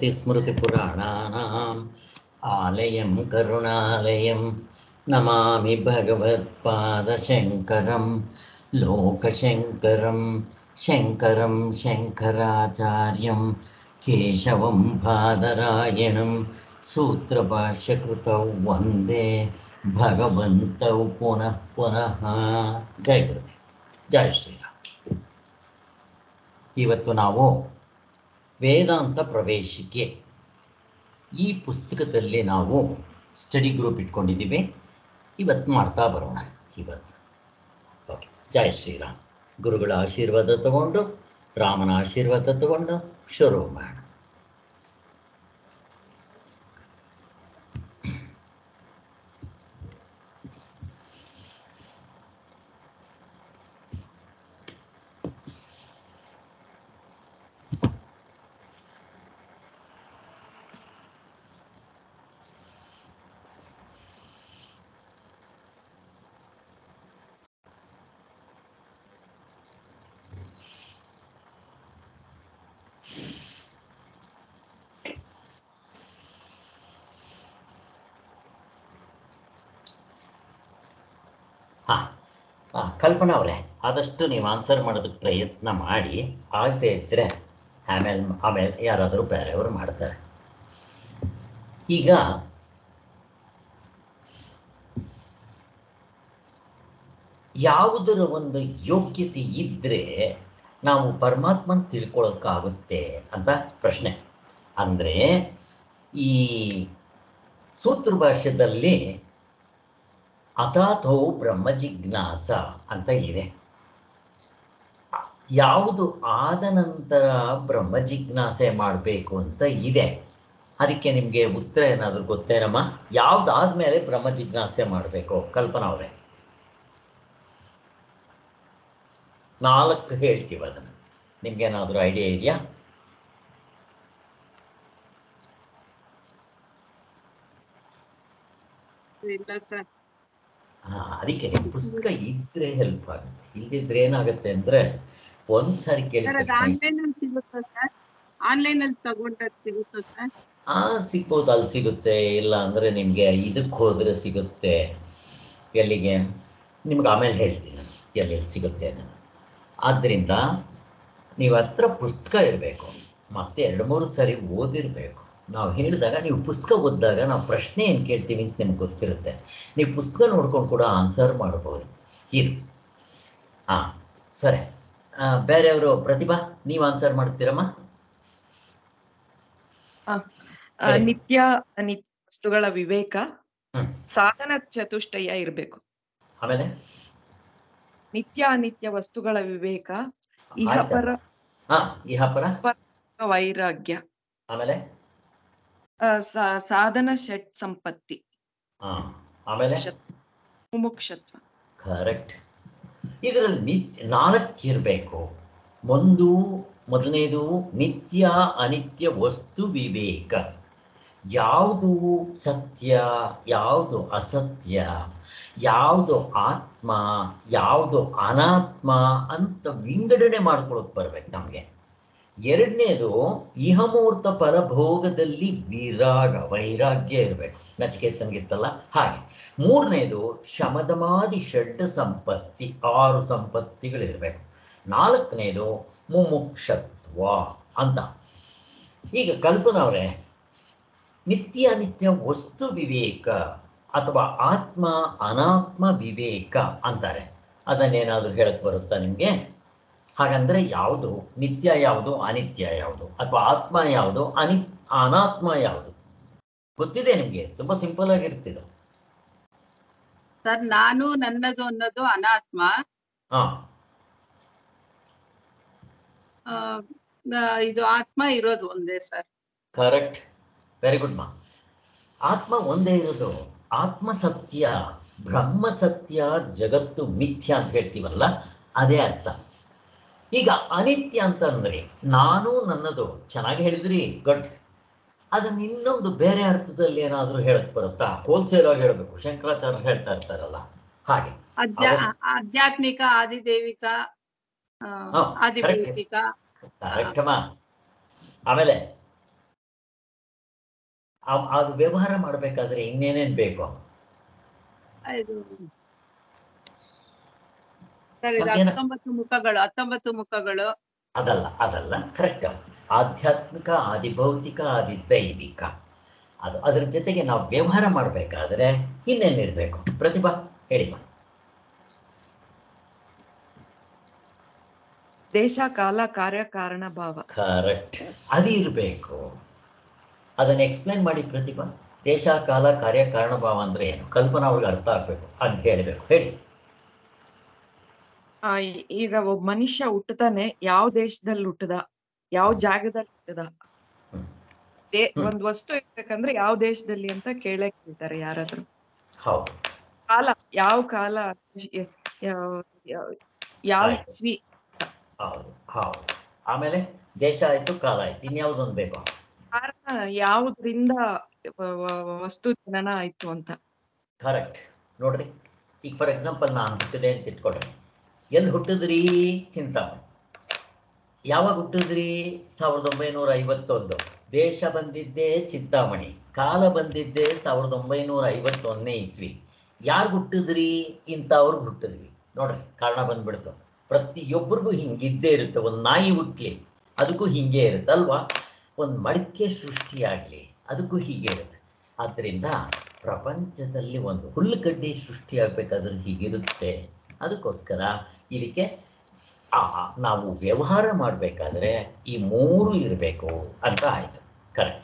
श्रुतिस्मृतिपुराणानाम् आलयं करुणालयं नमामि भगवत्पादशङ्करं लोकशङ्करं शङ्करं शङ्कराचार्यं केशवं बादरायणं सूत्रभाष्यकृतौ वन्दे भगवन्तौ पुनः पुनः ಜೈ ಗುರು ಜೈ ಶ್ರೀರಾಮ್ ಇವತ್ತು ನಾವು ವೇದಾಂತ ಪ್ರವೇಶಿಕೆ ಈ ಪುಸ್ತಕದಲ್ಲಿ ನಾವು ಸ್ಟಡಿ ಗ್ರೂಪ್ ಇಟ್ಕೊಂಡಿದ್ದೀವಿ ಇವತ್ತು ಮಾಡ್ತಾ ಬರೋಣ ಇವತ್ತು ಓಕೆ ಜೈ ಶ್ರೀರಾಮ್ ಗುರುಗಳ ಆಶೀರ್ವಾದ ತಗೊಂಡು ರಾಮನ ಆಶೀರ್ವಾದ ತಗೊಂಡು ಶುರು ಮಾಡೋಣ ಹಾಂ ಹಾಂ ಕಲ್ಪನಾ ಅವರೇ ಆದಷ್ಟು ನೀವು ಆನ್ಸರ್ ಮಾಡೋದಕ್ಕೆ ಪ್ರಯತ್ನ ಮಾಡಿ ಆಗದೆ ಇದ್ದರೆ ಆಮೇಲೆ ಆಮೇಲೆ ಯಾರಾದರೂ ಬೇರೆಯವರು ಮಾಡ್ತಾರೆ ಈಗ ಯಾವುದರ ಒಂದು ಯೋಗ್ಯತೆ ಇದ್ದರೆ ನಾವು ಪರಮಾತ್ಮನ ತಿಳ್ಕೊಳ್ಳೋಕ್ಕಾಗುತ್ತೆ ಅಂತ ಪ್ರಶ್ನೆ ಅಂದರೆ ಈ ಸೂತ್ರ ಭಾಷ್ಯದಲ್ಲಿ ಅಥಾಥೋ ಬ್ರಹ್ಮ ಜಿಜ್ಞಾಸ ಅಂತ ಇದೆ ಯಾವುದು ಆದ ನಂತರ ಬ್ರಹ್ಮ ಜಿಜ್ಞಾಸೆ ಮಾಡಬೇಕು ಅಂತ ಇದೆ ಅದಕ್ಕೆ ನಿಮಗೆ ಉತ್ತರ ಏನಾದರೂ ಗೊತ್ತೇನಮ್ಮ ಯಾವ್ದಾದ್ಮೇಲೆ ಬ್ರಹ್ಮ ಜಿಜ್ಞಾಸೆ ಮಾಡಬೇಕು ಕಲ್ಪನಾ ಅವರೇ ನಾಲ್ಕು ಹೇಳ್ತೀವಿ ಅದನ್ನು ನಿಮ್ಗೇನಾದರೂ ಐಡಿಯಾ ಇದೆಯಾ ಇಲ್ಲ ಸರ್ ಹಾ ಅದಕ್ಕೆ ನಿಮ್ ಪುಸ್ತಕ ಇದ್ರೆ ಹೆಲ್ಪ್ ಆಗುತ್ತೆ ಇಲ್ದಿದ್ರೆ ಏನಾಗುತ್ತೆ ಅಂದ್ರೆ ಒಂದ್ ಸಾರಿ ಸರ್ ಕೇಳಿದ ಅದು ಆನ್ಲೈನ್ ಅಲ್ಲಿ ಸಿಗುತ್ತಾ ಸರ್ ಆನ್ಲೈನ್ ಅಲ್ಲಿ ತಗೊಂಡದ್ ಸಿಗುತ್ತಾ ಸರ್ ಆ ಸಿಗ್ಬೋದು ಅಲ್ಲಿ ಸಿಗುತ್ತೆ ಇಲ್ಲ ಅಂದ್ರೆ ನಿಮ್ಗೆ ಇದಕ್ಕೆ ಹೋದ್ರೆ ಸಿಗುತ್ತೆ ಎಲ್ಲಿಗೆ ನಿಮ್ಗೆ ಆಮೇಲೆ ಹೇಳ್ತೀನಿ ನಾನು ಎಲ್ಲೆಲ್ಲಿ ಸಿಗುತ್ತೆ ಅನ್ನೋದು ಆದ್ದರಿಂದ ನೀವು ಹತ್ರ ಪುಸ್ತಕ ಇರಬೇಕು ಮತ್ತೆ ಎರಡು ಮೂರು ಸಾರಿ ಓದಿರಬೇಕು ನಾವು ಹೇಳಿದಾಗ ನೀವು ಪುಸ್ತಕ ಓದಿದಾಗ ನಾವು ಪ್ರಶ್ನೆ ಏನು ಕೇಳ್ತೀವಿ ಅಂತ ನಿಮ್ಗೆ ಗೊತ್ತಿರುತ್ತೆ ನೀವು ಪುಸ್ತಕ ನೋಡ್ಕೊಂಡು ಕೂಡ ಆನ್ಸರ್ ಮಾಡ್ಬೋದು ಇದು ಹಾಂ ಸರಿ ಆ, ಬೇರೆಯವರು ಪ್ರತಿಭಾ ನೀವು ಆನ್ಸರ್ ಮಾಡ್ತೀರಮ್ಮ ಆ, ಹೇಳಿ. ನಿತ್ಯ ನಿತ್ಯ ವಸ್ತುಗಳ ವಿವೇಕ ಹ್ಮ್. ಸಾಧನ ಚತುಷ್ಟಯ ಇರ್ಬೇಕು ಆಮೇಲೆ ನಿತ್ಯ ಅನಿತ್ಯ ವಸ್ತುಗಳ ವಿವೇಕ ಇಹ ಆಯ್ತಾ? ಪರ ಹಾ ಇಹ ಪರ ವೈರಾಗ್ಯ ಆಮೇಲೆ ಆ, ಸಾ- ಸಾಧನ ಷಟ್ ಸಂಪತ್ತಿ ಹಾ ಆಮೇಲೆ ಶತ್- ಮುಮುಕ್ಷತ್ವ ಕರೆಕ್ಟ್ ಇದರಲ್ಲಿ ನಿತ್ಯ ನಾಲ್ಕು ಇರಬೇಕು ಒಂದು ಮೊದಲನೇದು ನಿತ್ಯ ಅನಿತ್ಯ ವಸ್ತು ವಿವೇಕ ಯಾವುದು ಸತ್ಯ ಯಾವುದು ಅಸತ್ಯ ಯಾವುದು ಆತ್ಮ ಯಾವುದು ಅನಾತ್ಮ ಅಂತ ವಿಂಗಡಣೆ ಮಾಡ್ಕೊಳಕ್ ಬರ್ಬೇಕು ನಮಗೆ ಎರಡನೇದು ಇಹಮೂರ್ತ ಪರಭೋಗದಲ್ಲಿ ವಿರಾಗ ವೈರಾಗ್ಯ ಇರಬೇಕು ನಚಿಕೇತನ್ಗಿತ್ತಲ್ಲ ಹಾಗೆ ಮೂರನೇದು ಶಮದಮಾದಿ ಷಡ್ ಸಂಪತ್ತಿ ಆರು ಸಂಪತ್ತಿಗಳಿರಬೇಕು ನಾಲ್ಕನೇದು ಮುಮುಕ್ಷತ್ವ ಅಂತ ಈಗ ಕಲ್ಪನಾ ಅವರೇ ನಿತ್ಯ ನಿತ್ಯ ವಸ್ತು ವಿವೇಕ ಅಥವಾ ಆತ್ಮ ಅನಾತ್ಮ ವಿವೇಕ ಅಂತಾರೆ ಅದನ್ನೇನಾದರೂ ಹೇಳಕ್ ಬರುತ್ತಾ ನಿಮಗೆ ಹಾಗಂದ್ರೆ ಯಾವುದು ನಿತ್ಯ ಯಾವುದು ಅನಿತ್ಯ ಯಾವುದು ಅಥವಾ ಆತ್ಮ ಯಾವುದು ಅನಿ ಅನಾತ್ಮ ಯಾವುದು ಗೊತ್ತಿದೆ ನಿಮಗೆ ತುಂಬಾ ಸಿಂಪಲ್ ಆಗಿರ್ತಿದೆ ಸರ್ ನಾನು ನನ್ನದು ಅನ್ನೋದು ಅನಾತ್ಮ ಹಾ ಆ, ನ- ಇದು ಆತ್ಮ ಇರೋದು ಒಂದೇ ಸರ್ ಕರೆಕ್ಟ್ ವೆರಿ ಗುಡ್ ಮಾ ಆತ್ಮ ಒಂದೇ ಇರೋದು ಆತ್ಮ ಸತ್ಯ ಬ್ರಹ್ಮ ಸತ್ಯ ಜಗತ್ತು ಮಿಥ್ಯ ಅಂತ ಹೇಳ್ತೀವಲ್ಲ ಅದೇ ಅರ್ಥ ಈಗ ಅನಿತ್ಯ ಅಂತಂದ್ರೆ ನಾನು ನನ್ನದು ಚೆನ್ನಾಗಿ ಹೇಳಿದ್ರಿ ಗುಡ್ ಅದನ್ನ ಇನ್ನೊಂದು ಬೇರೆ ಅರ್ಥದಲ್ಲಿ ಏನಾದರೂ ಹೇಳಕ್ ಬರುತ್ತಾ ಹೋಲ್ಸೇಲ್ ಆಗಿ ಹೇಳಬೇಕು ಶಂಕರಾಚಾರ್ಯ ಹೇಳ್ತಾ ಇರ್ತಾರಲ್ಲ ಹಾಗೆ ಅಧ್ಯ ಅವಸ್- ಆಧ್ಯಾತ್ಮಿಕ ಆದಿದೈವಿಕ ಆ, ಹಾ, ಆದಿಭೌತಿಕ ಕರೆಕ್ಟ್ ಅಮ್ಮ ಆಮೇಲೆ ಆ- ಅದು ವ್ಯವಹಾರ ಮಾಡಬೇಕಾದ್ರೆ ಇನ್ನೇನೇನು ಬೇಕು ಇದು ಸರ್ ಇದು ಮತ್ತೇನ- ಹತ್ತೊಂಬತ್ತು ಮುಖಗಳು ಹತ್ತೊಂಬತ್ತು ಮುಖಗಳು ಅದಲ್ಲ ಅದಲ್ಲ ಕರೆಕ್ಟ್ ಆಧ್ಯಾತ್ಮಿಕ ಆದಿಭೌತಿಕ ಆದಿದೈವಿಕ ಅದು ಅದರ ಜೊತೆಗೆ ನಾವು ವ್ಯವಹಾರ ಮಾಡಬೇಕಾದ್ರೆ ಇನ್ನೇನಿರಬೇಕು ಪ್ರತಿಭಾ ಹೇಳಿಮ್ಮ ದೇಶ ಕಾಲ ಕಾರ್ಯ ಕಾರಣ ಭಾವ ಕರೆಕ್ಟ್ ಅದು ಇರಬೇಕು ಅದನ್ನು ಎಕ್ಸ್ಪ್ಲೇನ್ ಮಾಡಿ ಪ್ರತಿಭಾ ದೇಶ ಕಾಲ ಕಾರ್ಯ ಕಾರಣಭಾವ ಅಂದ್ರೆ ಏನು ಕಲ್ಪನಾ ಅವ್ರಿಗೆ ಅರ್ಥ ಆಗ್ಬೇಕು ಅಂತ ಹೇಳಬೇಕು ಹೇಳಿ ಆ, ಈ- ಈಗ ಒಬ್ಬ ಮನುಷ್ಯ ಹುಟ್ಟತಾನೆ ಯಾವ ದೇಶದಲ್ಲಿ ಹುಟ್ಟದ ಯಾವ ಜಾಗದಲ್ಲಿ ಹುಟ್ಟದ ಹ್ಮ್. ದೇ ಹ್ಮ್. ಒಂದ್ ವಸ್ತು ಇರ್ಬೇಕಂದ್ರೆ ಯಾವ ದೇಶದಲ್ಲಿ ಅಂತ ಕೇಳೇ ಕೇಳ್ತಾರೆ ಯಾರಾದ್ರೂ ಹೌದು ಕಾಲ ಯಾವ ಕಾಲ ಯ- ಯಾವ- ಯಾವ- ಯಾವ ಆಯ್ತು. ಇಸ್ವಿ ಹೌದು ಹೌದು ಆಮೇಲೆ ದೇಶ ಆಯ್ತು ಕಾಲ ಆಯ್ತು ಇನ್ಯಾವುದೊಂದು ಬೇಕು ಕಾರಣ ಯಾವುದ್ರಿಂದ ವ- ವ- ವಸ್ತು ಜನನ ಆಯ್ತು ಅಂತ ಕರೆಕ್ಟ್ ನೋಡ್ರಿ ಈಗ ಫಾರ್ ಎಕ್ಸಾಂಪಲ್ ನಾನು ಹುಟ್ಟಿದೆ ಅಂತ ಇಟ್ಕೊಳ್ರಿ ಎಲ್ಲಿ ಹುಟ್ಟಿದ್ರಿ ಚಿಂತಾಮಣಿ ಯಾವಾಗ ಹುಟ್ಟಿದ್ರಿ ಸಾವಿರದ ಒಂಬೈನೂರ ಐವತ್ತೊಂದು ದೇಶ ಬಂದಿದ್ದೆ ಚಿಂತಾಮಣಿ ಕಾಲ ಬಂದಿದ್ದೆ ಸಾವಿರದ ಒಂಬೈನೂರ ಐವತ್ತೊಂದನೇ ಇಸ್ವಿ ಯಾರು ಹುಟ್ಟಿದ್ರಿ ಇಂಥವ್ರಿಗೆ ಹುಟ್ಟಿದ್ವಿ ನೋಡ್ರಿ ಕಾರಣ ಬಂದ್ಬಿಡ್ತು ಪ್ರತಿಯೊಬ್ಬರಿಗೂ ಹಿಂಗಿದ್ದೇ ಇರುತ್ತೆ ಒಂದು ನಾಯಿ ಹುಟ್ಲಿ ಅದಕ್ಕೂ ಹಿಂಗೆ ಇರುತ್ತೆ ಅಲ್ವಾ ಒಂದು ಮಡಿಕೆ ಸೃಷ್ಟಿಯಾಗಲಿ ಅದಕ್ಕೂ ಹೀಗೆ ಇರುತ್ತೆ ಆದ್ದರಿಂದ ಪ್ರಪಂಚದಲ್ಲಿ ಒಂದು ಹುಲ್ಲುಗಡ್ಡೆ ಸೃಷ್ಟಿಯಾಗಬೇಕಾದ್ರೆ ಹೀಗಿರುತ್ತೆ ಅದಕ್ಕೋಸ್ಕರ ಇದಕ್ಕೆ ಆ ನಾವು ವ್ಯವಹಾರ ಮಾಡಬೇಕಾದ್ರೆ ಈ ಮೂರು ಇರಬೇಕು ಅಂತ ಆಯಿತು ಕರೆಕ್ಟ್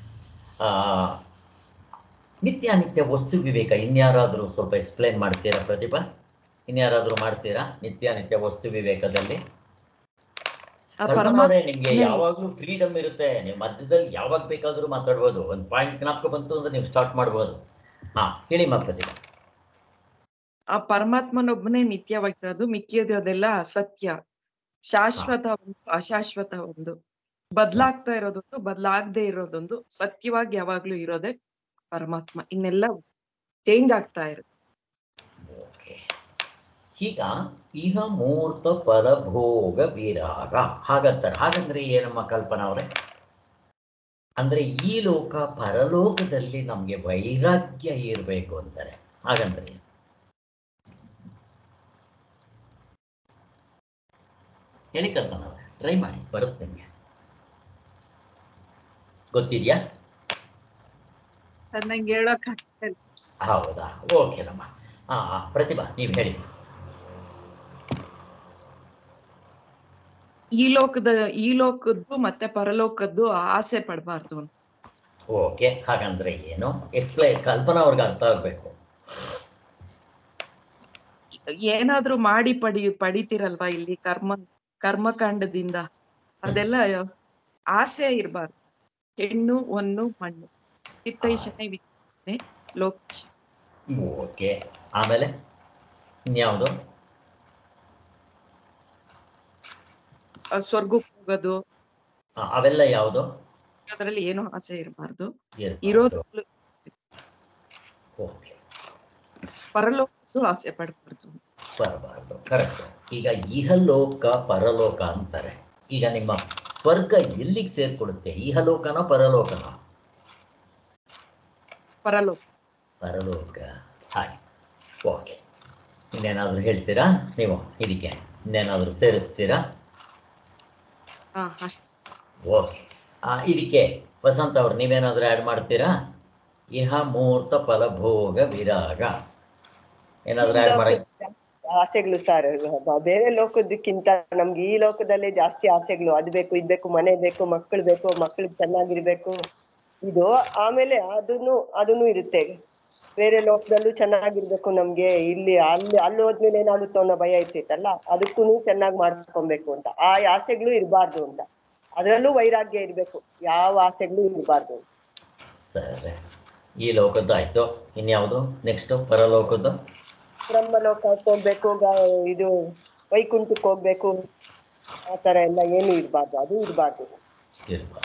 ನಿತ್ಯಾನಿತ್ಯ ವಸ್ತು ವಿವೇಕ ಇನ್ಯಾರಾದರೂ ಸ್ವಲ್ಪ ಎಕ್ಸ್ಪ್ಲೈನ್ ಮಾಡ್ತೀರಾ ಪ್ರತಿಭಾ ಇನ್ಯಾರಾದರೂ ಮಾಡ್ತೀರಾ ನಿತ್ಯಾನಿತ್ಯ ವಸ್ತು ವಿವೇಕದಲ್ಲಿ ಆ ಕಲ್ಪನಾ ಪರಮಾತ್ಮ ಅವ್ರೆ, ನಿಮ್ಗೆ ಹ್ಮ್. ಯಾವಾಗ್ಲೂ ಫ್ರೀಡಮ್ ಇರುತ್ತೆ ನೀವು ಮಧ್ಯದಲ್ಲಿ ಯಾವಾಗ ಬೇಕಾದ್ರೂ ಮಾತಾಡ್ಬೋದು ಒಂದು ಪಾಯಿಂಟ್ ಜ್ಞಾಪಕ ಬಂತು ಅಂದ್ರೆ ನೀವು ಸ್ಟಾರ್ಟ್ ಮಾಡ್ಬೋದು ಹಾ ಹೇಳಿ ಮಾ ಪ್ರತಿಭಾ ಆ ಪರಮಾತ್ಮನೊಬ್ಬನೇ ನಿತ್ಯವಾಗಿರೋದು ಮಿಕ್ಕಿರೋದೆಲ್ಲ ಅಸತ್ಯ ಶಾಶ್ವತ ಒಂದು ಅಶಾಶ್ವತ ಒಂದು ಬದ್ಲಾಗ್ತಾ ಇರೋದೊಂದು ಬದ್ಲಾಗದೆ ಇರೋದೊಂದು ಸತ್ಯವಾಗಿ ಯಾವಾಗ್ಲೂ ಇರೋದೇ ಪರಮಾತ್ಮ ಇನ್ನೆಲ್ಲ ಚೇಂಜ್ ಆಗ್ತಾ ಇರುತ್ತೆ ಓಕೆ ಈಗ ಇಹ ಮೂರ್ತ ಫಲಭೋಗ ವಿರಾಗ ಹಾಗಂತಾರೆ ಹಾಗಂದ್ರೆ ಏನಮ್ಮ ಕಲ್ಪನಾ ಅವರೇ ಅಂದ್ರೆ ಈ ಲೋಕ ಪರಲೋಕದಲ್ಲಿ ನಮ್ಗೆ ವೈರಾಗ್ಯ ಇರಬೇಕು ಅಂತಾರೆ ಹಾಗಂದ್ರೆ ಏನು? ಹೇಳಿ ಕಲ್ಪನಾ ಅವರೇ ಟ್ರೈ ಮಾಡಿ ಬರುತ್ತೆ ನಿಮಗೆ ಗೊತ್ತಿದ್ಯಾ ಸರ್ ನಂಗೆ ಹೇಳೋಕ್ ಆಗ್ತಾ ಇಲ್ಲ. ಹೌದಾ ಓಕೆನಮ್ಮ ಹಾ ಹಾ ಪ್ರತಿಭಾ ನೀವು ಹೇಳಿ ಈ ಲೋಕದ ಈ ಲೋಕದ್ದು ಮತ್ತೆ ಪರಲೋಕದ್ದು ಆಸೆ ಪಡಬಾರ್ದು ಅಂತ ಓಕೆ ಹಾಗಂದ್ರೆ ಏನು ಎಕ್ಸ್ಪ್ಲೈನ್ ಕಲ್ಪನಾ ಅವ್ರಿಗೆ ಅರ್ಥ ಆಗ್ಬೇಕು ಏನಾದ್ರೂ ಮಾಡಿ ಪಡಿ ಪಡಿತಿರಲ್ವಾ ಇಲ್ಲಿ ಕರ್ಮ ಕರ್ಮಕಾಂಡದಿಂದ ಅದೆಲ್ಲ ಆಸೆ ಇರಬಾರ್ದು ಹೆಣ್ಣು ಹೊನ್ನು ಮಣ್ಣು ಚಿತ್ತೈಷಣೆ ವಿಕಸನೆ ಲೋಕೇಶ ಓಕೆ ಆಮೇಲೆ ಇನ್ಯಾವುದು ಸ್ವರ್ಗಕ್ಕೆ ಹೋಗೋದು ಆ, ಅವೆಲ್ಲ ಯಾವುದು ಅದ್ರಲ್ಲಿ ಏನು ಆಸೆ ಇರಬಾರ್ದು ಇರ್ಬಾರ್ದು. ಇರೋದು ಓಕೆ ಪರಲೋಕದ್ದು ಆಸೆ ಪಡಬಾರ್ದು ಬರಬಾರ್ದು ಕರೆಕ್ಟ್ ಈಗ ಇಹಲೋಕ ಪರಲೋಕ ಅಂತಾರೆ ಈಗ ನಿಮ್ಮ ಸ್ವರ್ಗ ಎಲ್ಲಿಗೆ ಸೇರ್ಕೊಡುತ್ತೆ ಇಹಲೋಕನೋ ಪರಲೋಕನೋ ಪರಲೋಕ ಪರಲೋಕ ಹಾಯ್ ಓಕೆ ಇನ್ನೇನಾದರೂ ಹೇಳ್ತೀರಾ ನೀವು ಇದಕ್ಕೆ ಇನ್ನೇನಾದರೂ ಸೇರಿಸ್ತೀರಾ ಹಾ ಅಷ್ಟೇ ಓಕೆ ಇದಕ್ಕೆ ವಸಂತ ಅವ್ರು ನೀವೇನಾದರೂ ಆ್ಯಡ್ ಮಾಡ್ತೀರಾ ಇಹ ಮೂರ್ತ ಫಲಭೋಗ ವಿರಾಗ ಏನಾದರೂ ಆ್ಯಡ್ ಮಾಡಿ ಆಸೆಗಳು ಸರ್ ಬೇರೆ ಲೋಕದಕ್ಕಿಂತ ನಮ್ಗೆ ಈ ಲೋಕದಲ್ಲೇ ಜಾಸ್ತಿ ಆಸೆಗಳು ಅದ್ ಬೇಕು ಇದ್ ಬೇಕು ಮನೆ ಬೇಕು ಮಕ್ಕಳು ಬೇಕು ಮಕ್ಕಳು ಚೆನ್ನಾಗಿರ್ಬೇಕು ಇದು ಆಮೇಲೆ ಅದನ್ನು ಅದನ್ನು ಇರುತ್ತೆ ಬೇರೆ ಲೋಕದಲ್ಲೂ ಚೆನ್ನಾಗಿರ್ಬೇಕು ನಮ್ಗೆ ಇಲ್ಲಿ ಅಲ್ಲಿ ಅಲ್ಲಿ ಹೋದ್ಮೇಲೆ ಏನಾಗುತ್ತೋ ಅನ್ನೋ ಭಯ ಇರ್ತೈತಲ್ಲ ಅದಕ್ಕೂ ಚೆನ್ನಾಗಿ ಮಾಡ್ಕೊಬೇಕು ಅಂತ ಆ ಆಸೆಗಳು ಇರಬಾರ್ದು ಅಂತ ಅದರಲ್ಲೂ ವೈರಾಗ್ಯ ಇರ್ಬೇಕು ಯಾವ ಆಸೆಗಳು ಇರಬಾರ್ದು ಸರಿ ಈ ಲೋಕದ್ದು ಆಯಿತು ಇನ್ಯಾವುದು ನೆಕ್ಸ್ಟು ಪರಲೋಕದ್ದು ಬ್ರಹ್ಮಲೋಕಕ್ಕೆ ಹೋಗ್ಬೇಕು ಗ- ಇದು ವೈಕುಂಠಕ್ಕೆ ಹೋಗ್ಬೇಕು ಆ ತರ ಎಲ್ಲ ಏನು ಇರಬಾರ್ದು ಅದು ಇರಬಾರ್ದು ಇರ್ಬಾರ್ದು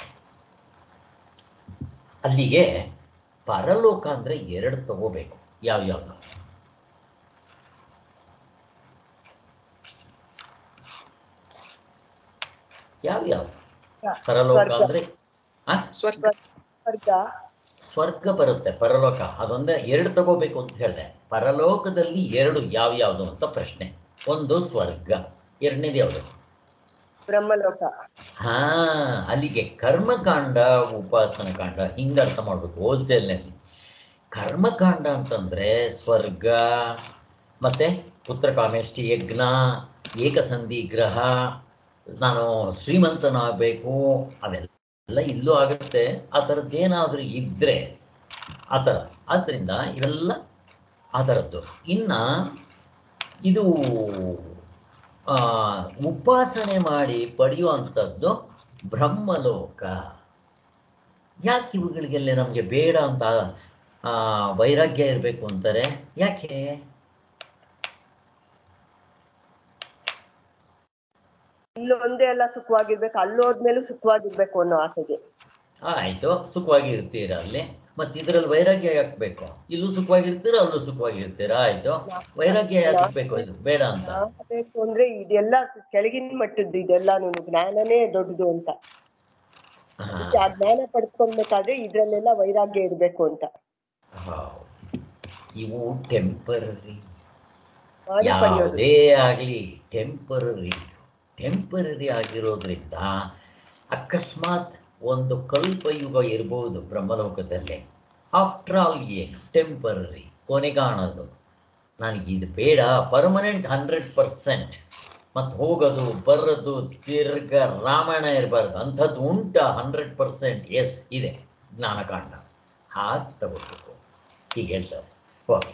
ಅಲ್ಲಿಗೆ ಪರಲೋಕ ಅಂದರೆ ಎರಡು ತಗೋಬೇಕು ಯಾವ್ಯಾವ್ದು ಯಾವ್ಯಾವ್ದು ಪರಲೋಕ ಸ್ವರ್ಗ. ಅಂದರೆ ಸ್ವರ್ಗ ಸ್ವರ್ಗ ಸ್ವರ್ಗ ಬರುತ್ತೆ ಪರಲೋಕ ಅದೊಂದೇ ಎರಡು ತಗೋಬೇಕು ಅಂತ ಹೇಳಿದೆ ಪರಲೋಕದಲ್ಲಿ ಎರಡು ಯಾವ್ಯಾವುದು ಅಂತ ಪ್ರಶ್ನೆ ಒಂದು ಸ್ವರ್ಗ ಎರಡನೇದು ಯಾವುದು ಬ್ರಹ್ಮಲೋಕ ಹಾ ಅಲ್ಲಿಗೆ ಕರ್ಮಕಾಂಡ ಉಪಾಸನ ಕಾಂಡ ಹಿಂಗೆ ಅರ್ಥ ಮಾಡ್ಬೇಕು ಹೋಲ್ಸೇಲ್ನಲ್ಲಿ ಕರ್ಮಕಾಂಡ ಅಂತಂದ್ರೆ ಸ್ವರ್ಗ ಮತ್ತೆ ಪುತ್ರಕಾಮೇಷ್ಟಿ ಯಜ್ಞ ಏಕಸಂಧಿ ಗ್ರಹ ನಾನು ಶ್ರೀಮಂತನಾಗಬೇಕು ಅವೆಲ್ಲ ಇಲ್ಲೂ ಆಗುತ್ತೆ ಆ ಥರದ್ದೇನಾದರೂ ಇದ್ದರೆ ಆ ಥರ ಆದ್ದರಿಂದ ಇವೆಲ್ಲ ಆ ಥರದ್ದು ಇನ್ನು ಇದು ಆ, ಉಪಾಸನೆ ಮಾಡಿ ಪಡೆಯುವಂಥದ್ದು ಬ್ರಹ್ಮಲೋಕ ಯಾಕೆ ಇವುಗಳಿಗೆಲ್ಲ ನಮಗೆ ಬೇಡ ಅಂತ ಆ, ವೈರಾಗ್ಯ ಇರಬೇಕು ಅಂತಾರೆ ಯಾಕೆ ಇಲ್ಲೊಂದೇ ಎಲ್ಲ ಸುಖವಾಗಿರ್ಬೇಕು ಅಲ್ಲೋದ್ಮೇಲೂ ಸುಖವಾಗಿರ್ಬೇಕು ಅನ್ನೋ ಆಸೆಗೆ ಆಯಿತು ಸುಖವಾಗಿ ಇರ್ತೀರ ಅಲ್ಲಿ ಮತ್ತು ಇದರಲ್ಲಿ ವೈರಾಗ್ಯ ಯಾಕೆ ಬೇಕು ಇಲ್ಲೂ ಸುಖವಾಗಿರ್ತೀರ ಅಲ್ಲೂ ಸುಖವಾಗಿರ್ತೀರಾ ಆಯಿತು ವೈರಾಗ್ಯ ಯಾಕೆ ಬೇಕು ಇದು ಬೇಡ ಅಂತ ಬೇಕು ಅಂದ್ರೆ ಇದೆಲ್ಲ ಕೆಳಗಿನ ಮಟ್ಟದ್ದು ಇದೆಲ್ಲಾನು ಜ್ಞಾನನೇ ದೊಡ್ಡದು ಅಂತ ಹಾ ಆ ಜ್ಞಾನ ಪಡ್ಕೊಳ್ಬೇಕಾದ್ರೆ ಇದ್ರಲ್ಲೆಲ್ಲ ವೈರಾಗ್ಯ ಇರ್ಬೇಕು ಅಂತ ಹೌದು. ಇವು ಟೆಂಪರರಿ ಮಾಡಿ ಪಡೆಯೋದು ಯಾವುದೇ ಆಗಲಿ ಟೆಂಪರರಿ ಟೆಂಪರರಿ ಆಗಿರೋದ್ರಿಂದ ಅಕಸ್ಮಾತ್ ಒಂದು ಕಲ್ಪಯುಗ ಇರ್ಬೋದು ಬ್ರಹ್ಮಲೋಕದಲ್ಲಿ ಆಫ್ಟರ್ ಆಲ್ ಏನು ಟೆಂಪರರಿ ಕೊನೆಗಾಣದು ನನಗೆ ಇದು ಬೇಡ ಪರ್ಮನೆಂಟ್ ಹಂಡ್ರೆಡ್ ಪರ್ಸೆಂಟ್ ಮತ್ತು ಹೋಗೋದು ಬರೋದು ತಿರ್ಗ ರಾಮಾಯಣ ಇರಬಾರ್ದು ಅಂಥದ್ದು ಉಂಟ ಹಂಡ್ರೆಡ್ ಪರ್ಸೆಂಟ್ ಎಸ್ ಇದೆ ಜ್ಞಾನಕಾಂಡ ಹಾಗೆ ತಗೋಬೇಕು ಹೀಗೆ ಹೇಳ್ತಾರೆ ಓಕೆ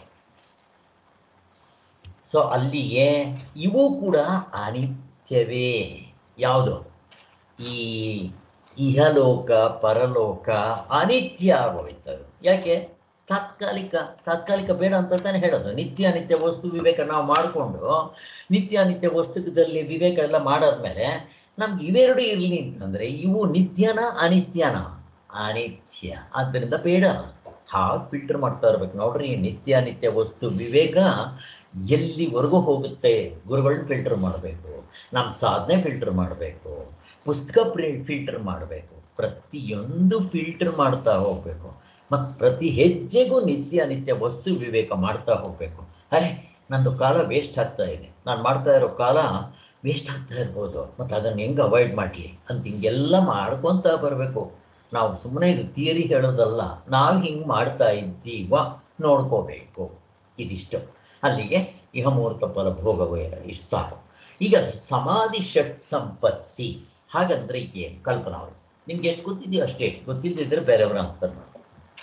ಸೊ ಅಲ್ಲಿಗೆ ಇವು ಕೂಡ ಅನಿತ್ಯವೇ ಯಾವುದು ಈ ಇಹಲೋಕ ಪರಲೋಕ ಅನಿತ್ಯ ಆಗೋಯ್ತದು ಯಾಕೆ ತಾತ್ಕಾಲಿಕ ತಾತ್ಕಾಲಿಕ ಬೇಡ ಅಂತ ತಾನೇ ಹೇಳೋದು ನಿತ್ಯ ಅನಿತ್ಯ ವಸ್ತು ವಿವೇಕ ನಾವು ಮಾಡಿಕೊಂಡು ನಿತ್ಯ ಅನಿತ್ಯ ವಸ್ತುದಲ್ಲಿ ವಿವೇಕ ಎಲ್ಲ ಮಾಡಾದ್ಮೇಲೆ ನಮ್ಗೆ ಇವೆರಡು ಇರಲಿ ಅಂತಂದರೆ ಇವು ನಿತ್ಯನ ಅನಿತ್ಯನ ಅನಿತ್ಯ ಆದ್ದರಿಂದ ಬೇಡ ಹಾಗೆ ಫಿಲ್ಟರ್ ಮಾಡ್ತಾ ಇರ್ಬೇಕು ನೋಡ್ರಿ ನಿತ್ಯ ಅನಿತ್ಯ ವಸ್ತು ವಿವೇಕ ಎಲ್ಲಿವರೆಗೂ ಹೋಗುತ್ತೆ ಗುರುಗಳನ್ನ ಫಿಲ್ಟರ್ ಮಾಡಬೇಕು ನಮ್ಮ ಸಾಧನೆ ಫಿಲ್ಟರ್ ಮಾಡಬೇಕು ಪುಸ್ತಕ ಫಿಲ್ಟರ್ ಮಾಡಬೇಕು ಪ್ರತಿಯೊಂದು ಫಿಲ್ಟರ್ ಮಾಡ್ತಾ ಹೋಗಬೇಕು ಮತ್ತು ಪ್ರತಿ ಹೆಜ್ಜೆಗೂ ನಿತ್ಯ ಅನಿತ್ಯ ವಸ್ತು ವಿವೇಕ ಮಾಡ್ತಾ ಹೋಗಬೇಕು ಅರೆ ನಂದು ಕಾಲ ವೇಸ್ಟ್ ಆಗ್ತಾ ಇದೆ ನಾನು ಮಾಡ್ತಾ ಇರೋ ಕಾಲ ವೇಸ್ಟ್ ಆಗ್ತಾ ಇರ್ಬೋದು ಮತ್ತು ಅದನ್ನು ಹೆಂಗೆ ಅವಾಯ್ಡ್ ಮಾಡಲಿ ಅಂತ ಹಿಂಗೆಲ್ಲ ಮಾಡ್ಕೊತಾ ಬರಬೇಕು ನಾವು ಸುಮ್ಮನೆ ಇದು ಥಿಯರಿ ಹೇಳೋದಲ್ಲ ನಾವು ಹಿಂಗೆ ಮಾಡ್ತಾ ಇದ್ದೀವ ನೋಡ್ಕೋಬೇಕು ಇದಿಷ್ಟು ಅಲ್ಲಿಗೆ ಇಹ ಮುಹೂರ್ತ ಫಲ ಭೋಗವೇರ ಇಷ್ಟು ಸಾಕು ಈಗ ಸಮಾಧಿ ಷಟ್ ಸಂಪತ್ತಿ ಹಾಗಂದ್ರೆ ಏನು ಕಲ್ಪನಾ ಅವರು ನಿಮ್ಗೆ ಎಷ್ಟು ಗೊತ್ತಿದೆಯೋ ಅಷ್ಟೇ ಗೊತ್ತಿದ್ದಿದ್ರೆ ಬೇರೆಯವರು ಆನ್ಸರ್ ಮಾಡಿ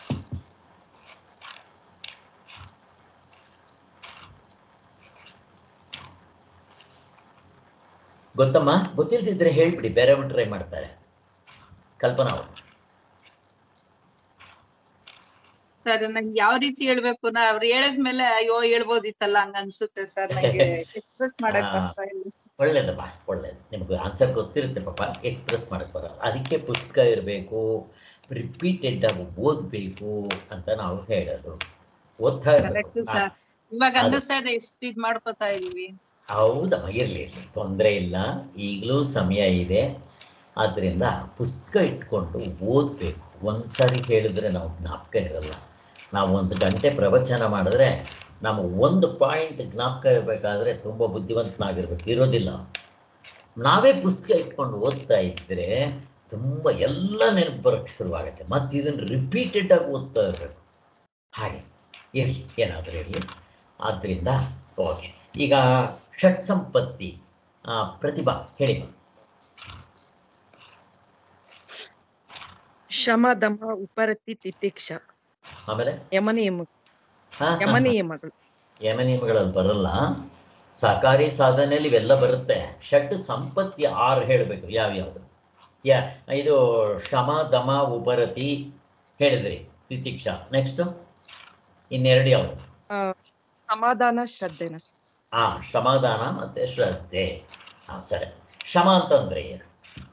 ಗೊತ್ತಮ್ಮ ಗೊತ್ತಿಲ್ದಿದ್ರೆ ಹೇಳ್ಬಿಡಿ ಬೇರೆಯವರು ಟ್ರೈ ಮಾಡ್ತಾರೆ ಕಲ್ಪನಾ ಅವರು ಸರ್ ನಂಗೆ ಯಾವ ರೀತಿ ಹೇಳ್ಬೇಕು ನಾ ಅವ್ರು ಹೇಳಿದ್ಮೇಲೆ ಅಯ್ಯೋ ಹೇಳ್ಬೋದಿತ್ತಲ್ಲ ಹಂಗ ಅನ್ಸುತ್ತೆ ಸರ್ ನಂಗೆ ಎಕ್ಸ್ಪ್ರೆಸ್ ಮಾಡಕ್ ಹಾ. ಬರ್ತಾ ಇಲ್ಲ ಒಳ್ಳೇದಮ್ಮ ಒಳ್ಳೇದು ನಿಮ್ಗೆ ಆನ್ಸರ್ ಗೊತ್ತಿರುತ್ತೆ ಪಾಪ ಎಕ್ಸ್ಪ್ರೆಸ್ ಮಾಡಕ್ ಬರಲ್ಲ ಅದಕ್ಕೆ ಪುಸ್ತಕ ಇರಬೇಕು ರಿಪೀಟೆಡ್ ಆಗಿ ಓದಬೇಕು ಅಂತ ನಾವು ಹೇಳೋದು ಓದ್ತಾ ಕರೆಕ್ಟ್ ಇರ್ಬೇಕು ಸರ್ ಇವಾಗ ಅದು- ಅನ್ನಿಸ್ತಾ ಇದೆ ಎಷ್ಟು ಇದ್ ಮಾಡ್ಕೋತಾ ಇದೀವಿ ಹೌದಮ್ಮ ಇರಲಿ ಇರಲಿ ತೊಂದರೆ ಇಲ್ಲ ಈಗಲೂ ಸಮಯ ಇದೆ ಆದ್ದರಿಂದ ಪುಸ್ತಕ ಇಟ್ಕೊಂಡು ಓದಬೇಕು ಒಂದ್ಸರಿ ಹೇಳಿದ್ರೆ ನಾವು ಜ್ಞಾಪಕ ಇರಲ್ಲ ನಾವು ಒಂದು ಗಂಟೆ ಪ್ರವಚನ ಮಾಡಿದ್ರೆ ನಾವು ಒಂದು ಪಾಯಿಂಟ್ ಜ್ಞಾಪಕ ಇರಬೇಕಾದ್ರೆ ತುಂಬ ಬುದ್ಧಿವಂತನಾಗಿರ್ಬೇಕು ಇರೋದಿಲ್ಲ ನಾವೇ ಪುಸ್ತಕ ಇಟ್ಕೊಂಡು ಓದ್ತಾ ಇದ್ದರೆ ತುಂಬ ಎಲ್ಲ ನೆನಪು ಬರೋಕ್ಕೆ ಶುರುವಾಗುತ್ತೆ ಮತ್ತು ಇದನ್ನು ರಿಪೀಟೆಡ್ ಆಗಿ ಓದ್ತಾ ಇರಬೇಕು ಹಾಗೆ ಇರಲಿ ಏನಾದರೂ ಇರಲಿ ಆದ್ದರಿಂದ ಓಕೆ ಈಗ ಷಟ್ ಸಂಪತ್ತಿ ಆ, ಪ್ರತಿಭಾ ಹೇಳಿ ಮಾ. ಶಮ ದಮ ಉಪರತಿ ತಿತಿಕ್ಷ ಆಮೇಲೆ ಯಮನಿಯಮ ಹಾ, ಹಾ, ಹಾ. ಯಮನಿಯಮಗಳು ಯಮ ನಿಯಮಗಳಲ್ಲಿ ಬರಲ್ಲ ಸಹಕಾರಿ ಸಾಧನೆಯಲ್ಲಿ ಇವೆಲ್ಲ ಬರುತ್ತೆ ಷಟ್ ಸಂಪತ್ತಿ ಆರು ಹೇಳಬೇಕು ಯಾವ್ಯಾವುದು ಯಾ ಇದು ಶಮ ದಮ ಉಪರತಿ ಹೇಳಿದ್ರಿ ತಿತಿಕ್ಷ ನೆಕ್ಸ್ಟು ಇನ್ನೆರಡು ಯಾವುದು ಆ, ಸಮಾಧಾನ ಶ್ರದ್ಧೆನ ಸ- ಆ ಸಮಾಧಾನ ಮತ್ತೆ ಶ್ರದ್ಧೆ ಹಾ ಸರಿ ಶಮ ಅಂತಂದ್ರೆ ಏನು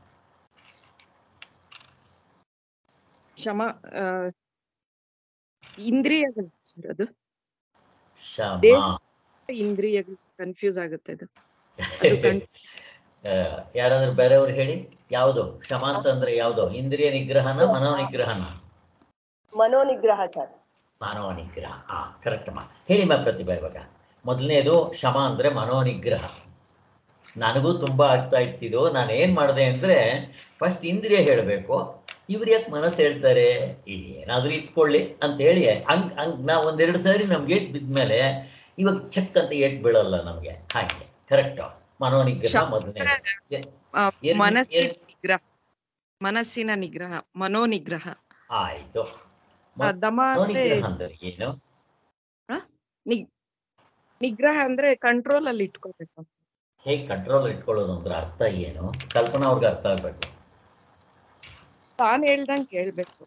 ಶಮ ಆ, ಇಂದ್ರಿಯಗಳು ಸರ್ ಅದು ಶಮ ದೇಹ- ಇಂದ್ರಿಯಗಳು ಕನ್ಫ್ಯೂಸ್ ಆಗುತ್ತೆ ಅದು ಅದು ಕಣ್- ಆ, ಯಾರಾದ್ರೂ ಬೇರೆಯವ್ರು ಹೇಳಿ ಯಾವುದು ಶಮ ಅಂತಂದ್ರೆ ಯಾವುದು ಇಂದ್ರಿಯ ನಿಗ್ರಹನ ಮನೋ ನಿಗ್ರಹನ ಮನೋನಿಗ್ರಹ ಸರ್ ಮಾನವ ನಿಗ್ರಹ ಹಾ ಕರೆಕ್ಟ್ ಅಮ್ಮ ಹೇಳಿ ಮಾ ಪ್ರತಿಭಾ ಇವಾಗ ಮೊದಲನೇದು ಶಮ ಅಂದ್ರೆ ಮನೋನಿಗ್ರಹ ನನಗೂ ತುಂಬಾ ಆಗ್ತಾ ಇತ್ತಿದು ನಾನು ಏನ್ ಮಾಡಿದೆ ಅಂದ್ರೆ ಫಸ್ಟ್ ಇಂದ್ರಿಯ ಹೇಳಬೇಕು ಇವ್ರು ಯಾಕೆ ಮನಸ್ಸು ಹೇಳ್ತಾರೆ ಏನಾದ್ರೂ ಇಟ್ಕೊಳ್ಳಿ ಅಂತ ಹೇಳಿ ಹಂಗ್ ಹಂಗ್ ನಾವು ಒಂದೆರಡು ಸಾರಿ ನಮ್ಗೆ ಏಟ್ ಬಿದ್ಮೇಲೆ ಇವಾಗ ಚೆಕ್ ಅಂತ ಏಟ್ ಬೀಳಲ್ಲ ನಮ್ಗೆ ಹಾಗೆ ಕರೆಕ್ಟ್ ಮನೋನಿಗ್ರಹ ಶಮ ಮೊದಲನೇ ಆ, ಎರಡ್- ಮನಸ್ಸಿನ ಎರಡ್- ನಿಗ್ರಹ ಮನಸ್ಸಿನ ನಿಗ್ರಹ ಮನೋನಿಗ್ರಹ ಆಯ್ತು ಆ, ದಮ ಅಂದ್ರೆ ಮನೋನಿಗ್ರಹ ಅಂದ್ರೆ ಏನು ನಿ- ನಿಗ್ರಹ ಅಂದ್ರೆ ಕಂಟ್ರೋಲ್ ಅಲ್ಲಿ ಇಟ್ಕೋಬೇಕು ಹೇಗೆ ಕಂಟ್ರೋಲ್ ಇಟ್ಕೊಳ್ಳೋದು ಅಂದ್ರೆ ಅರ್ಥ ಏನು ಕಲ್ಪನಾ ಅವ್ರಿಗೆ ಅರ್ಥ ಆಗ್ಬೇಕು ತಾನ್ ಹೇಳ್ದಂಗ್ ಕೇಳ್ಬೇಕು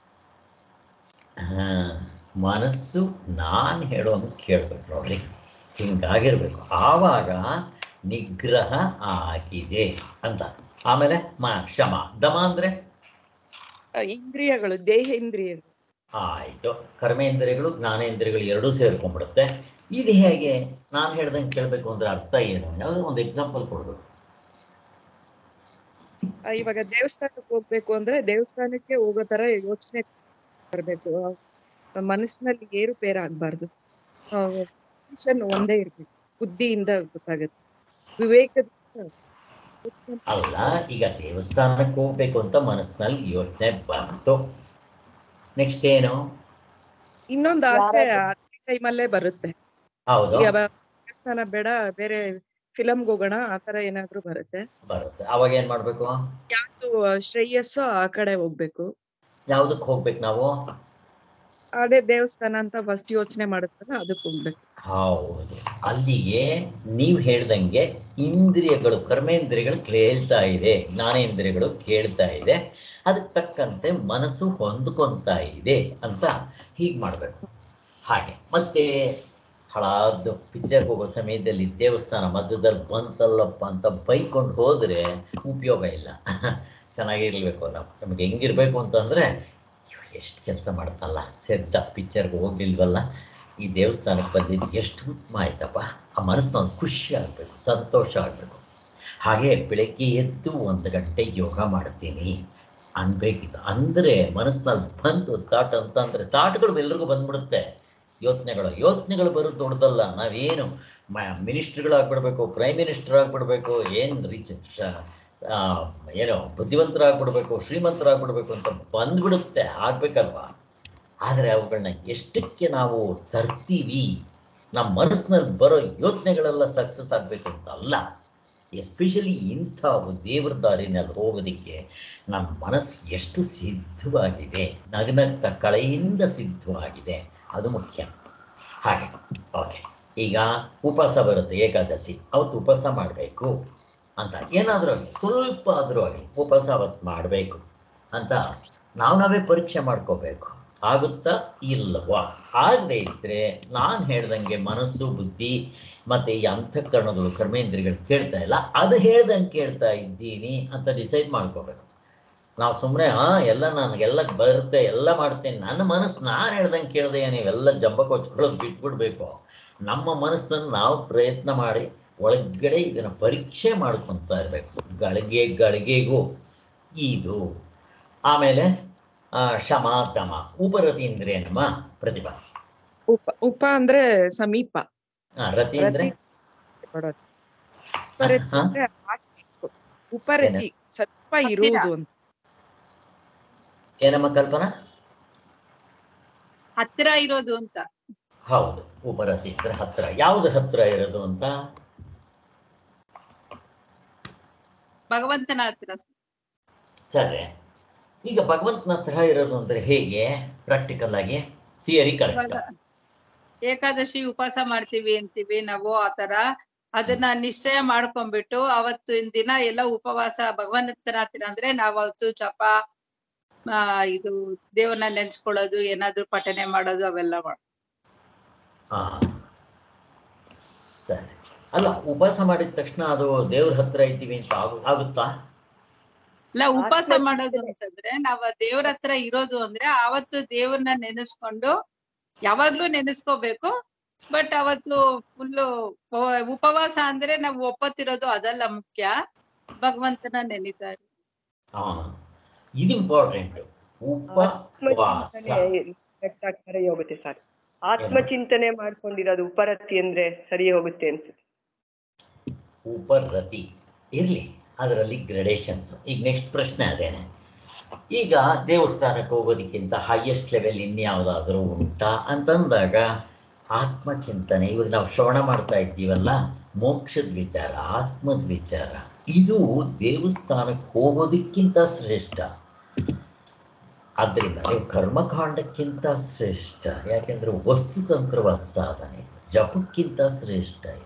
ಹಾ, ಮನಸ್ಸು ನಾನು ಹೇಳೋದು ಕೇಳ್ಬೇಕು ನೋಡ್ರಿ ಹಿಂಗಾಗಿರ್ಬೇಕು ಆವಾಗ ನಿಗ್ರಹ ಆಗಿದೆ ಅಂತ ಆಮೇಲೆ ಮ ಶಮ ದಮ ಅಂದ್ರೆ ಆ, ಇಂದ್ರಿಯಗಳು ದೇಹ ಇಂದ್ರಿಯಗಳು ಆಯ್ತು ಕರ್ಮೇಂದ್ರಿಯಗಳು ಜ್ಞಾನೇಂದ್ರಿಯಗಳು ಎರಡೂ ಸೇರ್ಕೊಂಡ್ಬಿಡುತ್ತೆ ಇದು ಹೇಗೆ ನಾನು ಹೇಳ್ದಂಗೆ ಕೇಳಬೇಕು ಅಂದ್ರೆ ಅರ್ಥ ಏನು ಯಾವುದೋ ಒಂದು ಎಕ್ಸಾಂಪಲ್ ಕೊಡ್ಬೇಕು ಆ, ಇವಾಗ ದೇವಸ್ಥಾನಕ್ಕೆ ಹೋಗ್ಬೇಕು ಅಂದ್ರೆ ದೇವಸ್ಥಾನಕ್ಕೆ ಹೋಗೋ ತರ ಯೋಚನೆ ಬರ್ಬೇಕು ಆ, ಮನಸ್ಸಿನಲ್ಲಿ ಏರುಪೇರು ಆಗ್ಬಾರ್ದು ಡಿಸಿಷನ್ ಒಂದೇ ಇರ್ಬೇಕು ಬುದ್ಧಿಯಿಂದ ಗೊತ್ತಾಗುತ್ತೆ ವಿವೇಕದಿಂದ ಯೋಚ್ನೆ ಅಲ್ಲ ಈಗ ದೇವಸ್ಥಾನಕ್ಕೆ ಹೋಗ್ಬೇಕು ಅಂತ ಮನಸ್ಸಿನಲ್ಲಿ ಯೋಚನೆ ಬಂತು ನೆಕ್ಸ್ಟ್ ಏನು ಇನ್ನೊಂದು ಆಸೆ ಯಾರಾದ್ರೂ- ಟೈಮಲ್ಲೇ ಬರುತ್ತೆ ಹೌದು ಈಗ ಬ- ದೇವಸ್ಥಾನ ಬೇಡ ಬೇರೆ ಫಿಲಮ್ಗೆ ಹೋಗೋಣ ಆತರ ಏನಾದ್ರೂ ಬರುತ್ತೆ ಬರುತ್ತೆ ಅವಾಗ ಏನ್ ಮಾಡ್ಬೇಕು ಯಾವ್ದು ಶ್ರೇಯಸ್ಸು ಆ ಕಡೆ ಹೋಗ್ಬೇಕು ಯಾವ್ದಕ್ಕೆ ಹೋಗ್ಬೇಕು ನಾವು ಅದೇ ದೇವಸ್ಥಾನ ಅಂತ ಫಸ್ಟ್ ಯೋಚನೆ ಮಾಡುತ್ತಲ್ಲ ಅದಕ್ಕೆ ಹೋಗ್ಬೇಕು ಹೌದು ಅಲ್ಲಿಗೆ ನೀವು ಹೇಳ್ದಂಗೆ ಇಂದ್ರಿಯಗಳು ಕರ್ಮೇಂದ್ರಿಯಗಳು ಕೇಳ್ತಾ ಇದೆ ಜ್ಞಾನೇಂದ್ರಿಯಗಳು ಕೇಳ್ತಾ ಇದೆ ಅದಕ್ಕೆ ತಕ್ಕಂತೆ ಮನಸ್ಸು ಹೊಂದ್ಕೊಂತಾ ಇದೆ ಅಂತ ಹೀಗೆ ಮಾಡಬೇಕು ಹಾಗೆ ಮತ್ತೆ ಹಳಾದ್ದು ಪಿಕ್ಚರ್ಗೆ ಹೋಗೋ ಸಮಯದಲ್ಲಿ ದೇವಸ್ಥಾನ ಮಧ್ಯದಲ್ಲಿ ಬಂತಲ್ಲಪ್ಪ ಅಂತ ಬೈಕೊಂಡು ಹೋದರೆ ಉಪಯೋಗ ಇಲ್ಲ ಚೆನ್ನಾಗಿರ್ಬೇಕು ನಾವು ನಮ್ಗೆ ಹೆಂಗಿರ್ಬೇಕು ಅಂತಂದರೆ ಎಷ್ಟು ಕೆಲಸ ಮಾಡ್ತಲ್ಲ ಸೆದ್ದ ಪಿಕ್ಚರ್ಗೆ ಹೋಗ್ಲಿಲ್ವಲ್ಲ ಈ ದೇವಸ್ಥಾನಕ್ಕೆ ಬಂದಿದ್ದು ಎಷ್ಟು ಉತ್ತಮ ಆಯ್ತಪ್ಪ ಆ ಮನಸ್ಸು ಒಂದು ಖುಷಿ ಆಗಬೇಕು ಸಂತೋಷ ಆಗಬೇಕು ಹಾಗೆ ಬೆಳಗ್ಗೆ ಎದ್ದು ಒಂದು ಗಂಟೆ ಯೋಗ ಮಾಡ್ತೀನಿ ಅನ್ಬೇಕಿತ್ತು ಅಂದರೆ ಮನಸ್ಸಿನಲ್ಲಿ ಬಂತು ತಾಟ್ ಅಂತ ಅಂದರೆ ತಾಟ್ಗಳು ಎಲ್ರಿಗೂ ಬಂದ್ಬಿಡುತ್ತೆ ಯೋಚನೆಗಳು ಯೋಚನೆಗಳು ಬರೋದು ದೊಡ್ಡದಲ್ಲ ನಾವೇನು ಮ ಮಿನಿಸ್ಟ್ರುಗಳಾಗ್ಬಿಡ್ಬೇಕು ಪ್ರೈಮ್ ಮಿನಿಸ್ಟರ್ ಆಗ್ಬಿಡ್ಬೇಕು ಏನು ರೀಚ್ ಆ, ಏನೋ ಬುದ್ಧಿವಂತರಾಗ್ಬಿಡ್ಬೇಕು ಶ್ರೀಮಂತರಾಗ್ಬಿಡ್ಬೇಕು ಅಂತ ಬಂದ್ಬಿಡುತ್ತೆ ಆಗ್ಬೇಕಲ್ವಾ ಆದರೆ ಅವುಗಳನ್ನ ಎಷ್ಟಕ್ಕೆ ನಾವು ತರ್ತೀವಿ ನಮ್ಮ ಮನಸ್ಸಿನಲ್ಲಿ ಬರೋ ಯೋಚನೆಗಳೆಲ್ಲ ಸಕ್ಸಸ್ ಆಗಬೇಕು ಅಂತ ಅಲ್ಲ ಎಸ್ಪೆಷಲಿ ಇಂಥ ದೇವ್ರ ದಾರಿನಲ್ಲಿ ಹೋಗೋದಕ್ಕೆ ನಮ್ಮ ಮನಸ್ಸು ಎಷ್ಟು ಸಿದ್ಧವಾಗಿದೆ ನಗನಗ್ತ ಕಳೆಯಿಂದ ಸಿದ್ಧವಾಗಿದೆ ಅದು ಮುಖ್ಯ ಹಾಗೆ ಓಕೆ ಈಗ ಉಪವಾಸ ಬರುತ್ತೆ ಏಕಾದಶಿ ಅವತ್ತು ಉಪವಾಸ ಮಾಡಬೇಕು ಅಂತ ಏನಾದರೂ ಆಗಲಿ ಸ್ವಲ್ಪ ಆದರೂ ಆಗಲಿ ಉಪವಾಸ ಅವತ್ತು ಮಾಡಬೇಕು ಅಂತ ನಾವು ನಾವೇ ಪರೀಕ್ಷೆ ಮಾಡ್ಕೋಬೇಕು ಆಗುತ್ತಾ ಇಲ್ಲವಾ ಆಗದೆ ಇದ್ದರೆ ನಾನು ಹೇಳ್ದಂಗೆ ಮನಸ್ಸು ಬುದ್ಧಿ ಮತ್ತು ಈ ಅಂತಃಕರಣಗಳು ಕರ್ಮೇಂದ್ರಿಯಗಳು ಕೇಳ್ತಾ ಇಲ್ಲ ಅದು ಹೇಳ್ದಂಗೆ ಕೇಳ್ತಾ ಇದ್ದೀನಿ ಅಂತ ಡಿಸೈಡ್ ಮಾಡ್ಕೋಬೇಕು ನಾವು ಸುಮ್ಮನೆ ಹಾಂ ಎಲ್ಲ ನನಗೆಲ್ಲ ಬರುತ್ತೆ ಎಲ್ಲ ಮಾಡ್ತೇನೆ ನನ್ನ ಮನಸ್ಸು ನಾನು ಹೇಳ್ದಂಗೆ ಕೇಳಿದೆ ನೀವೆಲ್ಲ ಜಂಬ ಕೊಚ್ಕೊಳ್ಳೋದು ಬಿಟ್ಬಿಡ್ಬೇಕು ನಮ್ಮ ಮನಸ್ಸನ್ನು ನಾವು ಪ್ರಯತ್ನ ಮಾಡಿ ಒಳಗಡೆ ಇದನ್ನು ಪರೀಕ್ಷೆ ಮಾಡ್ಕೊತಾ ಇರಬೇಕು ಗಳಿಗೆ ಗಳಿಗೆಗೂ ಇದು ಆಮೇಲೆ ಆ, ಶಮ ದಮ ಉಪರತಿ ಅಂದ್ರೆ ಏನಮ್ಮ ಪ್ರತಿಭಾ ಉಪ ಉಪ ಅಂದ್ರೆ ಸಮೀಪ ಆ, ರತಿ ಅಂದ್ರೆ ರತಿ ಕೊಡೋದು ಉಪರತಿ ಹಾ? ಅಂದ್ರೆ ಆಸ್ತಿಕು. ಉಪರತಿ ಸ್ವಲ್ಪ ಹತ್ತಿರ. ಇರುವುದು ಅಂತ ಏನಮ್ಮ ಕಲ್ಪನಾ ಹತ್ತಿರ ಇರೋದು ಅಂತ ಹೌದು ಉಪರತಿ ಅಂದ್ರೆ ಹತ್ರ ಯಾವ್ದು ಹತ್ರ ಇರೋದು ಅಂತ ಭಗವಂತನ ಹತ್ತಿರ ಸರಿ ಈಗ ಭಗವಂತನ ಹತ್ರ ಇರೋದು ಅಂದ್ರೆ ಹೇಗೆ ಪ್ರಾಕ್ಟಿಕಲ್ ಆಗಿ ಥಿಯರಿ ಕರೆಕ್ಟ್ ಇವಾಗ ಏಕಾದಶಿ ಉಪವಾಸ ಮಾಡ್ತೀವಿ ಅಂತೀವಿ ನಾವು ಆತರ ಅದನ್ನ ನಿಶ್ಚಯ ಮಾಡ್ಕೊಂಡ್ಬಿಟ್ಟು ಅವತ್ತಿನ ದಿನ ಎಲ್ಲ ಉಪವಾಸ ಭಗವಂತನ ಹತ್ತಿರ ಅಂದ್ರೆ ನಾವ್ ಅವತ್ತು ಜಪ ಆ ಇದು ದೇವ್ರನ್ನ ನೆನ್ಸ್ಕೊಳ್ಳೋದು ಏನಾದ್ರು ಪಠನೆ ಮಾಡೋದು ಅವೆಲ್ಲ ಮಾಡ್ ಹಾ ಸರಿ ಅಲ್ಲ ಉಪವಾಸ ಮಾಡಿದ ತಕ್ಷಣ ಅದು ದೇವ್ರ ಹತ್ರ ಇದ್ದೀವಿ ಅಂತ ಆಗು ಆಗುತ್ತಾ ಇಲ್ಲ ಉಪವಾಸ ಆಚೆ- ಮಾಡೋದು ಅಂತಂದ್ರೆ ನಾವ್ ದೇವ್ರ ಹತ್ರ ಇರೋದು ಅಂದ್ರೆ ಅವತ್ತು ದೇವ್ರನ್ನ ನೆನೆಸ್ಕೊಂಡು ಯಾವಾಗ್ಲೂ ನೆನೆಸ್ಕೋಬೇಕು ಬಟ್ ಅವತ್ತು ಫುಲ್ಲು ಉಪವಾಸ ಅಂದ್ರೆ ನಾವು ಒಪ್ಪತ್ತಿರೋದು ಅದಲ್ಲ ಮುಖ್ಯ ಭಗವಂತನ ನೆನಿತಾರೆ ಹಾ ಇದು ಇಂಪಾರ್ಟೆಂಟ್ ಉಪವಾಸ ಆತ್ಮಚಿಂತನೆ ಸರಿ ಹೋಗುತ್ತೆ ಸರ್ ಆತ್ಮಚಿಂತನೆ ಮಾಡ್ಕೊಂಡಿರೋದು ಉಪರತಿ ಅಂದ್ರೆ ಸರಿ ಹೋಗುತ್ತೆ ಅನ್ಸುತ್ತೆ ಉಪರತಿ ಇರಲಿ ಅದರಲ್ಲಿ ಗ್ರಡೇಷನ್ಸ್ ಈಗ ನೆಕ್ಸ್ಟ್ ಪ್ರಶ್ನೆ ಅದೇನೆ ಈಗ ದೇವಸ್ಥಾನಕ್ಕೆ ಹೋಗೋದಕ್ಕಿಂತ ಹೈಯೆಸ್ಟ್ ಲೆವೆಲ್ ಇನ್ಯಾವುದಾದ್ರೂ ಉಂಟಾ ಅಂತಂದಾಗ ಆತ್ಮಚಿಂತನೆ ಇವಾಗ ನಾವು ಶ್ರವಣ ಮಾಡ್ತಾ ಇದ್ದೀವಲ್ಲ ಮೋಕ್ಷದ ವಿಚಾರ ಆತ್ಮದ ವಿಚಾರ ಇದು ದೇವಸ್ಥಾನಕ್ಕೆ ಹೋಗೋದಕ್ಕಿಂತ ಶ್ರೇಷ್ಠ ಆದ್ದರಿಂದ ನೀವು ಕರ್ಮಕಾಂಡಕ್ಕಿಂತ ಶ್ರೇಷ್ಠ ಯಾಕೆಂದ್ರೆ ವಸ್ತುತಂತ್ರವ ಸಾಧನೆ ಜಪಕ್ಕಿಂತ ಶ್ರೇಷ್ಠ ಇದು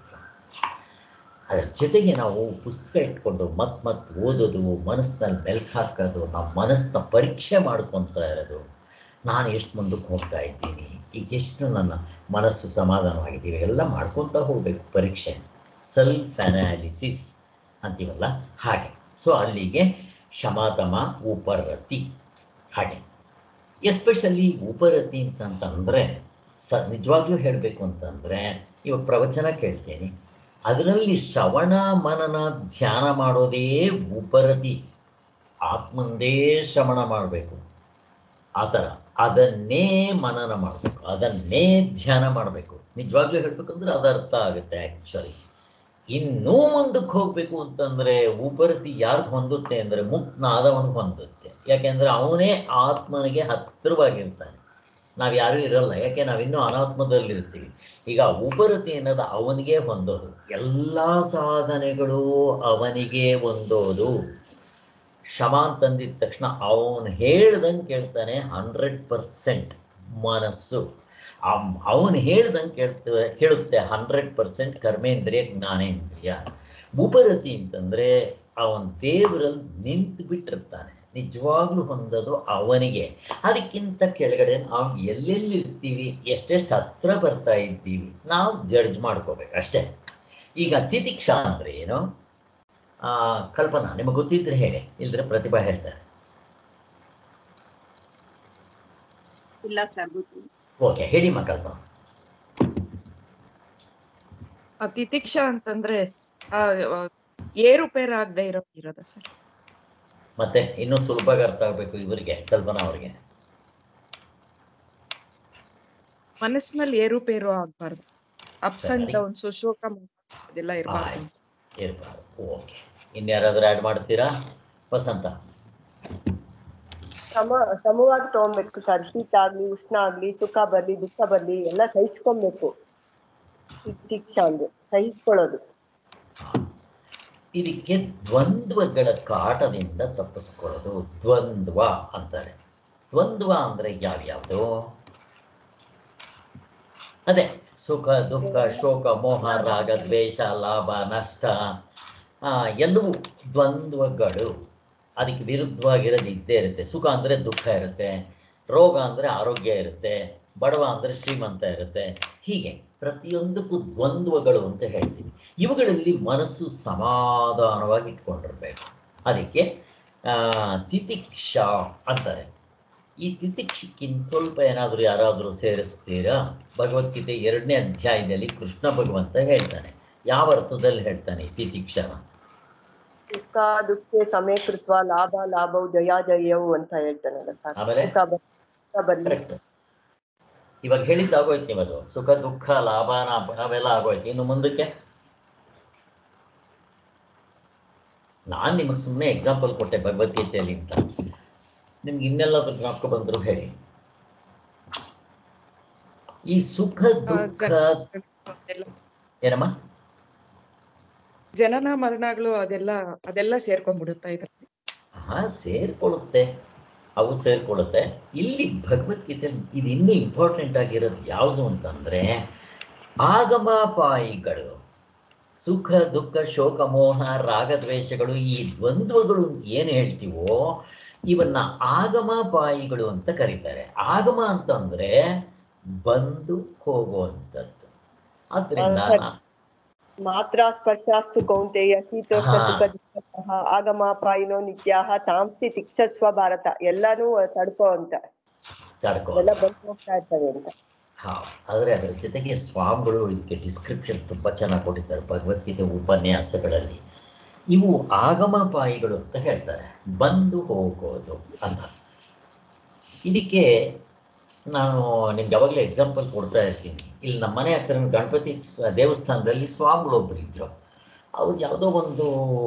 ಅದರ ಜೊತೆಗೆ ನಾವು ಪುಸ್ತಕ ಇಟ್ಕೊಂಡು ಮತ್ ಮತ್ ಓದೋದು ಮನಸ್ಸಿನಲ್ಲಿ ಮೆಲ್ಕು ಹಾಕೋದು ನಮ್ಮ ಮನಸ್ಸನ್ನ ಪರೀಕ್ಷೆ ಮಾಡ್ಕೊತಾ ಇರೋದು ನಾನು ಎಷ್ಟು ಮುಂದಕ್ಕೆ ಹೋಗ್ತಾ ಇದ್ದೀನಿ ಈಗ ಎಷ್ಟು ನನ್ನ ಮನಸ್ಸು ಸಮಾಧಾನವಾಗಿದ್ದೀವಿ ಎಲ್ಲ ಮಾಡ್ಕೊತಾ ಹೋಗ್ಬೇಕು ಪರೀಕ್ಷೆ ಸೆಲ್ಫ್ ಅನಾಲಿಸಿಸ್ ಅಂತೀವಲ್ಲ ಹಾಗೆ ಸೊ ಅಲ್ಲಿಗೆ ಶಮಾತಮ ಉಪರತಿ ಹಾಗೆ ಎಸ್ಪೆಷಲಿ ಉಪರತಿ ಅಂತಂತಂದರೆ ಸ ನಿಜವಾಗ್ಲೂ ಹೇಳಬೇಕು ಅಂತಂದರೆ ಇವಾಗ ಪ್ರವಚನ ಕೇಳ್ತೇನೆ ಅದರಲ್ಲಿ ಶ್ರವಣ ಮನನ ಧ್ಯಾನ ಮಾಡೋದೇ ಉಪರತಿ ಆತ್ಮಂದೇ ಶ್ರವಣ ಮಾಡಬೇಕು ಆ ಥರ ಅದನ್ನೇ ಮನನ ಮಾಡಬೇಕು ಅದನ್ನೇ ಧ್ಯಾನ ಮಾಡಬೇಕು ನಿಜವಾಗ್ಲೂ ಹೇಳ್ಬೇಕಂದ್ರೆ ಅದು ಅರ್ಥ ಆಗುತ್ತೆ ಆ್ಯಕ್ಚುಲಿ ಇನ್ನೂ ಮುಂದಕ್ಕೆ ಹೋಗಬೇಕು ಅಂತಂದರೆ ಉಪರತಿ ಯಾರಿಗೆ ಹೊಂದುತ್ತೆ ಅಂದರೆ ಮುಕ್ತನಾದವನಿಗೆ ಹೊಂದುತ್ತೆ ಯಾಕೆಂದರೆ ಅವನೇ ಆತ್ಮನಿಗೆ ಹತ್ತಿರವಾಗಿರ್ತಾನೆ ನಾವು ಯಾರೂ ಇರಲ್ಲ ಯಾಕೆ ನಾವಿನ್ನೂ ಅನಾತ್ಮದಲ್ಲಿರ್ತೀವಿ ಈಗ ಉಪರತಿ ಅನ್ನೋದು ಅವನಿಗೆ ಹೊಂದೋದು ಎಲ್ಲ ಸಾಧನೆಗಳು ಅವನಿಗೆ ಹೊಂದೋದು ಶಮ ಅಂತಂದಿದ ತಕ್ಷಣ ಅವನು ಹೇಳ್ದಂಗೆ ಕೇಳ್ತಾನೆ ಹಂಡ್ರೆಡ್ ಪರ್ಸೆಂಟ್ ಮನಸ್ಸು ಅವನು ಹೇಳ್ದಂಗೆ ಕೇಳ್ತದೆ ಕೇಳುತ್ತೆ ಹಂಡ್ರೆಡ್ ಪರ್ಸೆಂಟ್ ಕರ್ಮೇಂದ್ರಿಯ ಜ್ಞಾನೇಂದ್ರಿಯ ಉಪರತಿ ಅಂತಂದರೆ ಅವನ ದೇವರಲ್ಲಿ ನಿಂತು ಬಿಟ್ಟಿರ್ತಾನೆ ನಿಜವಾಗ್ಲೂ ಹೊಂದೋದು ಅವನಿಗೆ ಅದಕ್ಕಿಂತ ಕೆಳಗಡೆ ನಾವು ಎಲ್ಲೆಲ್ಲಿ ಇರ್ತೀವಿ ಎಷ್ಟೆಷ್ಟು ಹತ್ರ ಬರ್ತಾ ಇದ್ದೀವಿ ನಾವು ಜಡ್ಜ್ ಮಾಡ್ಕೋಬೇಕು ಅಷ್ಟೇ ಈಗ ತಿತಿಕ್ಷಾ ಅಂದರೆ ಏನು ಆ, ಕಲ್ಪನಾ ನಿಮಗೆ ಗೊತ್ತಿದ್ರೆ ಹೇಳಿ ಇಲ್ದ್ರೆ ಪ್ರತಿಭಾ ಹೇಳ್ತಾರೆ ಇಲ್ಲ ಸರ್ ಗೊತ್ತಿಲ್ಲ ಓಕೆ ಹೇಳಿ ಮಾ ಕಲ್ಪನಾ ಆ ತಿತಿಕ್ಷಾ ಅಂತಂದ್ರೆ ಆ ಆ, ಏರುಪೇರು ಆಗದೆ ಇರೋ ಇರೋದ ಸರ್ ಮತ್ತೆ ಇನ್ನೂ ಸುಲಭವಾಗಿ ಅರ್ಥ ಆಗಬೇಕು ಇವರಿಗೆ ಕಲ್ಪನಾ ಅವರಿಗೆ ಮನಸ್ಸಿನಲ್ಲಿ ಏರುಪೇರು ಆಗ್ಬಾರ್ದು ಅಪ್ಸ್ ಅಂಡ್ ಸರಿ. ಡೌನ್ಸ್ ಶೋಕ ಮೋಹ ಅದೆಲ್ಲ ಇರಬಾರ್ದು ಆಯ್ತು. ಇರ್ಬಾರ್ದು ಓಕೆ ಇನ್ಯಾರಾದ್ರೂ ಆ್ಯಡ್ ಮಾಡ್ತೀರಾ ವಸಂತ ಸಮ ಸಮವಾಗಿ ತಗೊಬೇಕು ಸರ್ ಶೀತ ಆಗ್ಲಿ ಉಷ್ಣ ಆಗ್ಲಿ ಸುಖ ಬರ್ಲಿ ದುಃಖ ಬರ್ಲಿ ಎಲ್ಲ ಸಹಿಸ್ಕೊಬೇಕು ಶಿಕ್ಷಾ ಅಂದ್ರೆ ಸಹಿಸ್ಕೊಳ್ಳೋದು ಇದಕ್ಕೆ ದ್ವಂದ್ವಗಳ ಕಾಟದಿಂದ ತಪ್ಪಿಸ್ಕೊಳ್ಳೋದು ದ್ವಂದ್ವ ಅಂತಾರೆ ದ್ವಂದ್ವ ಅಂದರೆ ಯಾವ್ಯಾವುದು ಅದೇ ಸುಖ ದುಃಖ ಶೋಕ ಮೋಹ ರಾಗ ದ್ವೇಷ ಲಾಭ ನಷ್ಟ ಆ, ಎಲ್ಲವೂ ದ್ವಂದ್ವಗಳು ಅದಕ್ಕೆ ವಿರುದ್ಧವಾಗಿರೋದು ಇದ್ದೇ ಇರುತ್ತೆ ಸುಖ ಅಂದರೆ ದುಃಖ ಇರುತ್ತೆ ರೋಗ ಅಂದರೆ ಆರೋಗ್ಯ ಇರುತ್ತೆ ಬಡವ ಅಂದರೆ ಶ್ರೀಮಂತ ಇರುತ್ತೆ ಹೀಗೆ ಪ್ರತಿಯೊಂದಕ್ಕೂ ದ್ವಂದ್ವಗಳು ಅಂತ ಹೇಳ್ತೀವಿ ಇವುಗಳಲ್ಲಿ ಮನಸ್ಸು ಸಮಾಧಾನವಾಗಿ ಇಟ್ಕೊಂಡಿರ್ಬೇಕು ಅದಕ್ಕೆ ಆ, ತಿತಿಕ್ಷಾ ಅಂತಾರೆ ಈ ತಿತಿಕ್ಷಕ್ಕಿಂತ ಸ್ವಲ್ಪ ಏನಾದರೂ ಯಾರಾದರೂ ಸೇರಿಸ್ತೀರಾ ಭಗವದ್ಗೀತೆ ಎರಡನೇ ಅಧ್ಯಾಯದಲ್ಲಿ ಕೃಷ್ಣ ಭಗವಂತ ಹೇಳ್ತಾನೆ ಯಾವ ಅರ್ಥದಲ್ಲಿ ಹೇಳ್ತಾನೆ ಈ ತಿತಿಕ್ಷನ ಸುಖ ದುಃಖ ಸಮೀಕೃತ್ವ ಲಾಭ ಲಾಭವು ಜಯ ಜಯವು ಅಂತ ಹೇಳ್ತಾನಲ್ಲ ಸರ್ ಆಮೇಲೆ? ಸುಖ ಬರ್- ಸುಖ ಬರ್ಲಿ ಕರೆಕ್ಟ್ ಇವಾಗ ಹೇಳಿದ್ದು ಆಗೋಯ್ತು ನಿಮ್ಮದು ಸುಖ ದುಃಖ ಲಾಭ ನಾಭ ಅವೆಲ್ಲ ಆಗೋಯ್ತು ಇನ್ನು ಮುಂದಕ್ಕೆ ನಾನು ನಿಮಗೆ ಸುಮ್ಮನೆ ಎಕ್ಸಾಂಪಲ್ ಕೊಟ್ಟೆ ಭಗವದ್ಗೀತೆಯಲ್ಲಿ ಅಂತ ನಿಮ್ಗೆ ಇನ್ನೆಲ್ಲಾದ್ರೂ ಜ್ಞಾಪಕ ಬಂದ್ರು ಹೇಳಿ ಈ ಸುಖ ದುಃಖ ಅದೆಲ್ಲ ಏನಮ್ಮ ಜನನ ಮರಣಗಳು ಅದೆಲ್ಲ ಅದೆಲ್ಲ ಸೇರ್ಕೊಂಡ್ಬಿಡುತ್ತಾ ಇದ್ರಲ್ಲಿ ಹಾ ಸೇರ್ಕೊಳ್ಳುತ್ತೆ ಅವು ಸೇರ್ಕೊಳ್ಳುತ್ತೆ ಇಲ್ಲಿ ಭಗವದ್ಗೀತೆ ಇದು ಇನ್ನೂ ಇಂಪಾರ್ಟೆಂಟ್ ಆಗಿರೋದು ಯಾವುದು ಅಂತಂದ್ರೆ ಆಗಮಾಪಾಯಿಗಳು ಸುಖ ದುಃಖ ಶೋಕ ಮೋಹ ರಾಗದ್ವೇಷಗಳು ಈ ದ್ವಂದ್ವಗಳು ಅಂತ ಏನು ಹೇಳ್ತೀವೋ ಇವನ್ನ ಆಗಮಾಪಾಯಿಗಳು ಅಂತ ಕರೀತಾರೆ ಆಗಮ ಅಂತಂದ್ರೆ ಬಂದು ಹೋಗುವಂಥದ್ದು ಆದ್ರಿಂದ ಹಾ, ಮಾತ್ರ ಸ್ಪರ್ಶಾಸ್ತು ಕೌಂತೆಯ ಶೀತೋಷ್ಣ ಹಾ. ಸುಖ ದುಃಖ ಆಗಮ ಪ್ರಾಯಿನೋ ನಿತ್ಯಾಹ ತಾಂಸಿ ತಿಕ್ಷಸ್ವ ಭಾರತ ಎಲ್ಲಾನು ತಡ್ಕೋ ಅಂತ ತಡ್ಕೋ ಎಲ್ಲ ಬಂದು ಹೋಗ್ತಾ ಇರ್ತವೆ ಅಂತ ಹಾ ಆದರೆ ಅದರ ಜೊತೆಗೆ ಸ್ವಾಮಿಗಳು ಇದಕ್ಕೆ ಡಿಸ್ಕ್ರಿಪ್ಷನ್ ತುಂಬ ಚೆನ್ನಾಗಿ ಕೊಟ್ಟಿದ್ದಾರೆ ಭಗವದ್ಗೀತೆ ಉಪನ್ಯಾಸಗಳಲ್ಲಿ ಇವು ಆಗಮಪಾಯಿಗಳು ಅಂತ ಹೇಳ್ತಾರೆ ಬಂದು ಹೋಗೋದು ಅಂತ ಇದಕ್ಕೆ ನಾನು ನಿಮ್ಗೆ ಯಾವಾಗಲೂ ಎಕ್ಸಾಂಪಲ್ ಕೊಡ್ತಾ ಇರ್ತೀನಿ ಇಲ್ಲಿ ನಮ್ಮ ಮನೆ ಹತ್ರ ಗಣಪತಿ ಸ- ದೇವಸ್ಥಾನದಲ್ಲಿ ಸ್ವಾಮಿಗಳೊಬ್ಬರು ಇದ್ರು ಅವ್ರು ಯಾವುದೋ ಒಂದು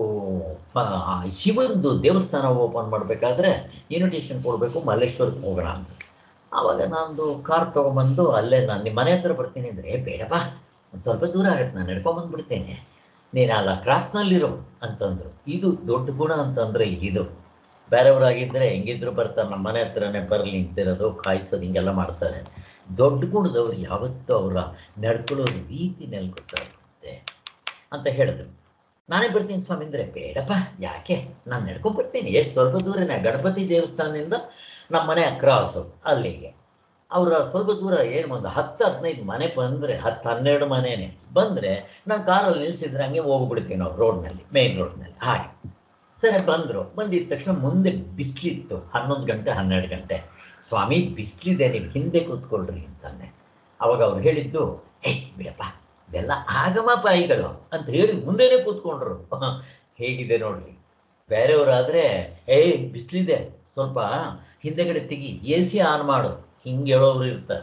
ಫ- ಆ ಶಿವಂದು ದೇವಸ್ಥಾನ ಓಪನ್ ಮಾಡಬೇಕಾದ್ರೆ ಇನ್ವಿಟೇಷನ್ ಕೊಡಬೇಕು ಮಲ್ಲೇಶ್ವರಕ್ಕೆ ಹೋಗೋಣ ಅಂತ ಆವಾಗ ನಂದು ಕಾರ್ ತೊಗೊಂಬಂದು ಅಲ್ಲೇ ನಾನು ನಿಮ್ಮ ಮನೆ ಹತ್ರ ಬರ್ತೀನಿ ಅಂದರೆ ಬೇಡಪ್ಪ ಒಂದು ಸ್ವಲ್ಪ ದೂರ ಆಗುತ್ತೆ ನಾನು ನಡ್ಕೊಂಬಂದ್ಬಿಡ್ತೇನೆ ನೀನು ಅಲ್ಲ ಕ್ರಾಸ್ನಲ್ಲಿರು ಅಂತಂದರು ಇದು ದೊಡ್ಡ ಗುಣ ಅಂತಂದರೆ ಇದು ಬೇರೆಯವರಾಗಿದ್ದರೆ ಹೆಂಗಿದ್ರು ಬರ್ತಾರೆ ನಮ್ಮ ಮನೆ ಹತ್ರನೇ ಬರಲಿ ನಿಂತಿರೋದು ಕಾಯಿಸೋದು ಹಿಂಗೆಲ್ಲ ಮಾಡ್ತಾರೆ ದೊಡ್ಡ ಗುಣದವ್ರು ಯಾವತ್ತೂ ಅವರ ನಡ್ಕೊಳ್ಳೋ ರೀತಿನಲ್ಲಿ ಗೊತ್ತಾಗುತ್ತೆ ಅಂತ ಹೇಳಿದ್ರು ನಾನೇ ಬರ್ತೀನಿ ಸ್ವಾಮಿ ಅಂದರೆ ಬೇಡಪ್ಪ ಯಾಕೆ ನಾನು ನಡ್ಕೊಂಡ್ ಬರ್ತೀನಿ ಎಷ್ಟು ಸ್ವಲ್ಪ ದೂರನೇ ಗಣಪತಿ ದೇವಸ್ಥಾನದಿಂದ ನಮ್ಮ ಮನೆ ಕ್ರಾಸು ಅಲ್ಲಿಗೆ ಅವರ ಸ್ವಲ್ಪ ದೂರ ಏನು ಒಂದು ಹತ್ತು ಹದಿನೈದು ಮನೆ ಬಂದರೆ ಹತ್ತು ಹನ್ನೆರಡು ಮನೆನೇ ಬಂದರೆ ನಾನು ಕಾರಲ್ಲಿ ನಿಲ್ಸಿದ್ರೆ ಹಂಗೆ ಹೋಗ್ಬಿಡ್ತೀವಿ ನಾವು ರೋಡ್ನಲ್ಲಿ ಮೇನ್ ರೋಡ್ನಲ್ಲಿ ಹಾಗೆ ಸರಿ ಬಂದರು ಬಂದಿದ್ದ ತಕ್ಷಣ ಮುಂದೆ ಬಿಸಿಲಿತ್ತು ಹನ್ನೊಂದು ಗಂಟೆ ಹನ್ನೆರಡು ಗಂಟೆ ಸ್ವಾಮಿ ಬಿಸಿಲಿದೆ ನೀವು ಹಿಂದೆ ಕೂತ್ಕೊಳ್ರಿ ಅಂತಂದೆ ಅವಾಗ ಅವ್ರು ಹೇಳಿದ್ದು ಏ ಬಿಡಪ್ಪ ಇದೆಲ್ಲ ಆಗಮಪಾಯಿಗಳು ಅಂತ ಹೇಳಿ ಮುಂದೆನೇ ಕೂತ್ಕೊಂಡ್ರು ಹೇಗಿದೆ ನೋಡ್ರಿ ಬೇರೆಯವರಾದರೆ ಏಯ್ ಬಿಸಿಲಿದೆ ಸ್ವಲ್ಪ ಹಿಂದೆಗಡೆ ತೆಗಿ ಎ ಸಿ ಆನ್ ಮಾಡು ಹಿಂಗೆ ಹೇಳೋರು ಇರ್ತಾರೆ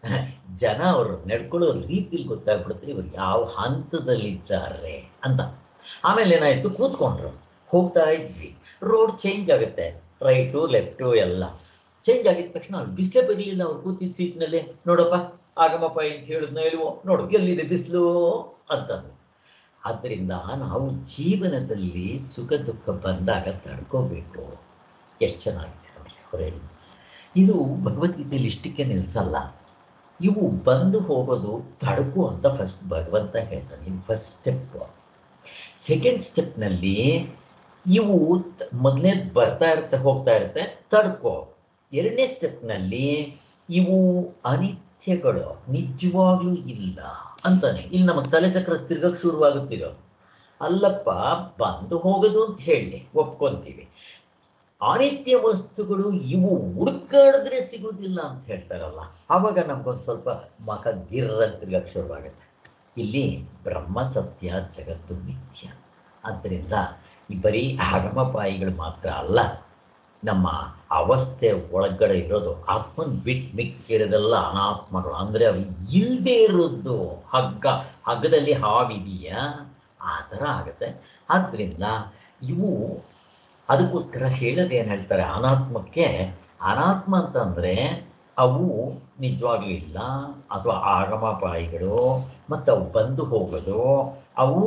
ಜನ ಅವರು ನಡ್ಕೊಳ್ಳೋ ರೀತಿಲಿ ಗೊತ್ತಾಗ್ಬಿಡುತ್ತೆ ಇವರು ಯಾವ ಹಂತದಲ್ಲಿದ್ದಾರೆ ಅಂತ ಆಮೇಲೆ ಏನಾಯಿತು ಕೂತ್ಕೊಂಡ್ರು ಹೋಗ್ತಾ ಇದ್ವಿ ರೋಡ್ ಚೇಂಜ್ ಆಗುತ್ತೆ ರೈಟು ಲೆಫ್ಟು ಎಲ್ಲ ಚೇಂಜ್ ಆಗಿದ ತಕ್ಷಣ ಅವ್ರು ಬಿಸಿಲೇ ಬರಲಿಲ್ಲ ಅವ್ರು ಕೂತಿದ್ದ ಸೀಟ್ನಲ್ಲಿ ನೋಡಪ್ಪ ಆಗಮಪ್ಪ ಅಂತ ಹೇಳಿದ್ನ ಇಲ್ವೋ ನೋಡು ಎಲ್ಲಿದೆ ಬಿಸಿಲು ಅಂತಂದು ಆದ್ದರಿಂದ ನಾವು ಜೀವನದಲ್ಲಿ ಸುಖ ದುಃಖ ಬಂದಾಗ ತಡ್ಕೋಬೇಕು ಎಷ್ಟು ಚೆನ್ನಾಗಿದೆ ನೋಡಿ ಅವ್ರು ಹೇಳಿದ್ದು ಇದು ಭಗವದ್ಗೀತೆಯಲ್ಲಿ ಇಷ್ಟಕ್ಕೆ ನಿಲ್ಲಿಸಲ್ಲ ಇವು ಬಂದು ಹೋಗೋದು ತಡಕು ಅಂತ ಫಸ್ಟ್ ಭಗವಂತ ಹೇಳ್ತಾನೆ ಇದು ಫಸ್ಟ್ ಸ್ಟೆಪ್ ಸೆಕೆಂಡ್ ಸ್ಟೆಪ್ನಲ್ಲಿ ಇವು ಮೊದಲನೇ ಬರ್ತಾ ಇರುತ್ತೆ ಹೋಗ್ತಾ ಇರುತ್ತೆ ತಡ್ಕೋ ಎರಡನೇ ಸ್ಟೆಪ್ನಲ್ಲಿ ಇವು ಅನಿತ್ಯಗಳು ನಿಜವಾಗ್ಲೂ ಇಲ್ಲ ಅಂತಾನೆ ಇಲ್ಲಿ ನಮಗೆ ತಲೆ ಚಕ್ರ ತಿರ್ಗಕ್ಕೆ ಶುರುವಾಗುತ್ತಿರೋ ಅಲ್ಲಪ್ಪ ಬಂದು ಹೋಗೋದು ಅಂತ ಹೇಳಿ ಒಪ್ಕೊಂತೀವಿ ಅನಿತ್ಯ ವಸ್ತುಗಳು ಇವು ಹುಡುಕಾಡಿದ್ರೆ ಸಿಗುವುದಿಲ್ಲ ಅಂತ ಹೇಳ್ತಾರಲ್ಲ ಆವಾಗ ನಮ್ಗೊಂದು ಸ್ವಲ್ಪ ಮಕ ಗಿರ್ರ ತಿರ್ಗಕ್ಕೆ ಶುರುವಾಗುತ್ತೆ ಇಲ್ಲಿ ಬ್ರಹ್ಮ ಸತ್ಯ ಜಗತ್ತು ಮಿಥ್ಯ ಆದ್ದರಿಂದ ಈ ಬರೀ ಆಗಮಪಾಯಿಗಳು ಮಾತ್ರ ಅಲ್ಲ ನಮ್ಮ ಅವಸ್ಥೆ ಒಳಗಡೆ ಇರೋದು ಆತ್ಮನ್ ಬಿಟ್ಟು ಮಿಕ್ಕಿರೋದೆಲ್ಲ ಅನಾತ್ಮಗಳು ಅಂದರೆ ಅವು ಇಲ್ಲದೆ ಇರೋದು ಹಗ್ಗ ಹಗ್ಗದಲ್ಲಿ ಹಾವಿದೆಯಾ ಆ ಥರ ಆಗುತ್ತೆ ಆದ್ದರಿಂದ ಇವು ಅದಕ್ಕೋಸ್ಕರ ಹೇಳೋದು ಏನು ಹೇಳ್ತಾರೆ ಅನಾತ್ಮಕ್ಕೆ ಅನಾತ್ಮ ಅಂತಂದರೆ ಅವು ನಿಜವಾಗ್ಲೂ ಇಲ್ಲ ಅಥವಾ ಆಗಮಪಾಯಿಗಳು ಮತ್ತು ಅವು ಬಂದು ಹೋಗೋದು ಅವು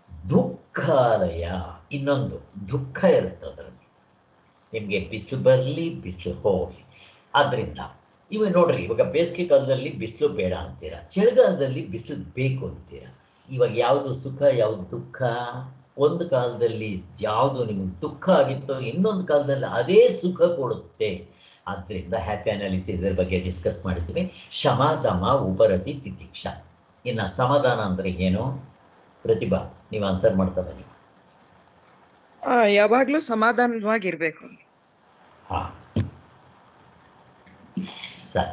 ದುಃಖಾಲಯ ಇನ್ನೊಂದು ದುಃಖ ಇರುತ್ತೆ ಅದರಲ್ಲಿ ನಿಮಗೆ ಬಿಸಿಲು ಬರಲಿ ಬಿಸಿಲು ಹೋಗಲಿ ಆದ್ದರಿಂದ ಇವಾಗ ನೋಡ್ರಿ ಇವಾಗ ಬೇಸಿಗೆ ಕಾಲದಲ್ಲಿ ಬಿಸಿಲು ಬೇಡ ಅಂತೀರ ಚಳಿಗಾಲದಲ್ಲಿ ಬಿಸಿಲು ಬೇಕು ಅಂತೀರ ಇವಾಗ ಯಾವುದು ಸುಖ ಯಾವುದು ದುಃಖ ಒಂದು ಕಾಲದಲ್ಲಿ ಯಾವುದು ನಿಮ್ಗೆ ದುಃಖ ಆಗಿತ್ತೋ ಇನ್ನೊಂದು ಕಾಲದಲ್ಲಿ ಅದೇ ಸುಖ ಕೊಡುತ್ತೆ ಆದ್ದರಿಂದ ಹ್ಯಾಪಿ ಅನಾಲಿಸಿಸ್ ಇದ್ರ ಬಗ್ಗೆ ಡಿಸ್ಕಸ್ ಮಾಡಿದ್ವಿ ಶಮ ದಮ ಉಪರತಿ ತಿತಿಕ್ಷ ಇನ್ನು ಸಮಾಧಾನ ಅಂದರೆ ಏನು ಪ್ರತಿಭಾ ನೀವು ಆನ್ಸರ್ ಮಾಡ್ತಾ ಬನ್ನಿ ಆ, ಯಾವಾಗ್ಲೂ ಸಮಾಧಾನವಾಗಿರ್ಬೇಕು ಹಾ ಸರಿ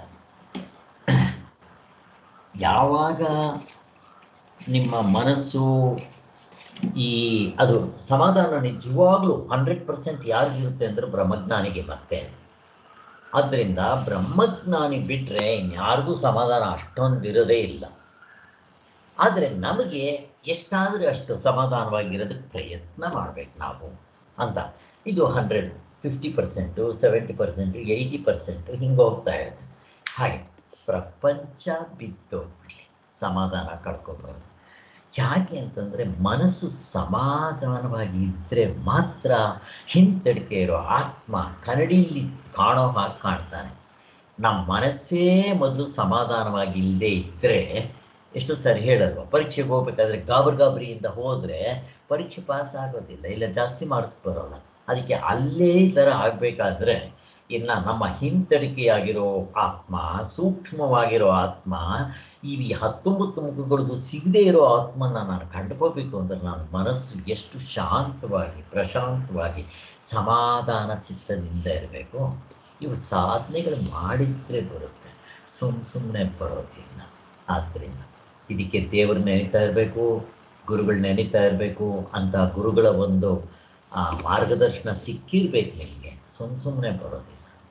ಯಾವಾಗ ನಿಮ್ಮ ಮನಸ್ಸು ಈ ಅದು ಸಮಾಧಾನ ನಿಜವಾಗ್ಲೂ ಹಂಡ್ರೆಡ್ ಪರ್ಸೆಂಟ್ ಯಾರಿಗಿರುತ್ತೆ ಅಂದರೆ ಬ್ರಹ್ಮಜ್ಞಾನಿಗೆ ಮತ್ತೆ ಆದ್ದರಿಂದ ಬ್ರಹ್ಮಜ್ಞಾನಿ ಬಿಟ್ಟರೆ ಇನ್ಯಾರಿಗೂ ಸಮಾಧಾನ ಅಷ್ಟೊಂದು ಇರೋದೇ ಇಲ್ಲ ಆದರೆ ನಮಗೆ ಎಷ್ಟಾದರೆ ಅಷ್ಟು ಸಮಾಧಾನವಾಗಿರೋದಕ್ಕೆ ಪ್ರಯತ್ನ ಮಾಡ್ಬೇಕು ನಾವು ಅಂತ ಇದು hundred fifty percent seventy percent eighty percent ಹಿಂಗೆ ಹೋಗ್ತಾ ಇರುತ್ತೆ ಹಾಗೆ ಪ್ರಪಂಚ ಬಿದ್ದೋಗ್ಬಿಡ್ಲಿ ಸಮಾಧಾನ ಕಳ್ಕೊಬಾರ್ದು ಯಾಕೆ ಅಂತಂದರೆ ಮನಸ್ಸು ಸಮಾಧಾನವಾಗಿ ಇದ್ದರೆ ಮಾತ್ರ ಹಿಂತಡಿಕೆ ಇರೋ ಆತ್ಮ ಕನ್ನಡಿಯಲ್ಲಿ ಕಾಣೋ ಹಾಗೆ ಕಾಣ್ತಾನೆ ನಮ್ಮ ಮನಸ್ಸೇ ಮೊದಲು ಸಮಾಧಾನವಾಗಿ ಇಲ್ಲದೆ ಇದ್ದರೆ ಎಷ್ಟು ಸರಿ ಹೇಳಲ್ವ ಪರೀಕ್ಷೆಗೆ ಹೋಗ್ಬೇಕಾದ್ರೆ ಗಾಬರಿ ಗಾಬರಿಯಿಂದ ಹೋದರೆ ಪರೀಕ್ಷೆ ಪಾಸ್ ಆಗೋದಿಲ್ಲ ಇಲ್ಲ ಜಾಸ್ತಿ ಮಾರ್ಕ್ಸ್ ಬರೋಲ್ಲ ಅದಕ್ಕೆ ಅಲ್ಲೇ ಈ ಥರ ಆಗಬೇಕಾದ್ರೆ ಇನ್ನು ನಮ್ಮ ಹಿಂತಡಿಕೆಯಾಗಿರೋ ಆತ್ಮ ಸೂಕ್ಷ್ಮವಾಗಿರೋ ಆತ್ಮ ಈ ಹತ್ತೊಂಬತ್ತು ಮುಖಗಳಿಗೂ ಸಿಗದೇ ಇರೋ ಆತ್ಮನ ನಾನು ಕಂಡುಕೋಬೇಕು ಅಂದರೆ ನನ್ನ ಮನಸ್ಸು ಎಷ್ಟು ಶಾಂತವಾಗಿ ಪ್ರಶಾಂತವಾಗಿ ಸಮಾಧಾನ ಚಿತ್ತದಿಂದ ಇರಬೇಕು ಇವು ಸಾಧನೆಗಳು ಮಾಡಿದ್ರೆ ಬರುತ್ತೆ ಸುಮ್ಮ ಸುಮ್ಮನೆ ಬರೋದಿಲ್ಲ ಆದ್ದರಿಂದ ಇದಕ್ಕೆ ದೇವರು ನೆನೀತಾ ಇರಬೇಕು ಗುರುಗಳು ನೆನೀತಾ ಇರಬೇಕು ಅಂತ ಗುರುಗಳ ಒಂದು ಆ, ಮಾರ್ಗದರ್ಶನ ಸಿಕ್ಕಿರ್ಬೇಕು ನಿಮಗೆ ಸುಮ್ಮ ಸುಮ್ಮನೆ ಬರೋದಿಲ್ಲ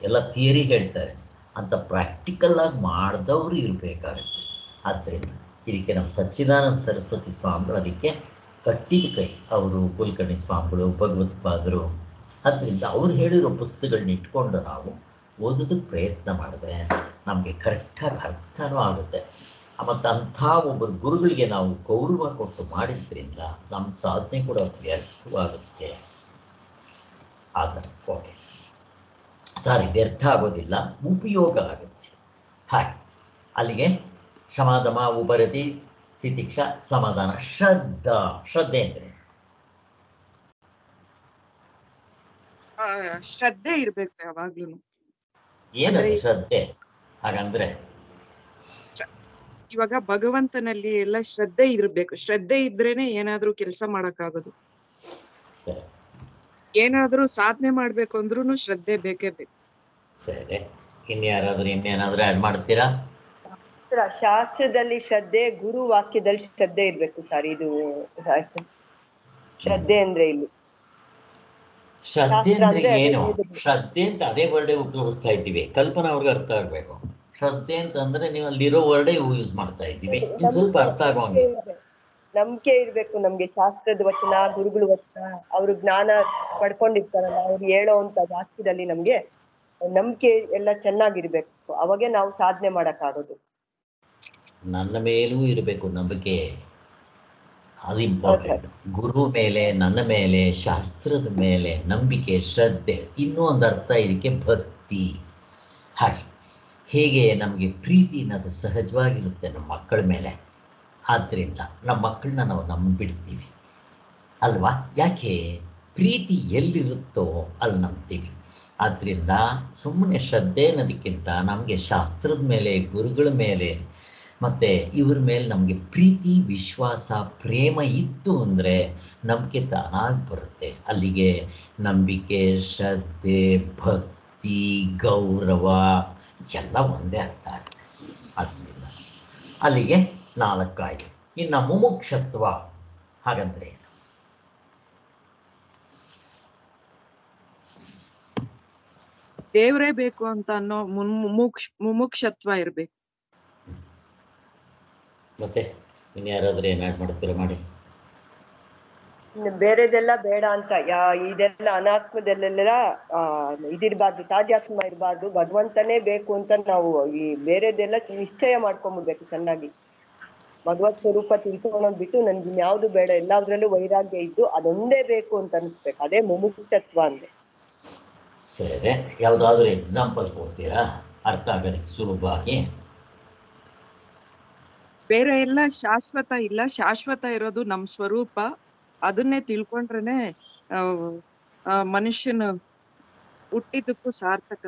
ಎಲ್ಲ ಥಿಯರಿ ಹೇಳ್ತಾರೆ ಅಂತ ಪ್ರಾಕ್ಟಿಕಲ್ ಆಗಿ ಮಾಡಿದವರು ಇರಬೇಕಾಗುತ್ತೆ ಆದ್ದರಿಂದ ಇದಕ್ಕೆ ನಮ್ಮ ಸಚ್ಚಿದಾನಂದ ಸರಸ್ವತಿ ಸ್ವಾಮಿಗಳು ಅದಕ್ಕೆ ಕಟ್ಟಿದ ಕೈ ಅವರು ಕುಲಕರ್ಣಿ ಸ್ವಾಮಿಗಳು ಭಗವತ್ಪಾದರು ಅದರಿಂದ ಅವ್ರು ಹೇಳಿರೋ ಪುಸ್ತಕಗಳನ್ನ ಇಟ್ಕೊಂಡು ನಾವು ಓದೋದಕ್ಕೆ ಪ್ರಯತ್ನ ಮಾಡಿದ್ರೆ ನಮಗೆ ಕರೆಕ್ಟಾಗಿ ಅರ್ಥನೂ ಆಗುತ್ತೆ ಮತ್ತು ಅಂಥ ಒಬ್ಬರು ಗುರುಗಳಿಗೆ ನಾವು ಗೌರವ ಕೊಟ್ಟು ಮಾಡಿದ್ರಿಂದ ನಮ್ಮ ಸಾಧನೆ ಕೂಡ ವ್ಯರ್ಥವಾಗುತ್ತೆ ಆ ಥರ ಓಕೆ ಸಾರಿ ವ್ಯರ್ಥ ಆಗೋದಿಲ್ಲ ಉಪಯೋಗ ಆಗುತ್ತೆ ಹಾಗೆ ಅಲ್ಲಿಗೆ ಶಮಾದಮ ಉಪರತಿ ತಿತಿಕ್ಷ ಸಮಾಧಾನ ಶ್ರದ್ಧಾ ಶ್ರದ್ಧೆ ಅಂದರೆ ಆ, ಶ್ರದ್ಧೆ ಇರ್ಬೇಕು ಯಾವಾಗ್ಲೂ ಏನದು ಅಂದ್ರೆ- ಶ್ರದ್ಧೆ ಹಾಗಂದ್ರೆ ಇವಾಗ ಭಗವಂತನಲ್ಲಿ ಎಲ್ಲ ಶ್ರದ್ಧೆ ಇರ್ಬೇಕು ಶ್ರದ್ಧೆ ಇದ್ರೇನೆ ಏನಾದ್ರೂ ಕೆಲಸ ಮಾಡಕ್ಕಾಗೋದು ಸರಿ ಏನಾದ್ರೂ ಸಾಧನೆ ಮಾಡ್ಬೇಕು ಅಂದ್ರೂ ಶ್ರದ್ಧೆ ಬೇಕೇ ಬೇಕು ಸರಿ ಇನ್ಯಾರಾದ್ರೂ ಇನ್ನೇನಾದ್ರೂ ಆ್ಯಡ್ ಮಾಡ್ತೀರಾ ಶಾಸ್ತ್ರ ಶಾಸ್ತ್ರದಲ್ಲಿ ಶ್ರದ್ಧೆ ಗುರು ವಾಕ್ಯದಲ್ಲಿ ಶ್ರದ್ಧೆ ಇರ್ಬೇಕು ಸರ್ ಇದು ಶ್ರದ್ಧೆ ಅಂದ್ರೆ ಇಲ್ಲಿ ಶ್ರದ್ಧೆ ಶಾಸ್ತ್ರ ಅಂದ್ರೆ ಅಂದ್ರೆ ಏನು ಅದೇ ಇದು. ಶ್ರದ್ಧೆ ಅಂತ ಅದೇ ವರ್ಡೇ ಉಪಯೋಗಿಸ್ತಾ ಇದ್ದೀವಿ ಕಲ್ಪನಾ ಅವ್ರಿಗೆ ಅರ್ಥ ಆಗ್ಬೇಕು ಶ್ರದ್ಧೆ ಅಂತಂದ್ರೆ ನೀವು ಅಲ್ಲಿರೋ ವರ್ಡೇ ಯೂಸ್ ಮಾಡ್ತಾ ಇದ್ದೀವಿ ಇನ್ನು ಸ್ವಲ್ಪ ಅರ್ಥ ಆಗೋಂಗೆ ನಂಬಿಕೆ ಇರ್ಬೇಕು ನಮ್ಗೆ ಶಾಸ್ತ್ರದ ವಚನ ಗುರುಗಳ ವಚನ ಅವರು ಜ್ಞಾನ ಪಡ್ಕೊಂಡಿರ್ತಾರಲ್ಲ ಅವ್ರು ಹೇಳೋ ಅಂತ ವಾಕ್ಯದಲ್ಲಿ ನಮ್ಗೆ ನಂಬಿಕೆ ಎಲ್ಲ ಚೆನ್ನಾಗಿರ್ಬೇಕು ಅವಾಗೆ ನಾವು ಸಾಧನೆ ಮಾಡಕ್ಕಾಗೋದು ನನ್ನ ಮೇಲೂ ಇರಬೇಕು ನಂಬಿಕೆ ಅದು ಇಂಪಾರ್ಟೆಂಟ್ ಗುರು ಮೇಲೆ ನನ್ನ ಮೇಲೆ ಶಾಸ್ತ್ರದ ಮೇಲೆ ನಂಬಿಕೆ ಶ್ರದ್ಧೆ ಇನ್ನೂ ಒಂದು ಅರ್ಥ ಇದಕ್ಕೆ ಭಕ್ತಿ ಹಾಗೆ ಹೇಗೆ ನಮಗೆ ಪ್ರೀತಿ ಅನ್ನೋದು ಸಹಜವಾಗಿರುತ್ತೆ ನಮ್ಮ ಮಕ್ಕಳ ಮೇಲೆ ಆದ್ದರಿಂದ ನಮ್ಮ ಮಕ್ಕಳನ್ನ ನಾವು ನಂಬಿಡ್ತೀವಿ ಅಲ್ವಾ ಯಾಕೆ ಪ್ರೀತಿ ಎಲ್ಲಿರುತ್ತೋ ಅಲ್ಲಿ ನಂಬ್ತೀವಿ ಆದ್ದರಿಂದ ಸುಮ್ಮನೆ ಶ್ರದ್ಧೆ ಅನ್ನೋದಕ್ಕಿಂತ ನಮಗೆ ಶಾಸ್ತ್ರದ ಮೇಲೆ ಗುರುಗಳ ಮೇಲೆ ಮತ್ತು ಇವ್ರ ಮೇಲೆ ನಮಗೆ ಪ್ರೀತಿ ವಿಶ್ವಾಸ ಪ್ರೇಮ ಇತ್ತು ಅಂದರೆ ನಂಬಿಕೆ ತಾನಾಗಿ ಬರುತ್ತೆ ಅಲ್ಲಿಗೆ ನಂಬಿಕೆ ಶ್ರದ್ಧೆ ಭಕ್ತಿ ಗೌರವ ಎಲ್ಲ ಒಂದೇ ಅರ್ಥ ಆಗುತ್ತೆ ಅದರಿಂದ ಅಲ್ಲಿಗೆ ನಾಲ್ಕಾಯ್ತು ಇನ್ನು ಮುಮುಕ್ಷತ್ವ ಹಾಗಂದ್ರೆ ಏನು? ದೇವ್ರೇ ಬೇಕು ಅಂತ ಅನ್ನೋ ಮುನ್- ಮುಮುಕ್ಷ ಮುಮುಕ್ಷತ್ವ ಇರ್ಬೇಕು ಮತ್ತೆ ಇನ್ಯಾರಾದ್ರೂ ಏನು ಆ್ಯಡ್ ಮಾಡ್ತೀರಾ ಮಾಡಿ ಇನ್ನು ಬೇರೆದೆಲ್ಲ ಬೇಡ ಅಂತ ಯಾ ಇದೆಲ್ಲ ಅನಾತ್ಮದಲ್ಲೆಲ್ಲ ಆ ಇದಿರ್ಬಾರ್ದು ತಾಜಾತ್ಮ ಇರ್ಬಾರ್ದು ಭಗವಂತನೇ ಬೇಕು ಅಂತ ನಾವು ಈ ಬೇರೆದೆಲ್ಲ ನಿಶ್ಚಯ ಮಾಡ್ಕೊಂಬಿಡ್ಬೇಕು ಚೆನ್ನಾಗಿ ಭಗವತ್ ಸ್ವರೂಪ ತಿಳ್ಕೊಂಡೋದ್ ಬಿಟ್ಟು ನನ್ಗೆ ಇನ್ಯಾವ್ದು ಬೇಡ ಎಲ್ಲಾದ್ರಲ್ಲೂ ವೈರಾಗ್ಯ ಇದ್ದು ಅದೊಂದೇ ಬೇಕು ಅಂತ ಅನಿಸ್ಬೇಕು ಅದೇ ಮುಮುಕ್ಷತ್ವ ಅಂದ್ರೆ ಸರಿ ಯಾವುದಾದ್ರೂ ಎಕ್ಸಾಂಪಲ್ ಕೊಡ್ತೀರಾ ಅರ್ಥ ಆಗೋದಕ್ಕೆ ಸುಲಭವಾಗಿ ಬೇರೆ ಎಲ್ಲ ಶಾಶ್ವತ ಇಲ್ಲ ಶಾಶ್ವತ ಇರೋದು ನಮ್ ಸ್ವರೂಪ ಅದನ್ನೇ ತಿಳ್ಕೊಂಡ್ರೇನೆ ಆ, ಆ, ಮನುಷ್ಯನ ಹುಟ್ಟಿದ್ದಕ್ಕೂ ಸಾರ್ಥಕ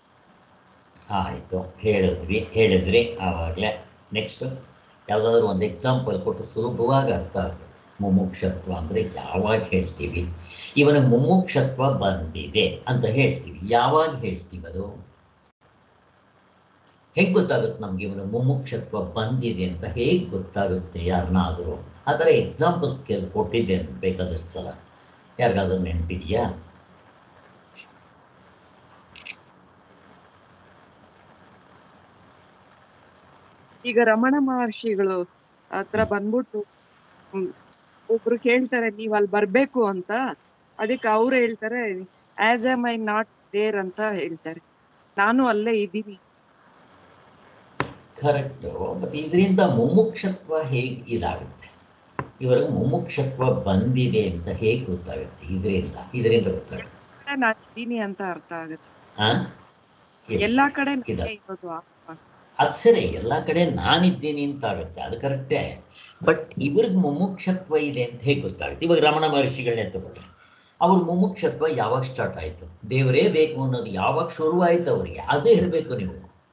ಆಯಿತು ಹೇಳಿದ್ವಿ ಹೇಳಿದ್ರಿ ಆವಾಗಲೇ ನೆಕ್ಸ್ಟ್ ಯಾವುದಾದ್ರೂ ಒಂದು ಎಕ್ಸಾಂಪಲ್ ಕೊಟ್ಟು ಸುಲಭವಾಗಿ ಅರ್ಥ ಆಗ್ತದೆ ಮುಮುಕ್ಷತ್ವ ಅಂದರೆ ಯಾವಾಗ ಹೇಳ್ತೀವಿ ಇವನಿಗೆ ಮುಮುಕ್ಷತ್ವ ಬಂದಿದೆ ಅಂತ ಹೇಳ್ತೀವಿ ಯಾವಾಗ ಹೇಳ್ತೀವಿ ಅದು ಹೇಗೆ ಗೊತ್ತಾಗುತ್ತೆ ನಮ್ಗೆ ಇವನು ಮುಮುಕ್ಷತ್ವ ಬಂದಿದೆ ಅಂತ ಹೇಗೆ ಗೊತ್ತಾಗುತ್ತೆ ಯಾರನ್ನಾದರೂ ಆ ಥರ ಎಕ್ಸಾಂಪಲ್ಸ್ ಕೆಲ ಕೊಟ್ಟಿದ್ದೆ ಅಂತ ಬೇಕಾದಷ್ಟು ಸಲ ಯಾರಿಗಾದ್ರೂ ನೆನಪಿದೆಯಾ ಈಗ ರಮಣ ಮಹರ್ಷಿಗಳು ಹತ್ರ ಬಂದ್ಬಿಟ್ಟು ಹ್ಮ್, ಒಬ್ರು ಕೇಳ್ತಾರೆ ನೀವ್ ಅಲ್ಲಿ ಬರ್ಬೇಕು ಅಂತ ಅದಕ್ಕೆ ಅವ್ರು ಹೇಳ್ತಾರೆ as am I not there ಅಂತ ಹೇಳ್ತಾರೆ ನಾನು ಅಲ್ಲೇ ಇದ್ದೀನಿ ಕರೆಕ್ಟು ಬಟ್ ಇದರಿಂದ ಮುಮುಕ್ಷತ್ವ ಹೇಗೆ ಇದಾಗುತ್ತೆ ಇವರಿಗೆ ಮುಮುಕ್ಷತ್ವ ಬಂದಿದೆ ಅಂತ ಹೇಗೆ ಗೊತ್ತಾಗುತ್ತೆ ಇದರಿಂದ ಇದರಿಂದ ಗೊತ್ತಾಗುತ್ತೆ ನಾನು ಇದ್ದೀನಿ ಅಂತ ಅರ್ಥ ಆಗುತ್ತೆ ಆ? ಎಲ್ಲಾ ಕಡೆ ಇದೆ. ನಾನೇ ಇರೋದು ಆತ್ಮ ಅದು ಸರಿ ಎಲ್ಲ ಕಡೆ ನಾನಿದ್ದೀನಿ ಅಂತ ಆಗುತ್ತೆ ಅದು ಕರೆಕ್ಟೇ ಬಟ್ ಇವ್ರಿಗೆ ಮುಮುಕ್ಷತ್ವ ಇದೆ ಅಂತ ಹೇಗೆ ಗೊತ್ತಾಗುತ್ತೆ ಇವಾಗ ರಮಣ ಮಹರ್ಷಿಗಳನ್ನೇ ತಗೊಳ್ರಿ ಅವ್ರ ಮುಮುಕ್ಷತ್ವ ಯಾವಾಗ ಸ್ಟಾರ್ಟ್ ಆಯಿತು ದೇವರೇ ಬೇಕು ಅನ್ನೋದು ಯಾವಾಗ ಶುರುವಾಯಿತು ಅವರಿಗೆ ಅದೇ ಹೇಳಬೇಕು ನೀವು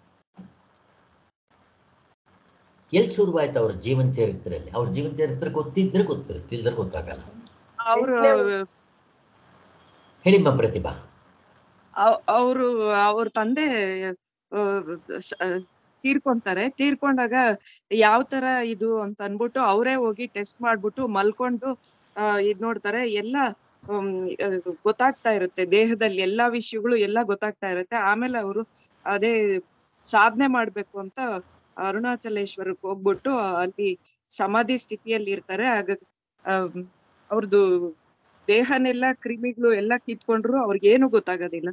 ಎಲ್ಲಿ ಶುರುವಾಯ್ತು ಅವ್ರ ಜೀವನ ಚರಿತ್ರೆಯಲ್ಲಿ ಅವ್ರ ಜೀವನ ಚರಿತ್ರೆ ಗೊತ್ತಿದ್ರೆ ಗೊತ್ತಿರುತ್ತೆ ಇಲ್ದ್ರೆ ಗೊತ್ತಾಗಲ್ಲ ಅವರು ಹೇಳಿಮ್ಮ ಪ್ರತಿಭಾ ಅವರು ಅವ್ರ ತಂದೆ ಆ, ಸ- ಆ, ತೀರ್ಕೊಂತಾರೆ ತೀರ್ಕೊಂಡಾಗ ಯಾವ ತರ ಇದು ಅಂತ ಅನ್ಬಿಟ್ಟು ಅವರೇ ಹೋಗಿ ಟೆಸ್ಟ್ ಮಾಡ್ಬಿಟ್ಟು ಮಲ್ಕೊಂಡು ಆ, ಇದ್ ನೋಡ್ತಾರೆ ಎಲ್ಲ ಹ್ಮ್, ಅಹ್, ಗೊತ್ತಾಗ್ತಾ ಇರುತ್ತೆ ದೇಹದಲ್ಲಿ ಎಲ್ಲಾ ವಿಷಯಗಳು ಎಲ್ಲ ಗೊತ್ತಾಗ್ತಾ ಇರುತ್ತೆ ಆಮೇಲೆ ಅವರು ಅದೇ ಸಾಧನೆ ಮಾಡ್ಬೇಕು ಅಂತ ಅರುಣಾಚಲೇಶ್ವರಕ್ಕೆ ಹೋಗ್ಬಿಟ್ಟು ಅಲ್ಲಿ ಸಮಾಧಿ ಸ್ಥಿತಿಯಲ್ಲಿ ಇರ್ತಾರೆ ಆಗ ಅಹ್, ಅವ್ರದ್ದು ದೇಹನೆಲ್ಲ ಕ್ರಿಮಿಗಳು ಎಲ್ಲ ಕಿತ್ಕೊಂಡ್ರು ಅವ್ರಿಗೇನು ಗೊತ್ತಾಗೋದಿಲ್ಲ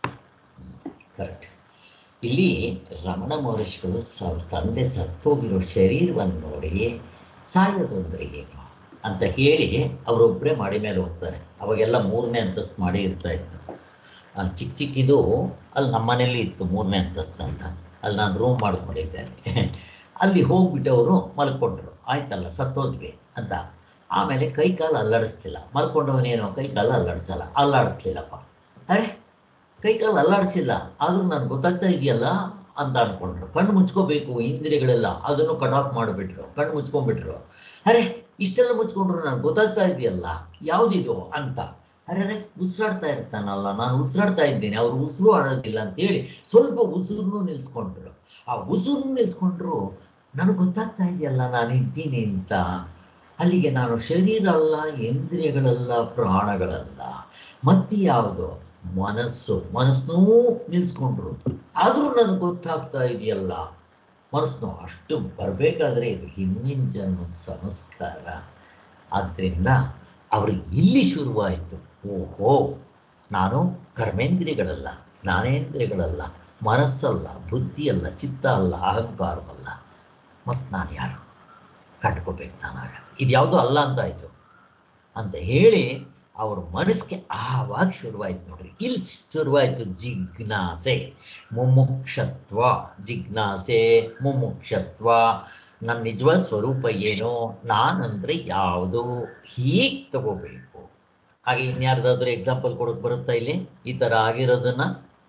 ಕರೆಕ್ಟ್ ಇಲ್ಲಿ ರಮಣ ಮಹರ್ಷಿಗಳು ಸ ತಂದೆ ಸತ್ತೋಗಿರೋ ಶರೀರವನ್ನು ನೋಡಿ ಸಾಯೋದಂದ್ರೆ ಏನು ಅಂತ ಹೇಳಿ ಅವರೊಬ್ಬರೇ ಮಾಡಿ ಮೇಲೆ ಹೋಗ್ತಾರೆ ಅವಾಗೆಲ್ಲ ಮೂರನೇ ಅಂತಸ್ತು ಮಾಡಿ ಇರ್ತಾ ಇತ್ತು ಆ, ಚಿಕ್ಕ ಚಿಕ್ಕಿದು ಅಲ್ಲಿ ನಮ್ಮ ಮನೇಲಿ ಇತ್ತು ಮೂರನೇ ಅಂತಸ್ತು ಅಂತ ಅಲ್ಲಿ ನಾನು ರೂಮ್ ಮಾಡ್ಕೊಂಡಿದ್ದೆ ಅಲ್ಲಿ ಹೋಗ್ಬಿಟ್ಟು ಅವರು ಮಲ್ಕೊಂಡ್ರು ಆಯ್ತಲ್ಲ ಸತ್ತೋದ್ವಿ ಅಂತ ಆಮೇಲೆ ಕೈ ಕಾಲು ಅಲ್ಲಾಡಿಸ್ತಿಲ್ಲ ಮಲ್ಕೊಂಡವನೇನೋ ಕೈ ಕಾಲು ಅಲ್ಲಾಡಿಸಲ್ಲ ಅಲ್ಲಾಡಿಸ್ಲಿಲ್ಲಪ್ಪ ಅರೆ ಕೈ ಕಾಲು ಅಲ್ಲಾಡಿಸಿಲ್ಲ ಆದ್ರೂ ನಾನು ಗೊತ್ತಾಗ್ತಾ ಇದೆಯಲ್ಲ ಅಂತ ಅನ್ಕೊಂಡ್ರು ಕಣ್ಣು ಮುಚ್ಕೋಬೇಕು ಇಂದ್ರಿಯಗಳೆಲ್ಲ ಅದನ್ನು ಕಟ್ ಆಫ್ ಮಾಡಿಬಿಟ್ರು ಕಣ್ಣು ಮುಚ್ಕೊಂಡ್ಬಿಟ್ರು ಅರೆ ಇಷ್ಟೆಲ್ಲ ಮುಚ್ಕೊಂಡ್ರು ನಾನು ಗೊತ್ತಾಗ್ತಾ ಇದೆಯಲ್ಲ ಯಾವುದಿದು ಅಂತ ಅರೆ ಅರೆ ಉಸಿರಾಡ್ತಾ ಇರ್ತಾನಲ್ಲ ನಾನು ಉಸಿರಾಡ್ತಾ ಇದ್ದೀನಿ ಅವ್ರು ಉಸಿರು ಆಡೋದಿಲ್ಲ ಅಂತ ಹೇಳಿ ಸ್ವಲ್ಪ ಉಸಿರನ್ನು ನಿಲ್ಸ್ಕೊಂಡ್ರು ಆ ಉಸಿರು ನಿಲ್ಸ್ಕೊಂಡ್ರು ನನಗೆ ಗೊತ್ತಾಗ್ತಾ ಇದೆಯಲ್ಲ ನಾನು ಇದ್ದೀನಿ ಅಂತ ಅಲ್ಲಿಗೆ ನಾನು ಶರೀರ ಅಲ್ಲ ಇಂದ್ರಿಯಗಳಲ್ಲ ಪ್ರಾಣಗಳಲ್ಲ ಮತ್ತೆ ಯಾವುದು ಮನಸ್ಸು ಮನಸ್ಸನ್ನೂ ನಿಲ್ಸ್ಕೊಂಡ್ರು ಆದರೂ ನನಗೆ ಗೊತ್ತಾಗ್ತಾ ಇದೆಯಲ್ಲ ಮನಸ್ಸು ಅಷ್ಟು ಬರಬೇಕಾದ್ರೆ ಇದು ಹಿಂದಿನ ಜನ್ಮ ಸಂಸ್ಕಾರ ಆದ್ದರಿಂದ ಅವ್ರಿಗೆ ಇಲ್ಲಿ ಶುರುವಾಯಿತು ಓಹೋ ನಾನು ಕರ್ಮೇಂದ್ರಿಯಗಳಲ್ಲ ಜ್ಞಾನೇಂದ್ರಿಯಗಳಲ್ಲ ಮನಸ್ಸಲ್ಲ ಬುದ್ಧಿಯಲ್ಲ ಚಿತ್ತ ಅಲ್ಲ ಅಹಂಕಾರವಲ್ಲ ಮತ್ತು ನಾನು ಯಾರು ಕಂಡ್ಕೋಬೇಕು ನಾನಾಗ ಇದು ಯಾವುದೂ ಅಲ್ಲ ಅಂತ ಆಯಿತು ಅಂತ ಹೇಳಿ ಅವ್ರ ಮನಸ್ಸಿಗೆ ಆವಾಗ ಶುರುವಾಯ್ತು ನೋಡ್ರಿ ಇಲ್ಲಿ ಶುರುವಾಯ್ತು ಜಿಜ್ಞಾಸೆ ಮುಮುಕ್ಷತ್ವ ಜಿಜ್ಞಾಸೆ ಮುಮುಕ್ಷತ್ವ ನನ್ನ ನಿಜವಾದ ಸ್ವರೂಪ ಏನು ನಾನಂದ್ರೆ ಯಾವುದು ಹೀಗೆ ತಗೋಬೇಕು ಹಾಗೆ ಇನ್ಯಾರ್ದಾದ್ರೂ ಎಕ್ಸಾಂಪಲ್ ಕೊಡೋಕೆ ಬರುತ್ತಾ ಇಲ್ಲಿ ಈ ಥರ ಆಗಿರೋದನ್ನ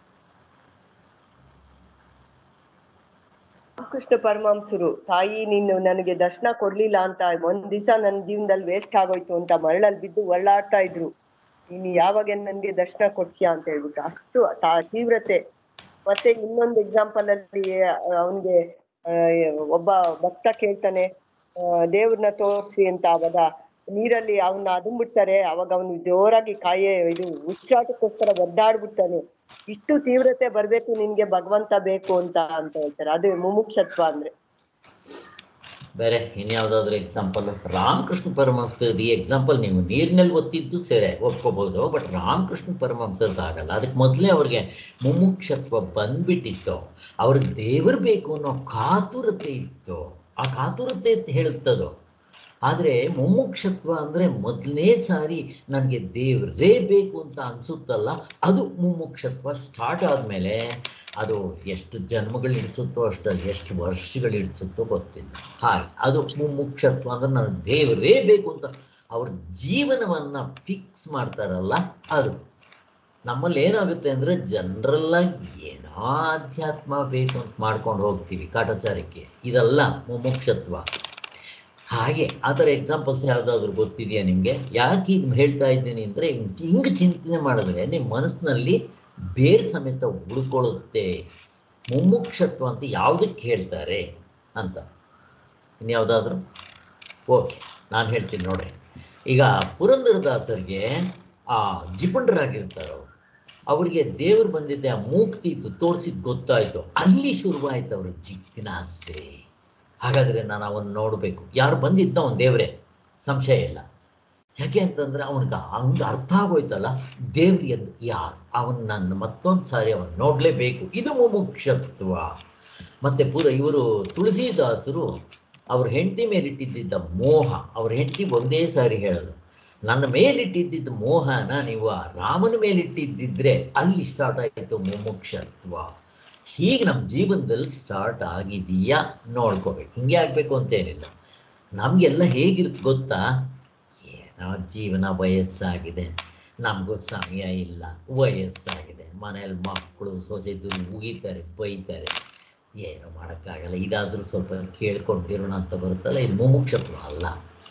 ರಾಮಕೃಷ್ಣ ಪರಮಹಂಸರು ತಾಯಿ ನೀನು ನನಗೆ ದರ್ಶನ ಕೊಡ್ಲಿಲ್ಲ ಅಂತ ಒಂದ್ ದಿವಸ ನನ್ನ ಜೀವನದಲ್ಲಿ ವೇಸ್ಟ್ ಆಗೋಯ್ತು ಅಂತ ಮರಳಲ್ಲಿ ಬಿದ್ದು ಒಳ್ಳಾಡ್ತಾ ಇದ್ರು ನೀನು ಯಾವಾಗ ನನ್ಗೆ ದರ್ಶನ ಕೊಡ್ತೀಯಾ ಅಂತ ಹೇಳ್ಬಿಟ್ಟು ಅಷ್ಟು ತಾ- ತೀವ್ರತೆ ಮತ್ತೆ ಇನ್ನೊಂದು ಎಕ್ಸಾಂಪಲ್ ಅಲ್ಲಿ ಅವನ್ಗೆ ಒಬ್ಬ ಭಕ್ತ ಕೇಳ್ತಾನೆ ಆ, ದೇವ್ರನ್ನ ತೋರ್ಸಿ ಅಂತ ಅವಾಗ ನೀರಲ್ಲಿ ಅವನ್ನ ಅದುಂಬಿಡ್ತಾರೆ ಅವಾಗ ಅವನು ಜೋರಾಗಿ ಕಾಯೆ ಇದು ಉಚ್ಚಾಟಕ್ಕೋಸ್ಕರ ಒದ್ದಾಡ್ಬಿಡ್ತಾನೆ ಇಷ್ಟು ತೀವ್ರತೆ ಬರ್ಬೇಕು ನಿನ್ಗೆ ಭಗವಂತ ಬೇಕು ಅಂತ ಅಂತ ಹೇಳ್ತಾರೆ ಅದು ಮುಮುಕ್ಷತ್ವ ಅಂದ್ರೆ ಬೇರೆ ಇನ್ಯಾವುದಾದ್ರೂ ಎಕ್ಸಾಂಪಲ್ ರಾಮಕೃಷ್ಣ ಪರಮಹಂಸದ ಈ ಎಕ್ಸಾಂಪಲ್ ನೀವು ನೀರಿನಲ್ಲಿ ಒತ್ತಿದ್ದು ಸೇರೆ ಒಪ್ಕೋಬಹುದು ಬಟ್ ರಾಮಕೃಷ್ಣ ಪರಮಹಂಸರ್ದು ಆಗಲ್ಲ ಅದಕ್ಕೆ ಮೊದಲೇ ಅವ್ರಿಗೆ ಮುಮುಕ್ಷತ್ವ ಬಂದ್ಬಿಟ್ಟಿತ್ತು ಅವ್ರಿಗೆ ದೇವರು ಬೇಕು ಅನ್ನೋ ಕಾತುರತೆ ಇತ್ತು ಆ ಕಾತುರತೆ ಅಂತ ಹೇಳುತ್ತದು ಆದರೆ ಮುಮುಕ್ಷತ್ವ ಅಂದರೆ ಮೊದಲನೇ ಸಾರಿ ನನಗೆ ದೇವರೇ ಬೇಕು ಅಂತ ಅನ್ಸುತ್ತಲ್ಲ ಅದು ಮುಮುಕ್ಷತ್ವ ಸ್ಟಾರ್ಟ್ ಆದಮೇಲೆ ಅದು ಎಷ್ಟು ಜನ್ಮಗಳು ಇಡಿಸುತ್ತೋ ಅಷ್ಟು ಎಷ್ಟು ವರ್ಷಗಳು ಇಡಿಸುತ್ತೋ ಗೊತ್ತಿಲ್ಲ ಹಾಗೆ ಅದು ಮುಮುಕ್ಷತ್ವ ಅಂದ್ರೆ ನಾನು ದೇವರೇ ಬೇಕು ಅಂತ ಅವ್ರ ಜೀವನವನ್ನ ಫಿಕ್ಸ್ ಮಾಡ್ತಾರಲ್ಲ ಅದು ನಮ್ಮಲ್ಲಿ ಏನಾಗುತ್ತೆ ಅಂದ್ರೆ ಜನರಲ್ ಆಗಿ ಏನೋ ಅಧ್ಯಾತ್ಮ ಬೇಕು ಅಂತ ಮಾಡ್ಕೊಂಡು ಹೋಗ್ತೀವಿ ಕಾಟಾಚಾರಕ್ಕೆ ಇದಲ್ಲ ಮುಮುಕ್ಷತ್ವ ಹಾಗೆ ಆ ಥರ ಎಕ್ಸಾಂಪಲ್ಸ್ ಯಾವುದಾದ್ರೂ ಗೊತ್ತಿದೆಯಾ ನಿಮಗೆ ಯಾಕೆ ಇದು ಹೇಳ್ತಾ ಇದ್ದೀನಿ ಅಂದರೆ ಹಿಂಗೆ ಚಿಂತನೆ ಮಾಡಿದ್ರೆ ನಿಮ್ಮ ಮನಸ್ಸಿನಲ್ಲಿ ಬೇರೆ ಸಮೇತ ಉಳ್ಕೊಳ್ಳುತ್ತೆ ಮುಮುಕ್ಷತ್ವ ಅಂತ ಯಾವುದಕ್ಕೆ ಹೇಳ್ತಾರೆ ಅಂತ ಇನ್ಯಾವುದಾದ್ರೂ ಓಕೆ ನಾನು ಹೇಳ್ತೀನಿ ನೋಡ್ರಿ ಈಗ ಪುರಂದರದಾಸರಿಗೆ ಆ ಜಿಪುಂಡರಾಗಿರ್ತಾರೆ ಅವರು ಅವರಿಗೆ ದೇವರು ಬಂದಿದ್ದೆ ಆ ಮೂಕ್ತಿ ಇತ್ತು ತೋರಿಸಿದ್ ಗೊತ್ತಾಯ್ತು ಅಲ್ಲಿ ಶುರುವಾಯ್ತು ಅವ್ರ ಜಿಜ್ಞಾಸೆ ಹಾಗಾದ್ರೆ ನಾನು ಅವನ್ನ ನೋಡಬೇಕು ಯಾರು ಬಂದಿದ್ದ ಅವನ ದೇವರೇ ಸಂಶಯ ಇಲ್ಲ ಯಾಕೆ ಅಂತಂದ್ರೆ ಅವನಿಗೆ ಹಂಗೆ ಅರ್ಥ ಆಗೋಯ್ತಲ್ಲ ದೇವ್ರಿ ಎಂದು ಯಾರು ಅವನ್ ನನ್ನ ಮತ್ತೊಂದು ಸಾರಿ ಅವನ್ ನೋಡ್ಲೇಬೇಕು ಇದು ಮುಮುಕ್ಷತ್ವ ಮತ್ತೆ ಪೂರ ಇವರು ತುಳಸಿದಾಸರು ಅವ್ರ ಹೆಂಡತಿ ಮೇಲಿಟ್ಟಿದ್ದ ಮೋಹ ಅವ್ರ ಹೆಂಡತಿ ಒಂದೇ ಸಾರಿ ಹೇಳಲು ನನ್ನ ಮೇಲಿಟ್ಟಿದ್ದ ಮೋಹನ ನೀವು ಆ ರಾಮನ ಮೇಲಿಟ್ಟಿದ್ದಿದ್ರೆ ಅಲ್ಲಿ ಸ್ಟಾರ್ಟ್ ಆಯಿತು ಮುಮುಕ್ಷತ್ವ ಹೀಗೆ ನಮ್ಮ ಜೀವನದಲ್ಲಿ ಸ್ಟಾರ್ಟ್ ಆಗಿದೆಯಾ ನೋಡ್ಕೋಬೇಕು ಹಿಂಗೆ ಆಗಬೇಕು ಅಂತೇನಿಲ್ಲ ನಮಗೆಲ್ಲ ಹೇಗಿರುತ್ತೆ ಗೊತ್ತಾ ಏನೋ ಜೀವನ ವಯಸ್ಸಾಗಿದೆ ನಮಗೂ ಸಮಯ ಇಲ್ಲ ವಯಸ್ಸಾಗಿದೆ ಮನೇಲಿ ಮಕ್ಕಳು ಸೊಸೆದು ಉಗಿತಾರೆ ಬೈತಾರೆ ಏನು ಮಾಡೋಕ್ಕಾಗಲ್ಲ ಇದಾದರೂ ಸ್ವಲ್ಪ ಕೇಳ್ಕೊಂಡಿರೋಣ ಅಂತ ಬರುತ್ತಲ್ಲ ಇದು ಮುಮುಕ್ಷತ್ವ ಅಲ್ಲ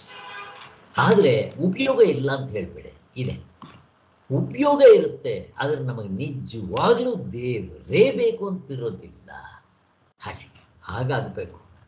ಆದರೆ ಉಪಯೋಗ ಇಲ್ಲ ಅಂತ ಹೇಳ್ಬೇಡಿ ಇದೆ ಉಪಯೋಗ ಇರುತ್ತೆ ಆದರೆ ನಮಗೆ ನಿಜವಾಗ್ಲೂ ದೇವರೇ ಬೇಕು ಅಂತಿರೋದಿಲ್ಲ ಹಾಗೆ ಹಾಗಾಗಬೇಕು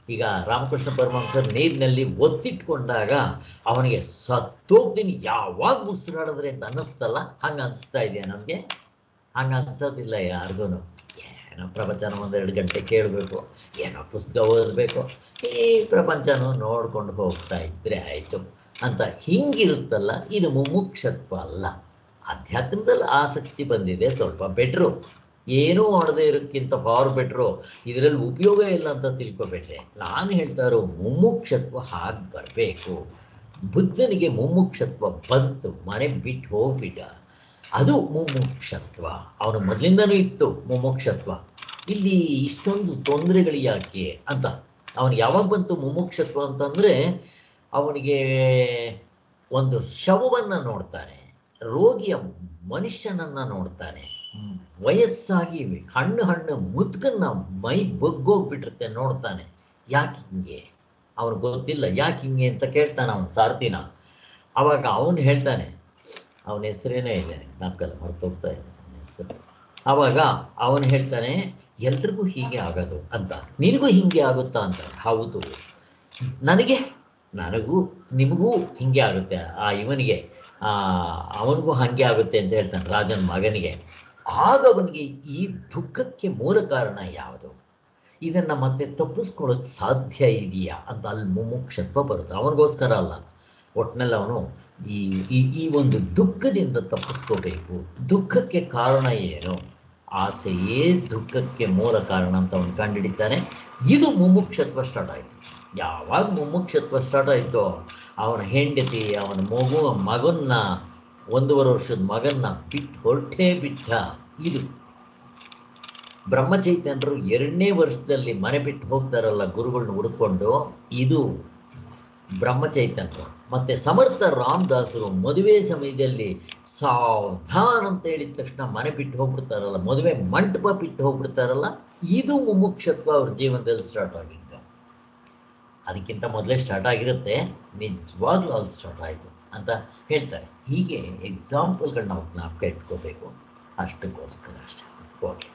ಈಗ ರಾಮಕೃಷ್ಣ ಪರಮಹಂಸರು ನೀರಿನಲ್ಲಿ ಒತ್ತಿಟ್ಕೊಂಡಾಗ ಅವನಿಗೆ ಸತ್ತೋಗ್ತೀನಿ ಯಾವಾಗ ಉಸಿರಾಡಿದ್ರೆ ಅಂತ ಅನ್ನಿಸ್ತಲ್ಲ ಹಂಗೆ ಅನಿಸ್ತಾ ಇದೆಯಾ ನಮಗೆ ಹಂಗೆ ಅನ್ಸೋದಿಲ್ಲ ಯಾರಿಗೂ ಏನೋ ಪ್ರಪಂಚನ ಒಂದೆರಡು ಗಂಟೆ ಕೇಳಬೇಕು ಏನೋ ಪುಸ್ತಕ ಓದಬೇಕು ಈ ಪ್ರಪಂಚನೂ ನೋಡ್ಕೊಂಡು ಹೋಗ್ತಾ ಇದ್ರೆ ಆಯಿತು ಅಂತ ಹಿಂಗಿರುತ್ತಲ್ಲ ಇದು ಮುಮುಕ್ಷತ್ವ ಅಲ್ಲ ಅಧ್ಯಾತ್ಮದಲ್ಲಿ ಆಸಕ್ತಿ ಬಂದಿದೆ ಸ್ವಲ್ಪ ಬೆಟ್ರು ಏನೂ ಮಾಡದೇ ಇರೋಕ್ಕಿಂತ ಫಾರ್ ಬೆಟ್ರು ಇದರಲ್ಲಿ ಉಪಯೋಗ ಇಲ್ಲ ಅಂತ ತಿಳ್ಕೊಬೇಡ್ರೆ ನಾನು ಹೇಳ್ತಾ ಇರೋ ಮುಮುಕ್ಷತ್ವ ಹಾಗೆ ಬರಬೇಕು ಬುದ್ಧನಿಗೆ ಮುಮುಕ್ಷತ್ವ ಬಂತು ಮನೆ ಬಿಟ್ಟು ಹೋಗ್ಬಿಟ್ಟ ಅದು ಮುಮುಕ್ಷತ್ವ ಅವನು ಮೊದಲಿಂದನೂ ಇತ್ತು ಮುಮುಕ್ಷತ್ವ ಇಲ್ಲಿ ಇಷ್ಟೊಂದು ತೊಂದರೆಗಳು ಯಾಕೆ ಅಂತ ಅವನು ಯಾವಾಗ ಬಂತು ಮುಮುಕ್ಷತ್ವ ಅಂತಂದ್ರೆ ಅವನಿಗೆ ಒಂದು ಶವವನ್ನು ನೋಡ್ತಾನೆ ರೋಗಿಯ ಮನುಷ್ಯನನ್ನ ನೋಡ್ತಾನೆ ಹ್ಮ್, ವಯಸ್ಸಾಗಿ ಹಣ್ಣು ಹಣ್ಣು ಮುದ್ಕನ್ನ ಮೈ ಬಗ್ಗೋಗ್ಬಿಟ್ಟಿರುತ್ತೆ ನೋಡ್ತಾನೆ ಯಾಕೆ ಹಿಂಗೆ ಅವನು ಗೊತ್ತಿಲ್ಲ ಯಾಕೆ ಹಿಂಗೆ ಅಂತ ಕೇಳ್ತಾನೆ ಅವನು ಸಾರ್ತಿನ ಅವಾಗ ಅವನು ಹೇಳ್ತಾನೆ ಅವನ ಹೆಸರೇನೇ ಇದೆ ಜ್ಞಾಪಕಲ್ಲ ಮರ್ತೋಗ್ತಾ ಇದೆ ಅವನ ಹೆಸರು ಆವಾಗ ಅವನು ಹೇಳ್ತಾನೆ ಎಲ್ರಿಗೂ ಹೀಗೆ ಆಗೋದು ಅಂತ ನಿನಗೂ ಹಿಂಗೆ ಆಗುತ್ತಾ ಅಂತ ಹೌದು ನನಗೆ ನನಗೂ ನಿಮಗೂ ಹಿಂಗೆ ಆಗುತ್ತೆ ಆ ಇವನಿಗೆ ಆ ಅವನಿಗೂ ಹಾಗೆ ಆಗುತ್ತೆ ಅಂತ ಹೇಳ್ತಾನೆ ರಾಜನ ಮಗನಿಗೆ ಆಗ ಅವನಿಗೆ ಈ ದುಃಖಕ್ಕೆ ಮೂಲ ಕಾರಣ ಯಾವುದು ಇದನ್ನ ಮತ್ತೆ ತಪ್ಪಿಸ್ಕೊಳ್ಳೋಕೆ ಸಾಧ್ಯ ಇದೆಯಾ ಅಂತ ಅಲ್ಲಿ ಮುಮುಕ್ಷತ್ವ ಬರುತ್ತೆ ಅವನಿಗೋಸ್ಕರ ಅಲ್ಲ ಒಟ್ಟಿನಲ್ಲಿ ಅವನು ಈ ಈ ಈ ಒಂದು ದುಃಖದಿಂದ ತಪ್ಪಿಸ್ಕೋಬೇಕು ದುಃಖಕ್ಕೆ ಕಾರಣ ಏನು ಆಸೆಯೇ ದುಃಖಕ್ಕೆ ಮೂಲ ಕಾರಣ ಅಂತ ಅವನು ಕಂಡುಹಿಡಿತಾನೆ ಇದು ಮುಮುಕ್ಷತ್ವ ಸ್ಟಾರ್ಟ್ ಆಯಿತು ಯಾವಾಗ ಮುಮುಕ್ಷತ್ವ ಸ್ಟಾರ್ಟ್ ಆಯಿತೋ ಅವನ ಹೆಂಡತಿ ಅವನ ಮಗು ಮಗನ್ನ ಒಂದೂವರೆ ವರ್ಷದ ಮಗನ್ನ ಬಿಟ್ಟು ಹೊರಟೇ ಬಿಟ್ಟ ಇದು ಬ್ರಹ್ಮಚೈತನ್ಯರು ಎರಡನೇ ವರ್ಷದಲ್ಲಿ ಮನೆ ಬಿಟ್ಟು ಹೋಗ್ತಾರಲ್ಲ ಗುರುಗಳನ್ನ ಹುಡ್ಕೊಂಡು ಇದು ಬ್ರಹ್ಮಚೈತನ್ಯರು ಮತ್ತೆ ಸಮರ್ಥ ರಾಮದಾಸರು ಮದುವೆ ಸಮಯದಲ್ಲಿ ಸಾವಧಾನ್ ಅಂತ ಹೇಳಿದ ತಕ್ಷಣ ಮನೆ ಬಿಟ್ಟು ಹೋಗ್ಬಿಡ್ತಾರಲ್ಲ ಮದುವೆ ಮಂಟಪ ಬಿಟ್ಟು ಹೋಗ್ಬಿಡ್ತಾರಲ್ಲ ಇದು ಮುಮುಕ್ಷತ್ವ ಅವ್ರ ಜೀವನದಲ್ಲಿ ಸ್ಟಾರ್ಟ್ ಆಗಿತ್ತು ಅದಕ್ಕಿಂತ ಮೊದಲೇ ಸ್ಟಾರ್ಟ್ ಆಗಿರುತ್ತೆ ನಿಜವಾಗ್ಲೂ ಅದು ಸ್ಟಾರ್ಟ್ ಆಯಿತು ಅಂತ ಹೇಳ್ತಾರೆ ಹೀಗೆ ಎಕ್ಸಾಂಪಲ್ಗಳು ನಾವು ಜ್ಞಾಪಕ ಇಟ್ಕೋಬೇಕು ಅಷ್ಟಕ್ಕೋಸ್ಕರ ಅಷ್ಟೇ ಓಕೆ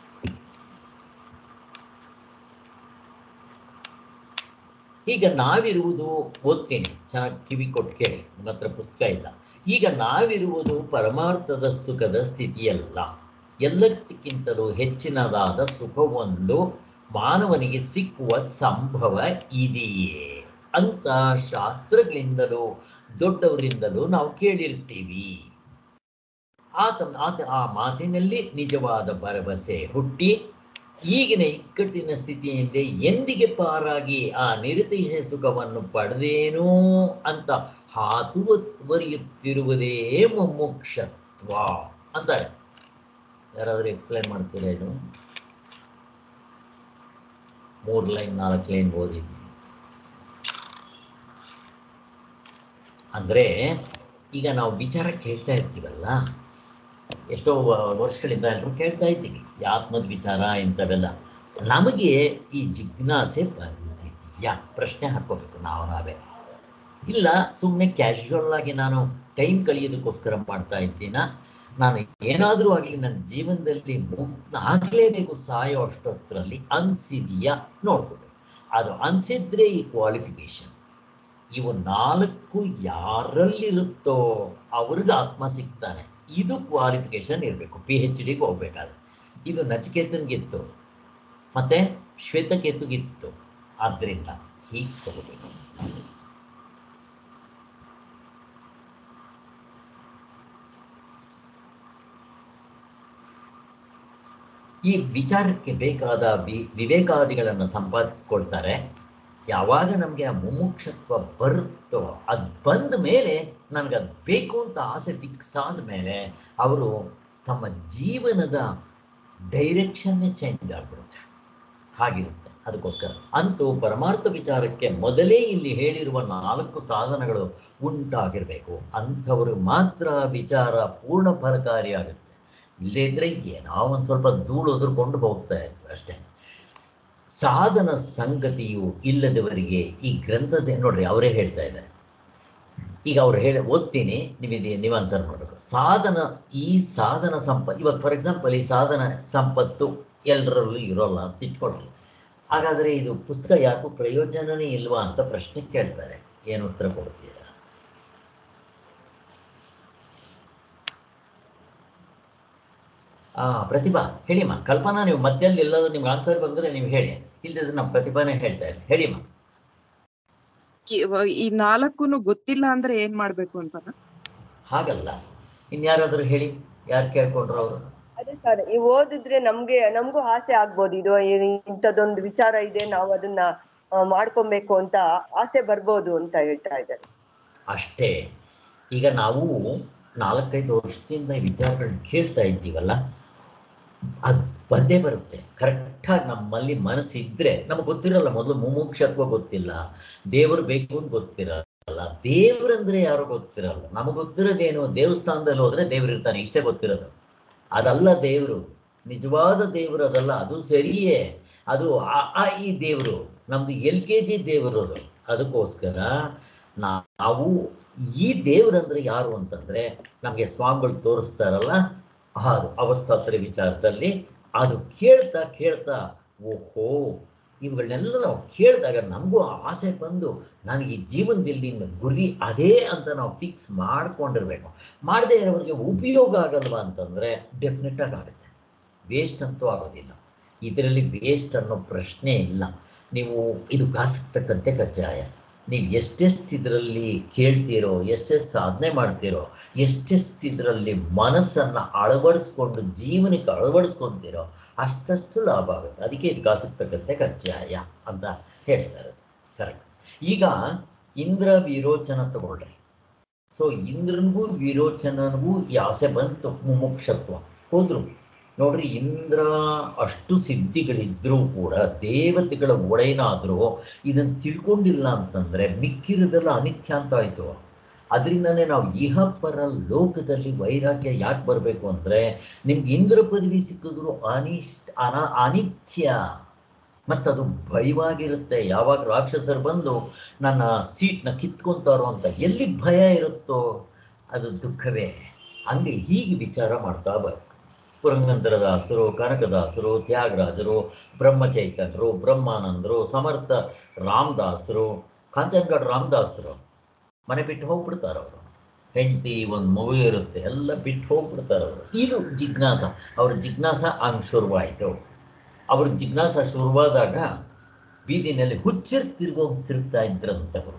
ಈಗ ನಾವಿರುವುದು ಓದ್ತೀನಿ ಚೆನ್ನಾಗಿ ಕಿವಿ ಕೊಟ್ಟು ಕೇಳಿ ನನ್ನ ಹತ್ರ ಪುಸ್ತಕ ಇಲ್ಲ ಈಗ ನಾವಿರುವುದು ಪರಮಾರ್ಥದ ಸುಖದ ಸ್ಥಿತಿಯಲ್ಲ ಎಲ್ಲದಕ್ಕಿಂತಲೂ ಹೆಚ್ಚಿನದಾದ ಸುಖವೊಂದು ಮಾನವನಿಗೆ ಸಿಕ್ಕುವ ಸಂಭವ ಇದೆಯೇ ಅಂತ ಶಾಸ್ತ್ರಗಳಿಂದಲೂ ದೊಡ್ಡವರಿಂದಲೂ ನಾವು ಕೇಳಿರ್ತೀವಿ ಆತ ಆತ ಆ ಮಾತಿನಲ್ಲಿ ನಿಜವಾದ ಭರವಸೆ ಹುಟ್ಟಿ ಈಗಿನ ಇಕ್ಕಟ್ಟಿನ ಸ್ಥಿತಿಯಿಂದ ಎಂದಿಗೆ ಪಾರಾಗಿ ಆ ನಿರತಿಶ ಸುಖವನ್ನು ಪಡೆದೇನೋ ಅಂತ ಹಾತುವರಿಯುತ್ತಿರುವುದೇ ಮುಮುಕ್ಷತ್ವ ಅಂತಾರೆ ಯಾರಾದ್ರೂ ಎಕ್ಸ್ಪ್ಲೈನ್ ಮಾಡ್ತೀರಾ ಇದು ಮೂರು ಲೈನ್ ನಾಲ್ಕು ಲೈನ್ ಓದಿದ್ವಿ ಅಂದ್ರೆ ಈಗ ನಾವು ವಿಚಾರ ಕೇಳ್ತಾ ಇರ್ತೀವಲ್ಲ ಎಷ್ಟೋ ವ- ವರ್ಷಗಳಿಂದ ಎಲ್ಲರೂ ಕೇಳ್ತಾ ಇದ್ದೀವಿ ಈ ಆತ್ಮದ ವಿಚಾರ ಇಂಥವೆಲ್ಲ ನಮಗೆ ಈ ಜಿಜ್ಞಾಸೆ ಬಂದಿದೆಯಾ ಪ್ರಶ್ನೆ ಹಾಕೋಬೇಕು ನಾವು ನಾವೇ ಇಲ್ಲ ಸುಮ್ಮನೆ ಕ್ಯಾಶುವಲ್ ಆಗಿ ನಾನು ಟೈಮ್ ಕಳೆಯೋದಕ್ಕೋಸ್ಕರ ಮಾಡ್ತಾ ಇದ್ದೀನ ನಾನು ಏನಾದರೂ ಆಗಲಿ ನನ್ನ ಜೀವನದಲ್ಲಿ ಮುಕ್ತ ಆಗಲೇಬೇಕು ಸಾಯೋ ಅಷ್ಟೊತ್ತರಲ್ಲಿ ಅನ್ಸಿದೆಯಾ ನೋಡ್ಕೋಬೇಕು ಅದು ಅನ್ಸಿದ್ರೆ ಈ ಕ್ವಾಲಿಫಿಕೇಶನ್ ಇವು ನಾಲ್ಕು ಯಾರಲ್ಲಿರುತ್ತೋ ಅವ್ರಿಗೆ ಆತ್ಮ ಸಿಗ್ತಾನೆ ಇದು ಕ್ವಾಲಿಫಿಕೇಶನ್ ಇರಬೇಕು ಪಿ ಹೆಚ್ ಡಿಗೆ ಹೋಗ್ಬೇಕಾದ್ರೆ ಇದು ನಚಿಕೇತನ್ಗಿತ್ತು ಮತ್ತೆ ಶ್ವೇತಕೇತುಗಿತ್ತು ಆದ್ರಿಂದ ಹೀಗೆ ತಗೋಬೇಕು ಈ ವಿಚಾರಕ್ಕೆ ಬೇಕಾದ ವಿ ವಿವೇಕಾದಿಗಳನ್ನು ಸಂಪಾದಿಸ್ಕೊಳ್ತಾರೆ ಯಾವಾಗ ನಮಗೆ ಆ ಮುಮುಕ್ಷತ್ವ ಬರುತ್ತೋ ಅದು ಬಂದ ಮೇಲೆ ನನಗೆ ಅದು ಬೇಕು ಅಂತ ಆಸೆ ಫಿಕ್ಸ್ ಆದ ಮೇಲೆ ಅವರು ತಮ್ಮ ಜೀವನದ ಡೈರೆಕ್ಷನ್ನೇ ಚೇಂಜ್ ಆಗ್ಬಿಡುತ್ತೆ ಹಾಗಿರುತ್ತೆ ಅದಕ್ಕೋಸ್ಕರ ಅಂತೂ ಪರಮಾರ್ಥ ವಿಚಾರಕ್ಕೆ ಮೊದಲೇ ಇಲ್ಲಿ ಹೇಳಿರುವ ನಾಲ್ಕು ಸಾಧನಗಳು ಉಂಟಾಗಿರಬೇಕು ಅಂಥವರು ಮಾತ್ರ ವಿಚಾರ ಪೂರ್ಣ ಫಲಕಾರಿಯಾಗುತ್ತೆ ಇಲ್ಲದೇ ಇದ್ರೆ ಏನೋ ಒಂದು ಸ್ವಲ್ಪ ಧೂಳು ಉದುರ್ಕೊಂಡು ಹೋಗ್ತಾ ಇತ್ತು ಅಷ್ಟೇ ಸಾಧನ ಸಂಗತಿಯು ಇಲ್ಲದವರಿಗೆ ಈ ಗ್ರಂಥದ ನೋಡ್ರಿ ಅವರೇ ಹೇಳ್ತಾ ಇದ್ದಾರೆ ಈಗ ಅವ್ರು ಹೇಳಿ ಓದ್ತೀನಿ ನೀವು ಇದು ನೀವು ಆನ್ಸರ್ ಮಾಡಬೇಕು ಸಾಧನ ಈ ಸಾಧನ ಸಂಪತ್ತು ಇವತ್ತು ಫಾರ್ ಎಕ್ಸಾಂಪಲ್ ಈ ಸಾಧನ ಸಂಪತ್ತು ಎಲ್ಲರಲ್ಲೂ ಇರೋಲ್ಲ ಅಂತ ಇಟ್ಕೊಳ್ರಿ ಹಾಗಾದರೆ ಇದು ಪುಸ್ತಕ ಯಾಕೂ ಪ್ರಯೋಜನನೇ ಇಲ್ವಾ ಅಂತ ಪ್ರಶ್ನೆ ಕೇಳ್ತಾರೆ ಏನು ಉತ್ತರ ಕೊಡ್ತೀರಾ ಆ ಪ್ರತಿಭಾ ಹೇಳಿಮ್ಮ ಕಲ್ಪನಾ ನೀವು ಮಧ್ಯದಲ್ಲಿ ಎಲ್ಲಾದ್ರೂ ನಿಮ್ಗೆ ಆನ್ಸರ್ ಬಂದ್ರೆ ನೀವು ಹೇಳಿ ಇಲ್ಲದಿದ್ರೆ ನಮ್ಮ ಪ್ರತಿಭಾನೇ ಹೇಳ್ತಾ ಇದ್ದೀನಿ ಹೇಳಿಮ್ಮ ಈ- ಈ ನಾಲ್ಕುನು ಗೊತ್ತಿಲ್ಲ ಅಂದ್ರೆ ಏನ್ ಮಾಡ್ಬೇಕು ಅಂತ ಹಾಗಲ್ಲ ಇನ್ಯಾರಾದರೂ ಹೇಳಿ ಯಾರು ಕೇಳ್ಕೊಂಡ್ರು ಅವರು ಅದೇ ಸರ್ ಈ ಓದಿದ್ರೆ ನಮ್ಗೆ ನಮಗೂ ಆಸೆ ಆಗ್ಬೋದು ಇದು ಈ- ಇಂಥದ್ದೊಂದು ವಿಚಾರ ಇದೆ ನಾವು ಅದನ್ನ ಆ, ಮಾಡ್ಕೊಬೇಕು ಅಂತ ಆಸೆ ಬರ್ಬೋದು ಅಂತ ಹೇಳ್ತಾ ಇದ್ದಾರೆ ಅಷ್ಟೇ ಈಗ ನಾವು ನಾಲ್ಕೈದು ವರ್ಷದಿಂದ ಈ ವಿಚಾರಗಳನ್ನ ಕೇಳ್ತಾ ಇದ್ದೀವಲ್ಲ ಅದು ಬಂದೇ ಬರುತ್ತೆ ಕರೆಕ್ಟಾಗಿ ನಮ್ಮಲ್ಲಿ ಮನಸ್ಸಿದ್ರೆ ನಮಗೆ ಗೊತ್ತಿರಲ್ಲ ಮೊದಲು ಮುಮುಕ್ಷತ್ವ ಗೊತ್ತಿಲ್ಲ ದೇವರು ಬೇಕು ಅಂತ ಗೊತ್ತಿರಲ್ಲ ದೇವ್ರಂದ್ರೆ ಯಾರು ಗೊತ್ತಿರಲ್ಲ ನಮಗೆ ಗೊತ್ತಿರೋದೇನು ದೇವಸ್ಥಾನದಲ್ಲಿ ಹೋದ್ರೆ ದೇವ್ರು ಇರ್ತಾನೆ ಇಷ್ಟೇ ಗೊತ್ತಿರೋದು ಅದಲ್ಲ ದೇವರು ನಿಜವಾದ ದೇವರು ಅದಲ್ಲ ಅದು ಸರಿಯೇ ಅದು ಆ ಆ ಈ ದೇವರು ನಮ್ದು ಎಲ್ ಕೆ ಜಿ ದೇವರು ಅದು ಅದಕ್ಕೋಸ್ಕರ ನಾವು ಈ ದೇವರಂದ್ರೆ ಯಾರು ಅಂತಂದ್ರೆ ನಮಗೆ ಸ್ವಾಮಿಗಳು ತೋರಿಸ್ತಾರಲ್ಲ ಅದು ಅವಸ್ಥಾತ್ರೆ ವಿಚಾರದಲ್ಲಿ ಅದು ಕೇಳ್ತಾ ಕೇಳ್ತಾ ಓಹೋ ಇವುಗಳನ್ನೆಲ್ಲ ನಾವು ಕೇಳಿದಾಗ ನಮಗೂ ಆ ಆಸೆ ಬಂದು ನನಗೆ ಈ ಜೀವನದಲ್ಲಿ ಇನ್ನು ಗುರಿ ಅದೇ ಅಂತ ನಾವು ಫಿಕ್ಸ್ ಮಾಡ್ಕೊಂಡಿರ್ಬೇಕು ಮಾಡದೇ ಇರೋರಿಗೆ ಉಪಯೋಗ ಆಗಲ್ವಾ ಅಂತಂದರೆ ಡೆಫಿನೆಟ್ ಆಗಿ ಆಗುತ್ತೆ ವೇಸ್ಟ್ ಅಂತೂ ಆಗೋದಿಲ್ಲ ಇದರಲ್ಲಿ ವೇಸ್ಟ್ ಅನ್ನೋ ಪ್ರಶ್ನೆ ಇಲ್ಲ ನೀವು ಇದು ಕಾಸಿರ್ತಕ್ಕಂತೆ ಕಜ್ಜಾಯ ನೀವು ಎಷ್ಟೆಷ್ಟು ಇದರಲ್ಲಿ ಕೇಳ್ತೀರೋ ಎಷ್ಟೆಷ್ಟು ಸಾಧನೆ ಮಾಡ್ತೀರೋ ಎಷ್ಟೆಷ್ಟು ಇದರಲ್ಲಿ ಮನಸ್ಸನ್ನು ಅಳವಡಿಸ್ಕೊಂಡು ಜೀವನಕ್ಕೆ ಅಳವಡಿಸ್ಕೊತೀರೋ ಅಷ್ಟಷ್ಟು ಲಾಭ ಆಗುತ್ತೆ ಅದಕ್ಕೆ ಇದು ಕಾಸಿರ್ತಕ್ಕಂತೆ ಕಜ್ಜಾಯ ಅಂತ ಹೇಳ್ತಾರೆ ಕರೆಕ್ಟ್ ಈಗ ಇಂದ್ರ ವಿರೋಚನ ತಗೊಳ್ರಿ ಸೊ ಇಂದ್ರನಿಗೂ ವಿರೋಚನನಿಗೂ ಈ ಆಸೆ ಬಂತು ಮುಮುಕ್ಷತ್ವ ಹೋದ್ರು ನೋಡ್ರಿ ಇಂದ್ರ ಅಷ್ಟು ಸಿದ್ಧಿಗಳಿದ್ರೂ ಕೂಡ ದೇವತೆಗಳ ಒಡೆಯನಾದರೂ ಇದನ್ನು ತಿಳ್ಕೊಂಡಿಲ್ಲ ಅಂತಂದ್ರೆ ಮಿಕ್ಕಿರೋದೆಲ್ಲ ಅನಿತ್ಯ ಅಂತ ಆಯ್ತು ಅದರಿಂದನೇ ನಾವು ಇಹ ಪರ ಲೋಕದಲ್ಲಿ ವೈರಾಗ್ಯ ಯಾಕೆ ಬರಬೇಕು ಅಂದ್ರೆ ನಿಮ್ಗೆ ಇಂದ್ರ ಪದವಿ ಸಿಕ್ಕಿದ್ರು ಅನಿಷ್ಟ ಅನ ಅನಿತ್ಯ ಮತ್ತದು ಭಯವಾಗಿರುತ್ತೆ ಯಾವಾಗ ರಾಕ್ಷಸರು ಬಂದು ನನ್ನ ಸೀಟ್ನ ಕಿತ್ಕೊಂತಾರೋ ಅಂತ ಎಲ್ಲಿ ಭಯ ಇರುತ್ತೋ ಅದು ದುಃಖವೇ ಹಂಗೆ ಹೀಗೆ ವಿಚಾರ ಮಾಡ್ತಾ ಬರುತ್ತೆ ಪುರಂಗಂಧರದಾಸರು ಕನಕದಾಸರು ತ್ಯಾಗರಾಜರು ಬ್ರಹ್ಮಚೈತನ್ಯರು ಬ್ರಹ್ಮಾನಂದರು ಸಮರ್ಥ ರಾಮದಾಸರು ಕಾಂಚನಗಡ ರಾಮದಾಸರು ಮನೆ ಬಿಟ್ಟು ಹೋಗ್ಬಿಡ್ತಾರೆ ಅವರು ಹೆಂಡತಿ ಒಂದು ಮಗು ಇರುತ್ತೆ ಎಲ್ಲ ಬಿಟ್ಟು ಹೋಗ್ಬಿಡ್ತಾರೆ ಅವರು ಇದು ಜಿಜ್ಞಾಸ ಅವ್ರ ಜಿಜ್ಞಾಸ ಹಂಗೆ ಶುರುವಾಯಿತು ಅವ್ರ ಜಿಜ್ಞಾಸ ಶುರುವಾದಾಗ ಬೀದಿನಲ್ಲಿ ಹುಚ್ಚರ್ ತಿರುಗೋ ತಿರುಗ್ತಾ ಇದ್ರಂತವರು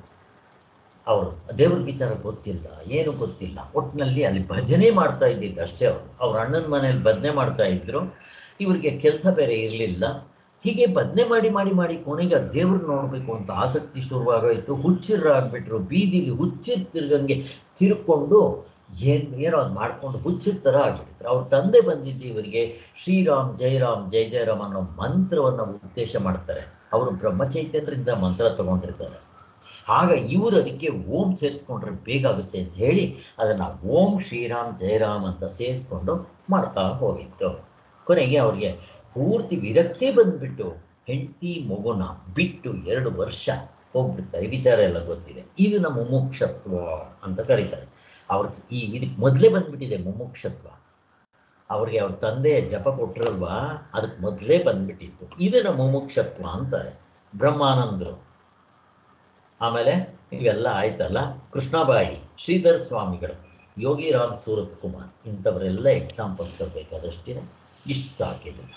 ಅವರು ದೇವ್ರ ವಿಚಾರ ಗೊತ್ತಿಲ್ಲ ಏನು ಗೊತ್ತಿಲ್ಲ ಒಟ್ಟಿನಲ್ಲಿ ಅಲ್ಲಿ ಭಜನೆ ಮಾಡ್ತಾ ಇದ್ದಿದ್ದು ಅಷ್ಟೇ ಅವರು ಅವ್ರ ಅಣ್ಣನ ಮನೇಲಿ ಭಜನೆ ಮಾಡ್ತಾ ಇದ್ರು ಇವ್ರಿಗೆ ಕೆಲಸ ಬೇರೆ ಇರಲಿಲ್ಲ ಹೀಗೆ ಭಜನೆ ಮಾಡಿ ಮಾಡಿ ಮಾಡಿ ಕೊನೆಗೆ ದೇವ್ರ ನೋಡಬೇಕು ಅಂತ ಆಸಕ್ತಿ ಶುರುವಾಗೋಯ್ತು ಹುಚ್ಚರಾಗ್ಬಿಟ್ರು ಬೀದಿಲಿ ಹುಚ್ಚಿರ್ ತಿರ್ಗಂಗೆ ತಿರ್ಕೊಂಡು ಏನ್ ಏನೋ ಅದು ಮಾಡ್ಕೊಂಡು ಹುಚ್ಚಿರ ಥರ ಆಗ್ಬಿಟ್ಟಿದ್ರು ಅವ್ರ ತಂದೆ ಬಂದಿದ್ದು ಇವರಿಗೆ ಶ್ರೀರಾಮ್ ಜಯರಾಮ್ ಜಯ ಜಯರಾಮ್ ಅನ್ನೋ ಮಂತ್ರವನ್ನು ಉದ್ದೇಶ ಮಾಡ್ತಾರೆ ಅವರು ಬ್ರಹ್ಮಚೈತನ್ಯರಿಂದ ಮಂತ್ರ ತಗೊಂಡಿರ್ತಾರೆ ಆಗ ಇವರು ಅದಕ್ಕೆ ಓಂ ಸೇರಿಸ್ಕೊಂಡ್ರೆ ಬೇಗ ಆಗುತ್ತೆ ಅಂತ ಹೇಳಿ ಅದನ್ನು ಓಂ ಶ್ರೀರಾಮ್ ಜಯರಾಮ್ ಅಂತ ಸೇರಿಸ್ಕೊಂಡು ಮಾಡ್ತಾ ಹೋಗಿತ್ತು ಕೊನೆಗೆ ಅವ್ರಿಗೆ ಪೂರ್ತಿ ವಿರಕ್ತಿ ಬಂದ್ಬಿಟ್ಟು ಹೆಂಡತಿ ಮಗುನ ಬಿಟ್ಟು ಎರಡು ವರ್ಷ ಹೋಗ್ಬಿಡ್ತಾರೆ ವಿಚಾರ ಎಲ್ಲ ಗೊತ್ತಿದೆ ಇದು ನಮ್ಮ ಮುಮುಕ್ಷತ್ವ ಅಂತ ಕರೀತಾರೆ ಅವ್ರ ಈ ಇದಕ್ಕೆ ಮೊದಲೇ ಬಂದ್ಬಿಟ್ಟಿದೆ ಮುಮುಕ್ಷತ್ವ ಅವ್ರಿಗೆ ಅವ್ರ ತಂದೆ ಜಪ ಕೊಟ್ರಲ್ವಾ ಅದಕ್ಕೆ ಮೊದಲೇ ಬಂದ್ಬಿಟ್ಟಿತ್ತು ಇದನ್ನ ಮುಮುಕ್ಷತ್ವ ಅಂತಾರೆ ಬ್ರಹ್ಮಾನಂದರು ಆಮೇಲೆ ಇವೆಲ್ಲ ಆಯ್ತಲ್ಲ ಕೃಷ್ಣಬಾಯಿ ಶ್ರೀಧರ್ ಸ್ವಾಮಿಗಳು ಯೋಗಿರಾಮ್ ಸೂರತ್ ಕುಮಾರ್ ಇಂಥವರೆಲ್ಲ ಎಕ್ಸಾಂಪಲ್ ತರಬೇಕಾದಷ್ಟಿದೆ ಇಷ್ಟು ಸಾಕಿದೆ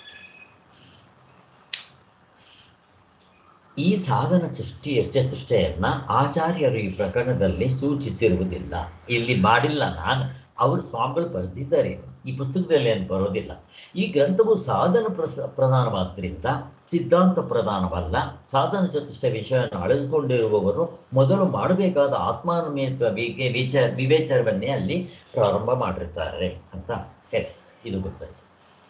ಈ ಸಾಧನ ಸೃಷ್ಟಿ ಚತುಷ್ಟಯನ್ನ ಆಚಾರ್ಯರು ಈ ಪ್ರಕರಣದಲ್ಲಿ ಸೂಚಿಸಿರುವುದಿಲ್ಲ ಇಲ್ಲಿ ಮಾಡಿಲ್ಲ ನಾನು ಅವರು ಸ್ವಾಮಿಗಳು ಬರೆದಿದ್ದಾರೆ ಈ ಪುಸ್ತಕದಲ್ಲಿ ಏನು ಬರೋದಿಲ್ಲ ಈ ಗ್ರಂಥವು ಸಾಧನ ಪ್ರಸ ಪ್ರಧಾನವಾದ್ದರಿಂದ ಸಿದ್ಧಾಂತ ಪ್ರಧಾನವಲ್ಲ ಸಾಧನ ಚತುಷ್ಟ ವಿಷಯವನ್ನು ಅಳಿಸಿಕೊಂಡಿರುವವರು ಮೊದಲು ಮಾಡಬೇಕಾದ ಆತ್ಮಾನ್ಮೇತ್ವ ವಿಕೆ ವಿಚಾರ ವಿವೇಚನವನ್ನೇ ಅಲ್ಲಿ ಪ್ರಾರಂಭ ಮಾಡಿರ್ತಾರೆ ಅಂತ ಹೇಳಿ ಇದು ಗೊತ್ತಾಯ್ತು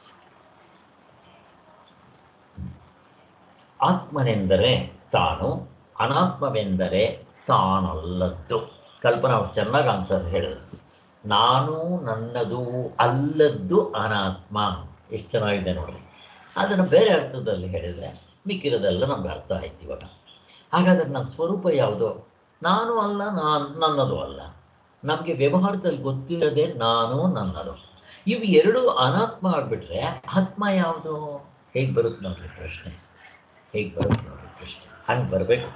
ಆತ್ಮನೆಂದರೆ ತಾನು ಅನಾತ್ಮವೆಂದರೆ ತಾನಲ್ಲದ್ದು ಕಲ್ಪನಾ ಅವ್ರು ಚೆನ್ನಾಗಿ ಆನ್ಸರ್ ಹೇಳಿದ್ರು ನಾನು ನನ್ನದು ಅಲ್ಲದ್ದು ಅನಾತ್ಮ ಎಷ್ಟು ಚೆನ್ನಾಗಿದೆ ನೋಡಿ ಅದನ್ನು ಬೇರೆ ಅರ್ಥದಲ್ಲಿ ಹೇಳಿದರೆ ಮಿಕ್ಕಿರೋದೆಲ್ಲ ನಮ್ಗೆ ಅರ್ಥ ಆಯ್ತು ಇವಾಗ ಹಾಗಾದ್ರೆ ನನ್ನ ಸ್ವರೂಪ ಯಾವುದು ನಾನು ಅಲ್ಲ ನಾನು ನನ್ನದು ಅಲ್ಲ ನಮಗೆ ವ್ಯವಹಾರದಲ್ಲಿ ಗೊತ್ತಿರೋದೇ ನಾನು ನನ್ನದು ಇವು ಎರಡು ಅನಾತ್ಮ ಆಗಿಬಿಟ್ರೆ ಆತ್ಮ ಯಾವುದು ಹೇಗೆ ಬರುತ್ತೆ ನೋಡ್ರಿ ಪ್ರಶ್ನೆ ಹೇಗೆ ಬರುತ್ತೆ ನೋಡಿ ಪ್ರಶ್ನೆ ಹಂಗೆ ಬರಬೇಕು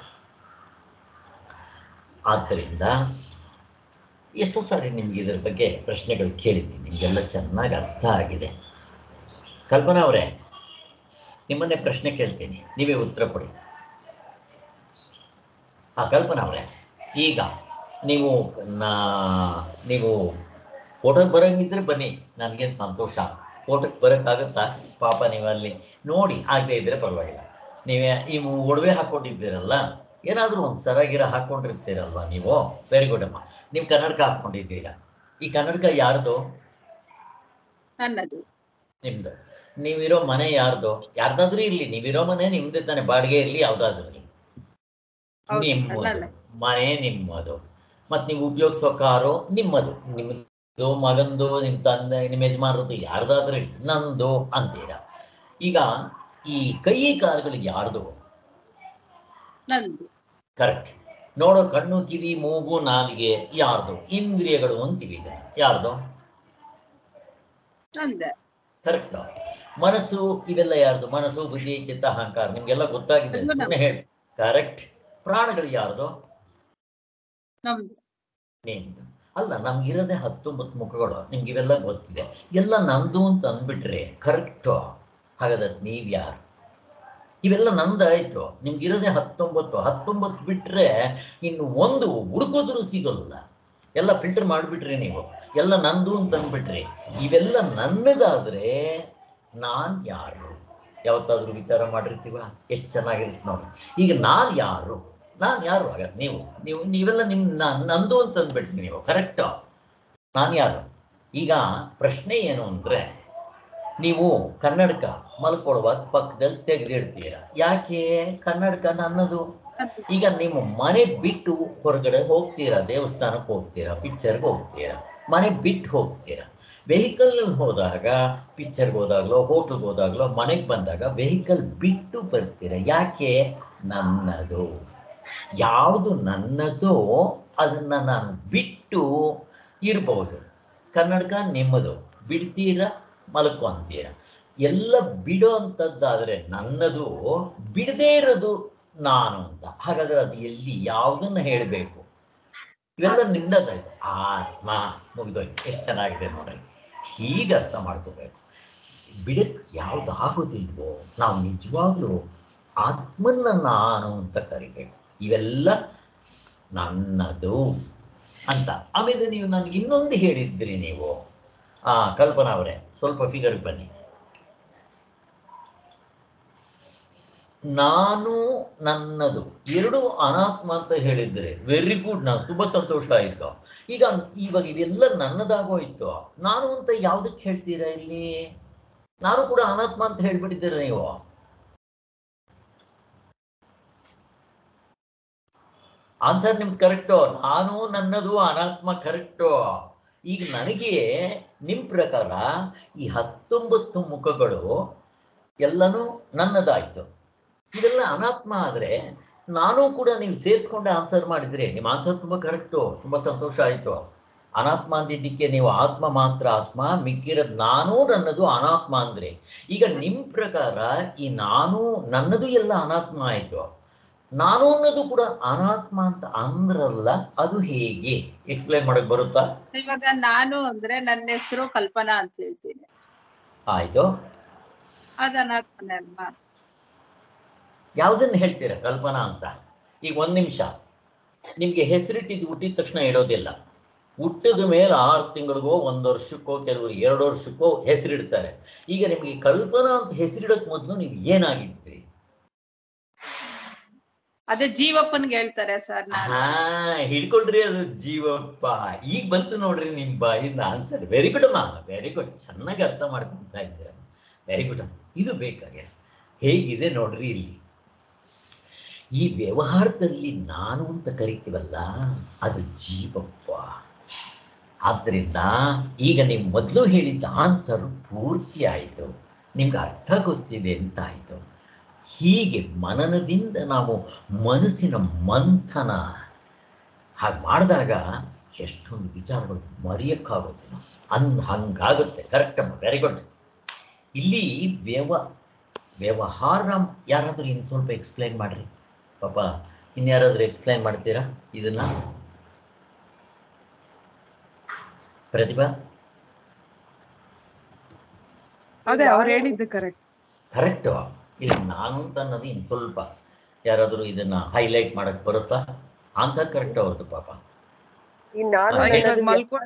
ಆದ್ದರಿಂದ ಎಷ್ಟೋ ಸಾರಿ ನಿಮ್ಗೆ ಇದ್ರ ಬಗ್ಗೆ ಪ್ರಶ್ನೆಗಳು ಕೇಳಿದ್ದೀನಿ ನಿಮಗೆಲ್ಲ ಚೆನ್ನಾಗಿ ಅರ್ಥ ಆಗಿದೆ ಕಲ್ಪನಾ ಅವರೇ ನಿಮ್ಮನ್ನೇ ಪ್ರಶ್ನೆ ಕೇಳ್ತೀನಿ ನೀವೇ ಉತ್ತರ ಕೊಡಿ ಆ ಕಲ್ಪನಾ ಅವರೇ ಈಗ ನೀವು ನಾ ನೀವು ಫೋಟೋಗೆ ಬರೋಂಗಿದ್ರೆ ಬನ್ನಿ ನನಗೇನು ಸಂತೋಷ ಫೋಟೋಗೆ ಬರೋಕ್ಕಾಗುತ್ತಾ ಪಾಪ ನೀವು ಅಲ್ಲಿ ನೋಡಿ ಆಗದೆ ಇದ್ರೆ ಪರವಾಗಿಲ್ಲ ನೀವೇ ನೀವು ಒಡವೆ ಹಾಕ್ಕೊಂಡಿದ್ದೀರಲ್ಲ ಏನಾದರೂ ಒಂದು ಸರಾಗಿರ ಹಾಕ್ಕೊಂಡಿರ್ತೀರಲ್ವ ನೀವು ವೆರಿ ಗುಡ್ ಅಮ್ಮ ನೀವು ಕನ್ನಡಕ ಹಾಕ್ಕೊಂಡಿದ್ದೀರಾ ಈ ಕನ್ನಡಕ ಯಾರ್ದು ನನ್ನದು ನಿಮ್ದು ನೀವಿರೋ ಮನೆ ಯಾರ್ದು ಯಾರ್ದಾದ್ರೂ ಇರ್ಲಿ ನೀವಿರೋ ಮನೆ ನಿಮ್ದು ತಾನೆ ಬಾಡಿಗೆ ಇರ್ಲಿ ಯಾವ್ದಾದ್ರೂ ಇರ್ಲಿ ಹೌದು, ನಿಮ್ಮದು ಸಣ್ಣಲ್ಲ. ಮನೆ ನಿಮ್ಮದು ಮತ್ ನೀವು ಉಪಯೋಗಿಸೋ ಕಾರು ನಿಮ್ಮದು ನಿಮ್ಮದು ಮಗಂದು ನಿಮ್ ತಂದೆ ನಿಮ್ಮ ಯಜಮಾನರದ್ದು ಯಾರ್ದಾದ್ರೂ ಇರ್ಲಿ, ನಂದು ಅಂತೀರಾ ಈಗ ಈ ಕೈ ಕಾಲುಗಳಿಗೆ ಯಾರ್ದು ನಂದು ಕರೆಕ್ಟ್ ನೋಡೋ ಕಣ್ಣು ಕಿವಿ ಮೂಗು ನಾಲಿಗೆ ಯಾರ್ದು ಇಂದ್ರಿಯಗಳು ಅಂತೀವಿ ಇದನ್ನ ಯಾರ್ದು ನಂದ ಕರೆಕ್ಟ್ ಮನಸ್ಸು ಇವೆಲ್ಲ ಯಾರ್ದು ಮನಸ್ಸು ಬುದ್ಧಿ ಚಿತ್ತ ಅಹಂಕಾರ ನಿಮ್ಗೆಲ್ಲ ಗೊತ್ತಾಗಿದೆ ಅದು ಸುಮ್ಮನೆ ಹೇಳಿ ಕರೆಕ್ಟ್ ಪ್ರಾಣಗಳು ಯಾರ್ದು ನಮ್ದು ನಿಮ್ದು ಅಲ್ಲ ನಮ್ಗಿರೋದೇ ಹತ್ತೊಂಬತ್ತು ಮುಖಗಳು ನಿಮ್ಗೆ ಇವೆಲ್ಲ ಗೊತ್ತಿದೆ ಎಲ್ಲ ನಂದು ಅಂತ ಅಂದ್ಬಿಟ್ರೆ ಕರೆಕ್ಟು ಹಾಗಾದ್ರೆ ನೀವ್ ಯಾರು ಇವೆಲ್ಲ ನಂದಾಯ್ತು ನಿಮ್ಗಿರೋದೇ ಹತ್ತೊಂಬತ್ತು ಹತ್ತೊಂಬತ್ತು ಬಿಟ್ರೆ ಇನ್ನು ಒಂದು ಹುಡುಕೋದ್ರೂ ಸಿಗಲ್ಲ ಎಲ್ಲ ಫಿಲ್ಟರ್ ಮಾಡಿಬಿಟ್ರಿ ನೀವು ಎಲ್ಲ ನಂದು ಅಂತ ಅಂದ್ಬಿಟ್ರಿ ಇವೆಲ್ಲ ನನ್ನದಾದ್ರೆ ನಾನ್ ಯಾರು ಯಾವತ್ತಾದ್ರೂ ವಿಚಾರ ಮಾಡಿರ್ತೀವ ಎಷ್ಟು ಚೆನ್ನಾಗಿರುತ್ತೆ ನೋಡಿ ಈಗ ನಾನ್ ಯಾರು ನಾನ್ ಯಾರು ಹಾಗಾದ್ರೆ ನೀವು ನೀವು ನೀವೆಲ್ಲ ನಿಮ್ ನ- ನಂದು ಅಂತ ಅಂದ್ಬಿಟ್ರಿ ನೀವು ಕರೆಕ್ಟ್ ನಾನ್ ಯಾರು ಈಗ ಪ್ರಶ್ನೆ ಏನು ಅಂದ್ರೆ ನೀವು ಕನ್ನಡಕ ಮಲ್ಕೊಳ್ಳುವಾಗ ಪಕ್ಕದಲ್ಲಿ ತೆಗೆದಿಡ್ತೀರ ಯಾಕೆ ಕನ್ನಡಕ ನನ್ನದು ನಂದು. ಈಗ ನೀವು ಮನೆ ಬಿಟ್ಟು ಹೊರಗಡೆ ಹೋಗ್ತೀರಾ ದೇವಸ್ಥಾನಕ್ಕೆ ಹೋಗ್ತೀರಾ ಪಿಕ್ಚರ್ಗೆ ಹೋಗ್ತೀರಾ ಮನೆ ಬಿಟ್ಟು ಹೋಗ್ತೀರಾ ವೆಹಿಕಲ್ ಹೋದಾಗ ಪಿಕ್ಚರ್ಗೆ ಹೋದಾಗ್ಲೋ ಹೋಟ್ಲ್ಗೆ ಹೋದಾಗ್ಲೋ ಮನೆಗೆ ಬಂದಾಗ ವೆಹಿಕಲ್ ಬಿಟ್ಟು ಬರ್ತೀರಾ ಯಾಕೆ ನನ್ನದು ಯಾವುದು ನನ್ನದೋ ಅದನ್ನ ನಾನು ಬಿಟ್ಟು ಇರ್ಬೋದು ಕನ್ನಡಕ ನಿಮ್ಮದು ಬಿಡ್ತೀರಾ ಮಲ್ಕೊಂತೀರ ಎಲ್ಲ ಬಿಡೋ ಅಂಥದ್ದಾದ್ರೆ ನನ್ನದು ಬಿಡದೇ ಇರೋದು ನಾನು ಅಂತ ಹಾಗಾದ್ರೆ ಅದು ಎಲ್ಲಿ ಯಾವುದನ್ನ ಹೇಳಬೇಕು ಇವೆಲ್ಲ ನಿನ್ನದಾಯ್ತು ಆತ್ಮ ಮುಗಿದೋಯ್ತು ಎಷ್ಟು ಚೆನ್ನಾಗಿದೆ ನೋಡಿ ಹೀಗೆ ಅರ್ಥ ಮಾಡ್ಕೋಬೇಕು ಬಿಡಕ್ ಯಾವ್ದು ಆಗೋದಿಲ್ವೋ ನಾವು ನಿಜವಾಗ್ಲೂ ಆತ್ಮನ್ನ ನಾನು ಅಂತ ಕರಿಬೇಕು ಇವೆಲ್ಲ ನನ್ನದು ಅಂತ ಆಮೇಲೆ ನೀವು ನನಗೆ ಇನ್ನೊಂದು ಹೇಳಿದ್ರಿ ನೀವು ಆ ಕಲ್ಪನಾ ಅವರೇ ಸ್ವಲ್ಪ ಫಿಗರ್ ಬನ್ನಿ ನಾನು ನನ್ನದು ಎರಡು ಅನಾತ್ಮ ಅಂತ ಹೇಳಿದ್ರೆ ವೆರಿ ಗುಡ್ ನಾನು ತುಂಬಾ ಸಂತೋಷ ಆಯ್ತು ಈಗ ಇವಾಗ ಇದೆಲ್ಲ ನನ್ನದಾಗೋಯ್ತು ನಾನು ಅಂತ ಯಾವ್ದಕ್ಕೆ ಹೇಳ್ತೀರಾ ಇಲ್ಲಿ ನಾನು ಕೂಡ ಅನಾತ್ಮ ಅಂತ ಹೇಳ್ಬಿಟ್ಟಿದ್ದೀರ ನೀವು ಆನ್ಸರ್ ನಿಮ್ದು ಕರೆಕ್ಟು ನಾನು ನನ್ನದು ಅನಾತ್ಮ ಕರೆಕ್ಟು ಈಗ ನನಗೆ ನಿಮ್ ಪ್ರಕಾರ ಈ ಹತ್ತೊಂಬತ್ತು ಮುಖಗಳು ಎಲ್ಲನೂ ನನ್ನದಾಯ್ತು ಇದೆಲ್ಲ ಅನಾತ್ಮ ಆದ್ರೆ ನಾನು ಕೂಡ ನೀವು ಸೇರಿಸ್ಕೊಂಡೆ ಆನ್ಸರ್ ಮಾಡಿದ್ರಿ ನಿಮ್ಮ ಆನ್ಸರ್ ತುಂಬಾ ಕರೆಕ್ಟು ತುಂಬಾ ಸಂತೋಷ ಆಯ್ತು ಅನಾತ್ಮ ಅಂದಿದ್ದಕ್ಕೆ ನೀವು ಆತ್ಮ ಮಾತ್ರ ಆತ್ಮ ಮಿಕ್ಕಿರೋದು ನಾನು ನನ್ನದು ಅನಾತ್ಮ ಅಂದ್ರೆ ಈಗ ನಿಮ್ ಪ್ರಕಾರ ಈ ನಾನು ನನ್ನದು ಎಲ್ಲ ಅನಾತ್ಮ ಆಯ್ತು ನಾನು ಅನ್ನೋದು ಕೂಡ ಅನಾತ್ಮ ಅಂತ ಅಂದ್ರಲ್ಲ ಅದು ಹೇಗೆ ಎಕ್ಸ್ಪ್ಲೈನ್ ಮಾಡಕ್ ಬರುತ್ತಾ ಇವಾಗ ನಾನು ಅಂದ್ರೆ ನನ್ನ ಹೆಸರು ಕಲ್ಪನಾ ಅಂತ ಹೇಳ್ತೀನಿ ಆಯ್ತು ಅದ ಅನಾತ್ಮನೆ ಅಲ್ವಾ ಯಾವ್ದನ್ನ ಹೇಳ್ತೀರಾ ಕಲ್ಪನಾ ಅಂತ ಈಗ ಒಂದ್ ನಿಮಿಷ ನಿಮ್ಗೆ ಹೆಸರಿಟ್ಟಿದ್ದು ಹುಟ್ಟಿದ ತಕ್ಷಣ ಇಡೋದಿಲ್ಲ ಹುಟ್ಟಿದ ಮೇಲೆ ಆರು ತಿಂಗಳಿಗೋ ಒಂದ್ ವರ್ಷಕ್ಕೋ ಕೆಲವರು ಎರಡು ವರ್ಷಕ್ಕೋ ಹೆಸರಿಡ್ತಾರೆ ಈಗ ನಿಮ್ಗೆ ಕಲ್ಪನಾ ಅಂತ ಹೆಸರಿಡೋಕ್ ಮೊದಲು ನೀವು ಏನಾಗಿದ್ರಿ ಅದೇ ಜೀವಪ್ಪನ್ಗೆ ಹೇಳ್ತಾರೆ ಸರ್ ನಾನು ಹಾ ಹಿಡ್ಕೊಳ್ರಿ ಅದು ಜೀವಪ್ಪ ಈಗ ಬಂತು ನೋಡ್ರಿ ನಿಮ್ ಬಾಯಿಂದ ಆನ್ಸರ್ ವೆರಿ ಗುಡ್ ಅಮ್ಮ ವೆರಿ ಗುಡ್ ಚೆನ್ನಾಗಿ ಅರ್ಥ ಮಾಡ್ಕೊಂತ ಇದ್ದೀರ ವೆರಿ ಗುಡ್ ಅಮ್ಮ ಇದು ಬೇಕಾಗಿದೆ ಹೇಗಿದೆ ನೋಡ್ರಿ ಇಲ್ಲಿ ಈ ವ್ಯವಹಾರದಲ್ಲಿ ನಾನು ಅಂತ ಕರಿತೀವಲ್ಲ ಅದು ಜೀವಪ್ಪ ಆದ್ರಿಂದ ಈಗ ನೀವು ಮೊದಲು ಹೇಳಿದ್ದ ಆನ್ಸರ್ ಪೂರ್ತಿ ಆಯಿತು ನಿಮ್ಗೆ ಅರ್ಥ ಗೊತ್ತಿದೆ ಅಂತ ಆಯಿತು ಹೀಗೆ ಮನನದಿಂದ ನಾವು ಮನಸ್ಸಿನ ಮಂಥನ ಹಾಗೆ ಮಾಡಿದಾಗ ಎಷ್ಟೊಂದು ವಿಚಾರಗಳು ಮರೆಯಕ್ಕಾಗೋದಿಲ್ಲ ಅನ್ ಹಂಗಾಗುತ್ತೆ ಕರೆಕ್ಟ್ ಅಮ್ಮ ವೆರಿ ಗುಡ್ ಇಲ್ಲಿ ವ್ಯವ ವ್ಯವಹಾರ ಯಾರಾದರೂ ಇನ್ನು ಸ್ವಲ್ಪ ಎಕ್ಸ್ಪ್ಲೈನ್ ಮಾಡ್ರಿ ಪಾಪ ಇನ್ಯಾರಾದ್ರೂ ಎಕ್ಸ್ಪ್ಲೈನ್ ಮಾಡ್ತೀರಾ ಇದನ್ನ ಪ್ರತಿಭಾ ಅದೇ ಅವ್ರು ಹೇಳಿದ್ದು ಕರೆಕ್ಟ್ ಕರೆಕ್ಟು ಇಲ್ಲ ನಾನು ಅಂತ ಅನ್ನೋದು ಇನ್ನು ಸ್ವಲ್ಪ ಯಾರಾದರೂ ಇದನ್ನ ಹೈಲೈಟ್ ಮಾಡಕ್ ಬರುತ್ತಾ ಆನ್ಸರ್ ಕರೆಕ್ಟ್ ಅವ್ರದ್ದು ಪಾಪ ಈ ನಾನು ಹಾ, ಇವಾಗ ನನ್ನದು ಮಲ್ಕೊಂಡ್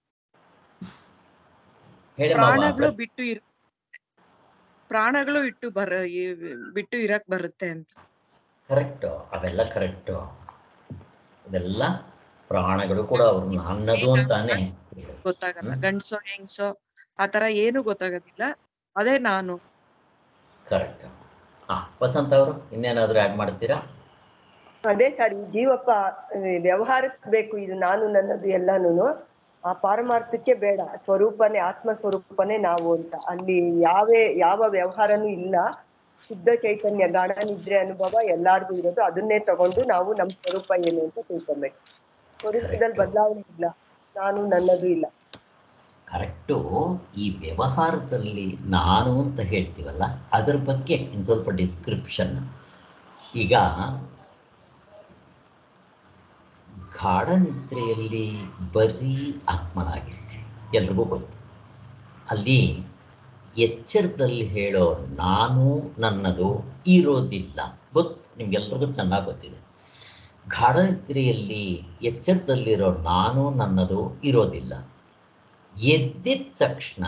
ಹೇಳಿ ಪ್ರಾಣಗಳು ಬಿಟ್ಟು ಇರ್ ಪ್ರಾಣಗಳು ಇಟ್ಟು ಬರ ಈ- ಬಿಟ್ಟು ಇರಕ್ ಬರುತ್ತೆ ಅಂತ ಕರೆಕ್ಟು ಅವೆಲ್ಲ ಕರೆಕ್ಟು ಇದೆಲ್ಲ ಪ್ರಾಣಗಳು ಕೂಡ ಅವ್ರು ನನ್ನದು ಅಂತಾನೆ ಗೊತ್ತಾಗಲ್ಲ ಗಂಡ್ಸೋ ಹೆಂಗ್ಸೋ ಆತರ ಏನು ಗೊತ್ತಾಗೋದಿಲ್ಲ ಅದೇ ನಾನು ಕರೆಕ್ಟ್ ಹಾ ವಸಂತ್ ಅವರು ಇನ್ನೇನಾದರೂ ಆ್ಯಡ್ ಮಾಡ್ತೀರಾ ಅದೇ ಸರ್ ಈ ಜೀವಪ್ಪ ಆ, ವ್ಯವಹಾರಕ್ಕೆ ಬೇಕು ಇದು ನಾನು ನನ್ನದು ಎಲ್ಲಾನು ಆ ಪಾರಮಾರ್ಥಕ್ಕೆ ಬೇಡ ಸ್ವರೂಪನೇ ಆತ್ಮ ಸ್ವರೂಪನೇ ನಾವು ಅಂತ ಅಲ್ಲಿ ಯಾವೇ ಯಾವ ವ್ಯವಹಾರನೂ ಇಲ್ಲ ಶುದ್ಧ ಚೈತನ್ಯ ಗಾಢ ನಿದ್ರೆ ಅನುಭವ ಎಲ್ಲಾರ್ಗೂ ಇರೋದು ಅದನ್ನೇ ತಗೊಂಡು ನಾವು ನಮ್ಮ ಸ್ವರೂಪ ಏನು ಅಂತ ತಿಳ್ಕೊಬೇಕು ಸ್ವರೂಪದಲ್ಲಿ ಬದಲಾವಣೆ ಇಲ್ಲ ನಾನು ನನ್ನದು ಇಲ್ಲ ಕರೆಕ್ಟು ಈ ವ್ಯವಹಾರದಲ್ಲಿ ನಾನು ಅಂತ ಹೇಳ್ತೀವಲ್ಲ ಅದ್ರ ಬಗ್ಗೆ ಇನ್ನು ಸ್ವಲ್ಪ ಡಿಸ್ಕ್ರಿಪ್ಷನ್ ಈಗ ಗಾಢ ನಿದ್ರೆಯಲ್ಲಿ ಬರೀ ಆತ್ಮನಾಗಿರ್ತೀವಿ ಎಲ್ರಿಗೂ ಗೊತ್ತು ಅಲ್ಲಿ ಎಚ್ಚರದಲ್ಲಿ ಹೇಳೋ ನಾನು ನನ್ನದು ಇರೋದಿಲ್ಲ ಗೊತ್ತು ನಿಮ್ಗೆಲ್ರಿಗೂ ಚೆನ್ನಾಗಿ ಗೊತ್ತಿದೆ ಗಾಢ ನಿದ್ರೆಯಲ್ಲಿ ಎಚ್ಚರದಲ್ಲಿರೋ ನಾನು ನನ್ನದು ಇರೋದಿಲ್ಲ ಎದ್ದಿದ ತಕ್ಷಣ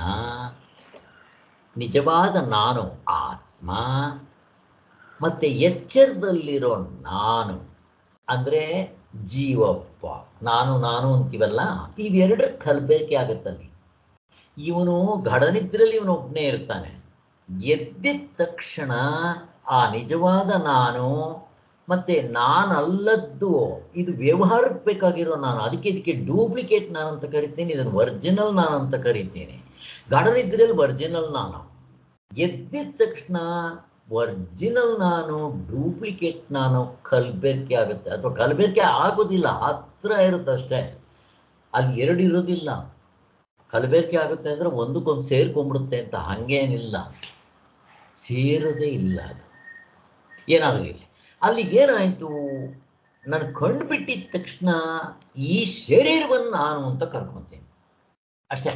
ನಿಜವಾದ ನಾನು ಆತ್ಮ ಮತ್ತೆ ಎಚ್ಚರದಲ್ಲಿರೋ ನಾನು ಅಂದರೆ ಜೀವಪ್ಪ ನಾನು ನಾನು ಅಂತೀವಲ್ಲ ಇವೆರಡರ ಕಲಬೇಕೆ ಆಗುತ್ತಲ್ಲಿ ಇವನು ಘಡನಿದ್ರಲ್ಲಿ ಇವನು ಒಬ್ಬನೇ ಇರ್ತಾನೆ ಎದ್ದಿದ ತಕ್ಷಣ ಆ ನಿಜವಾದ ನಾನು ಮತ್ತೆ ನಾನಲ್ಲದ್ದು ಇದು ವ್ಯವಹಾರಕ್ಕೆ ಬೇಕಾಗಿರೋ ನಾನು ಅದಕ್ಕೆ ಇದಕ್ಕೆ ಡೂಪ್ಲಿಕೇಟ್ ನಾನು ಅಂತ ಕರಿತೀನಿ ಇದನ್ನು ಒರಿಜಿನಲ್ ನಾನು ಅಂತ ಕರಿತೀನಿ ಗಾಢನಿದ್ರೆಯಲ್ಲಿ ಒರಿಜಿನಲ್ ನಾನು ಎದ್ದಿದ ತಕ್ಷಣ ಒರಿಜಿನಲ್ ನಾನು ಡೂಪ್ಲಿಕೇಟ್ ನಾನು ಕಲಬೆರಕೆ ಆಗುತ್ತೆ ಅಥವಾ ಕಲಬೆರಕೆ ಆಗೋದಿಲ್ಲ ಹತ್ರ ಇರುತ್ತೆ ಅಷ್ಟೇ ಅಲ್ಲಿ ಎರಡು ಇರೋದಿಲ್ಲ ಕಲಬೆರಕೆ ಆಗುತ್ತೆ ಅಂದರೆ ಒಂದಕ್ಕೊಂದು ಸೇರ್ಕೊಂಡ್ಬಿಡುತ್ತೆ ಅಂತ ಹಂಗೇನಿಲ್ಲ ಸೇರೋದೇ ಇಲ್ಲ ಅದು ಏನಾದರೂ ಇರಲಿ ಅಲ್ಲಿಗೆ ಏನಾಯಿತು ನಾನು ಕಂಡುಬಿಟ್ಟಿದ ತಕ್ಷಣ ಈ ಶರೀರವನ್ನು ನಾನು ಅಂತ ಕರ್ಕೊಂತೀನಿ ಅಷ್ಟೇ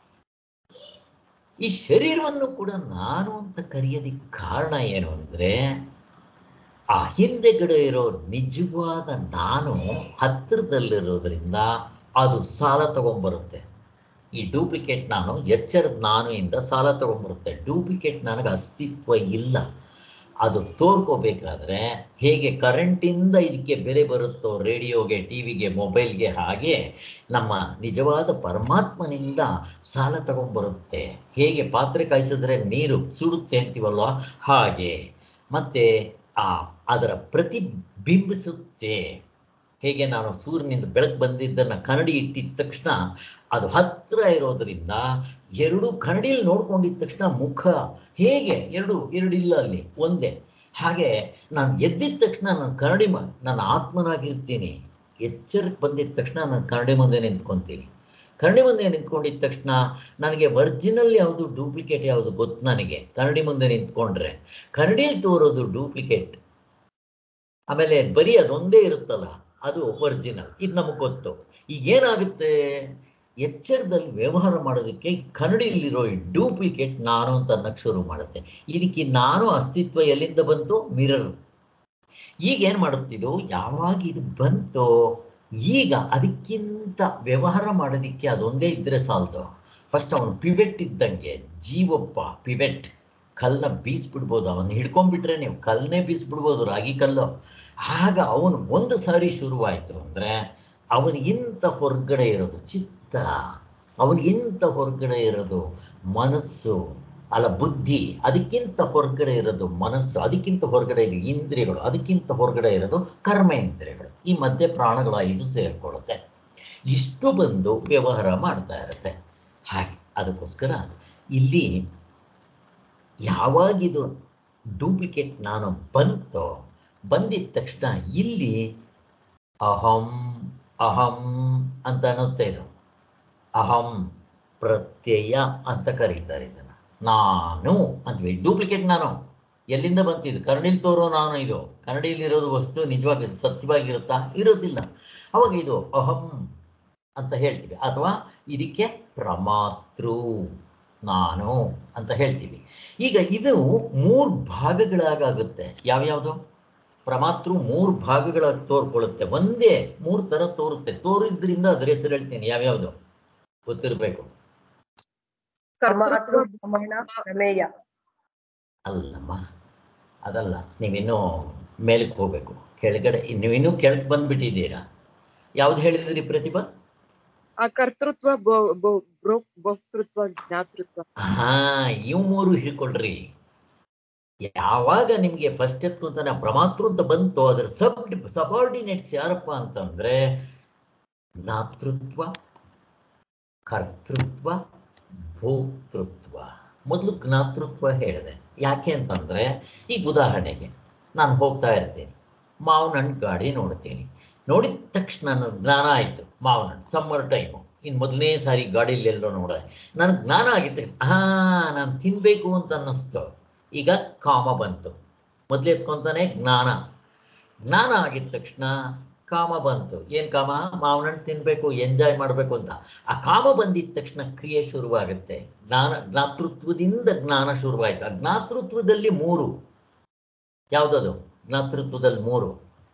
ಈ ಶರೀರವನ್ನು ಕೂಡ ನಾನು ಅಂತ ಕರೆಯೋದಕ್ಕೆ ಕಾರಣ ಏನು ಅಂದರೆ ಆ ಹಿಂದೆಗಡೆ ಇರೋ ನಿಜವಾದ ನಾನು ಹತ್ತಿರದಲ್ಲಿರೋದ್ರಿಂದ ಅದು ಸಾಲ ತಗೊಂಬರುತ್ತೆ ಈ ಡೂಪ್ಲಿಕೇಟ್ ನಾನು ಎಚ್ಚರದ ನಾನು ಇಂದ ಸಾಲ ತಗೊಂಬರುತ್ತೆ ಡೂಪ್ಲಿಕೇಟ್ ನನಗೆ ಅಸ್ತಿತ್ವ ಇಲ್ಲ ಅದು ತೋರ್ಕೋಬೇಕಾದ್ರೆ ಹೇಗೆ ಕರೆಂಟಿಂದ ಇದಕ್ಕೆ ಬೆಲೆ ಬರುತ್ತೋ ರೇಡಿಯೋಗೆ ಟಿ ವಿಗೆ ಮೊಬೈಲ್ಗೆ ಹಾಗೆ ನಮ್ಮ ನಿಜವಾದ ಪರಮಾತ್ಮನಿಂದ ಸಾಲ ತಗೊಂಬರುತ್ತೆ ಹೇಗೆ ಪಾತ್ರೆ ಕಾಯಿಸಿದ್ರೆ ನೀರು ಸುಡುತ್ತೆ ಅಂತೀವಲ್ವ ಹಾಗೆ ಮತ್ತೆ ಆ ಅದರ ಪ್ರತಿಬಿಂಬಿಸುತ್ತೆ ಹೇಗೆ ನಾನು ಸೂರ್ಯನಿಂದ ಬೆಳಕು ಬಂದಿದ್ದನ್ನು ಕನ್ನಡಿ ಇಟ್ಟಿದ ತಕ್ಷಣ ಅದು ಹತ್ತಿರ ಇರೋದ್ರಿಂದ ಎರಡು ಕನ್ನಡಿಯಲ್ಲಿ ನೋಡ್ಕೊಂಡಿದ್ದ ತಕ್ಷಣ ಮುಖ ಹೇಗೆ ಎರಡು ಎರಡು ಇಲ್ಲ ಅಲ್ಲಿ ಒಂದೇ ಹಾಗೆ ನಾನು ಎದ್ದಿದ ತಕ್ಷಣ ನಾನು ಕನ್ನಡಿ ಮ ನಾನು ಆತ್ಮನಾಗಿರ್ತೀನಿ ಎಚ್ಚರಕ್ಕೆ ಬಂದಿದ ತಕ್ಷಣ ನಾನು ಕನ್ನಡಿ ಮುಂದೆ ನಿಂತ್ಕೊತೀನಿ ಕನ್ನಡಿ ಮುಂದೆ ನಿಂತ್ಕೊಂಡಿದ್ದ ತಕ್ಷಣ ನನಗೆ ಒರಿಜಿನಲ್ ಯಾವುದು ಡೂಪ್ಲಿಕೇಟ್ ಯಾವುದು ಗೊತ್ತು ನನಗೆ ಕನ್ನಡಿ ಮುಂದೆ ನಿಂತ್ಕೊಂಡ್ರೆ ಕನ್ನಡಿಯಲ್ಲಿ ತೋರೋದು ಡೂಪ್ಲಿಕೇಟ್ ಆಮೇಲೆ ಬರೀ ಅದೊಂದೇ ಇರುತ್ತಲ್ಲ ಅದು ಒರಿಜಿನಲ್ ಇದು ನಮಗೆ ಗೊತ್ತು ಈಗ ಏನಾಗುತ್ತೆ ಎಚ್ಚರದಲ್ಲಿ ವ್ಯವಹಾರ ಮಾಡೋದಕ್ಕೆ ಕನ್ನಡಿಯಲ್ಲಿರೋ ಈ ಡೂಪ್ಲಿಕೇಟ್ ನಾನು ಅಂತ ಅನ್ನಕ್ಕೆ ಶುರು ಮಾಡುತ್ತೆ ಇದಕ್ಕೆ ನಾನು ಅಸ್ತಿತ್ವ ಎಲ್ಲಿಂದ ಬಂತು ಮಿರರ್ ಈಗ ಏನು ಮಾಡುತ್ತಿದ್ದು ಯಾವಾಗ ಇದು ಬಂತೋ ಈಗ ಅದಕ್ಕಿಂತ ವ್ಯವಹಾರ ಮಾಡೋದಕ್ಕೆ ಅದೊಂದೇ ಇದ್ದರೆ ಸಾಲದು ಫಸ್ಟ್ ಅವನು ಪಿವೆಟ್ ಇದ್ದಂಗೆ ಜೀವಪ್ಪ ಪಿವೆಟ್ ಕಲ್ಲನ್ನ ಬೀಸ್ಬಿಡ್ಬೋದು ಅವನು ಹಿಡ್ಕೊಂಡ್ಬಿಟ್ರೆ ನೀವು ಕಲ್ಲನ್ನೇ ಬೀಸ್ಬಿಡ್ಬೋದು ರಾಗಿ ಕಲ್ಲು ಆಗ ಅವನು ಒಂದು ಸಾರಿ ಶುರುವಾಯಿತು ಅಂದರೆ ಅವನಿಗಿಂತ ಹೊರಗಡೆ ಇರೋದು ಚಿತ್ತ ಅವನಿಗಿಂತ ಹೊರಗಡೆ ಇರೋದು ಮನಸ್ಸು ಅಲ್ಲ ಬುದ್ಧಿ ಅದಕ್ಕಿಂತ ಹೊರಗಡೆ ಇರೋದು ಮನಸ್ಸು ಅದಕ್ಕಿಂತ ಹೊರಗಡೆ ಇರೋ ಇಂದ್ರಿಯಗಳು ಅದಕ್ಕಿಂತ ಹೊರಗಡೆ ಇರೋದು ಕರ್ಮೇಂದ್ರಿಯಗಳು ಈ ಮಧ್ಯೆ ಪ್ರಾಣಗಳು ಐದು ಸೇರಿಕೊಳ್ಳುತ್ತೆ ಇಷ್ಟು ಬಂದು ವ್ಯವಹಾರ ಮಾಡ್ತಾ ಇರುತ್ತೆ ಹಾಗೆ ಅದಕ್ಕೋಸ್ಕರ ಇಲ್ಲಿ ಯಾವಾಗಿದು ಡೂಪ್ಲಿಕೇಟ್ ನಾನು ಬಂತೋ ಬಂದಿದ ತಕ್ಷಣ ಇಲ್ಲಿ ಅಹಂ ಅಹಂ ಅಂತ ಅನ್ನುತ್ತೆ ಇದು ಅಹಂ ಪ್ರತ್ಯಯ ಅಂತ ಕರೀತಾರೆ ಇದನ್ನು ನಾನು ಅಂತೀವಿ ಡೂಪ್ಲಿಕೇಟ್ ನಾನು ಎಲ್ಲಿಂದ ಬಂತಿದ್ದು ಕನ್ನಡಿಲಿ ತೋರೋ ನಾನು ಇದು ಕನ್ನಡಿಲಿರೋದು ವಸ್ತು ನಿಜವಾಗಿ ಸತ್ಯವಾಗಿರುತ್ತಾ ಇರೋದಿಲ್ಲ ಅವಾಗ ಇದು ಅಹಂ ಅಂತ ಹೇಳ್ತೀವಿ ಅಥವಾ ಇದಕ್ಕೆ ಪ್ರಮಾತೃ ನಾನು ಅಂತ ಹೇಳ್ತೀವಿ ಈಗ ಇದು ಮೂರು ಭಾಗಗಳಾಗುತ್ತೆ ಯಾವ್ಯಾವುದು ಪ್ರಮಾತೃ ಮೂರು ಭಾಗಗಳಾಗಿ ತೋರ್ಕೊಳ್ಳುತ್ತೆ ಒಂದೇ ಮೂರು ಥರ ತೋರುತ್ತೆ ತೋರಿದ್ರಿಂದ ಅದ್ರ ಹೆಸರು ಹೇಳ್ತೀನಿ ಯಾವ್ಯಾವುದು ಗೊತ್ತಿರಬೇಕು ಮಾತೃ ಪ್ರಮಾಣ ಪ್ರಮೇಯ ಅಲ್ಲಮ್ಮ ಅದಲ್ಲ ನೀವಿನ್ನೂ ಮೇಲಕ್ಕೆ ಹೋಗ್ಬೇಕು ಕೆಳಗಡೆ ನೀವಿನ್ನೂ ಕೆಳಗೆ ಬಂದ್ಬಿಟ್ಟಿದ್ದೀರಾ ಯಾವ್ದು ಹೇಳಿದ್ರಿ ಪ್ರತಿಭಾ ಆ ಕರ್ತೃತ್ವ ಭೋ- ಭೋ- ಭೋ- ಭೋಕ್ತೃತ್ವ ಜ್ಞಾತೃತ್ವ ಹಾ ಇವು ಮೂರು ಹಿಡ್ಕೊಳ್ರಿ ಯಾವಾಗ ನಿಮ್ಗೆ ಫಸ್ಟ್ ಎತ್ಕೊಂತಾನೆ ಪ್ರಮಾತೃ ಅಂತ ಬಂತು ಅದ್ರ ಸಬ್ ಸಬಾರ್ಡಿನೇಟ್ಸ್ ಯಾರಪ್ಪ ಅಂತಂದ್ರೆ ಜ್ಞಾತೃತ್ವ ಕರ್ತೃತ್ವ ಭೋಕ್ತೃತ್ವ ಮೊದಲು ಜ್ಞಾತೃತ್ವ ಹೇಳಿದೆ ಯಾಕೆ ಅಂತಂದ್ರೆ ಈಗ ಉದಾಹರಣೆಗೆ ನಾನು ಹೋಗ್ತಾ ಇರ್ತೀನಿ ಮಾವಿನ ಹಣ್ಣು ಗಾಡಿ ನೋಡ್ತೀನಿ ನೋಡಿದ ತಕ್ಷಣ ನನಗೆ ಜ್ಞಾನ ಆಯಿತು ಮಾವಿನ ಹಣ್ಣು ಸಮ್ಮರ್ ಟೈಮು ಇನ್ನು ಮೊದಲನೇ ಸಾರಿ ಗಾಡೀಲಿ ಎಲ್ಲೋ ನೋಡಿದೆ ನನಗೆ ಜ್ಞಾನ ಆಗಿತ್ತು ಹಾ ನಾನು ತಿನ್ಬೇಕು ಅಂತ ಅನ್ನಿಸ್ತು ಈಗ ಕಾಮ ಬಂತು ಮೊದಲು ಎತ್ಕೊಂತಾನೆ ಜ್ಞಾನ ಜ್ಞಾನ ಆಗಿದ ತಕ್ಷಣ ಕಾಮ ಬಂತು ಏನ್ ಕಾಮ ಮಾವಿನ ಹಣ್ಣು ತಿನ್ಬೇಕು ಎಂಜಾಯ್ ಮಾಡಬೇಕು ಅಂತ ಆ ಕಾಮ ಬಂದಿದ ತಕ್ಷಣ ಕ್ರಿಯೆ ಶುರುವಾಗುತ್ತೆ ಜ್ಞಾನ ಜ್ಞಾತೃತ್ವದಿಂದ ಜ್ಞಾನ ಶುರುವಾಯ್ತು ಆ ಜ್ಞಾತೃತ್ವದಲ್ಲಿ ಮೂರು ಯಾವುದದು ಜ್ಞಾತೃತ್ವದಲ್ಲಿ ಮೂರು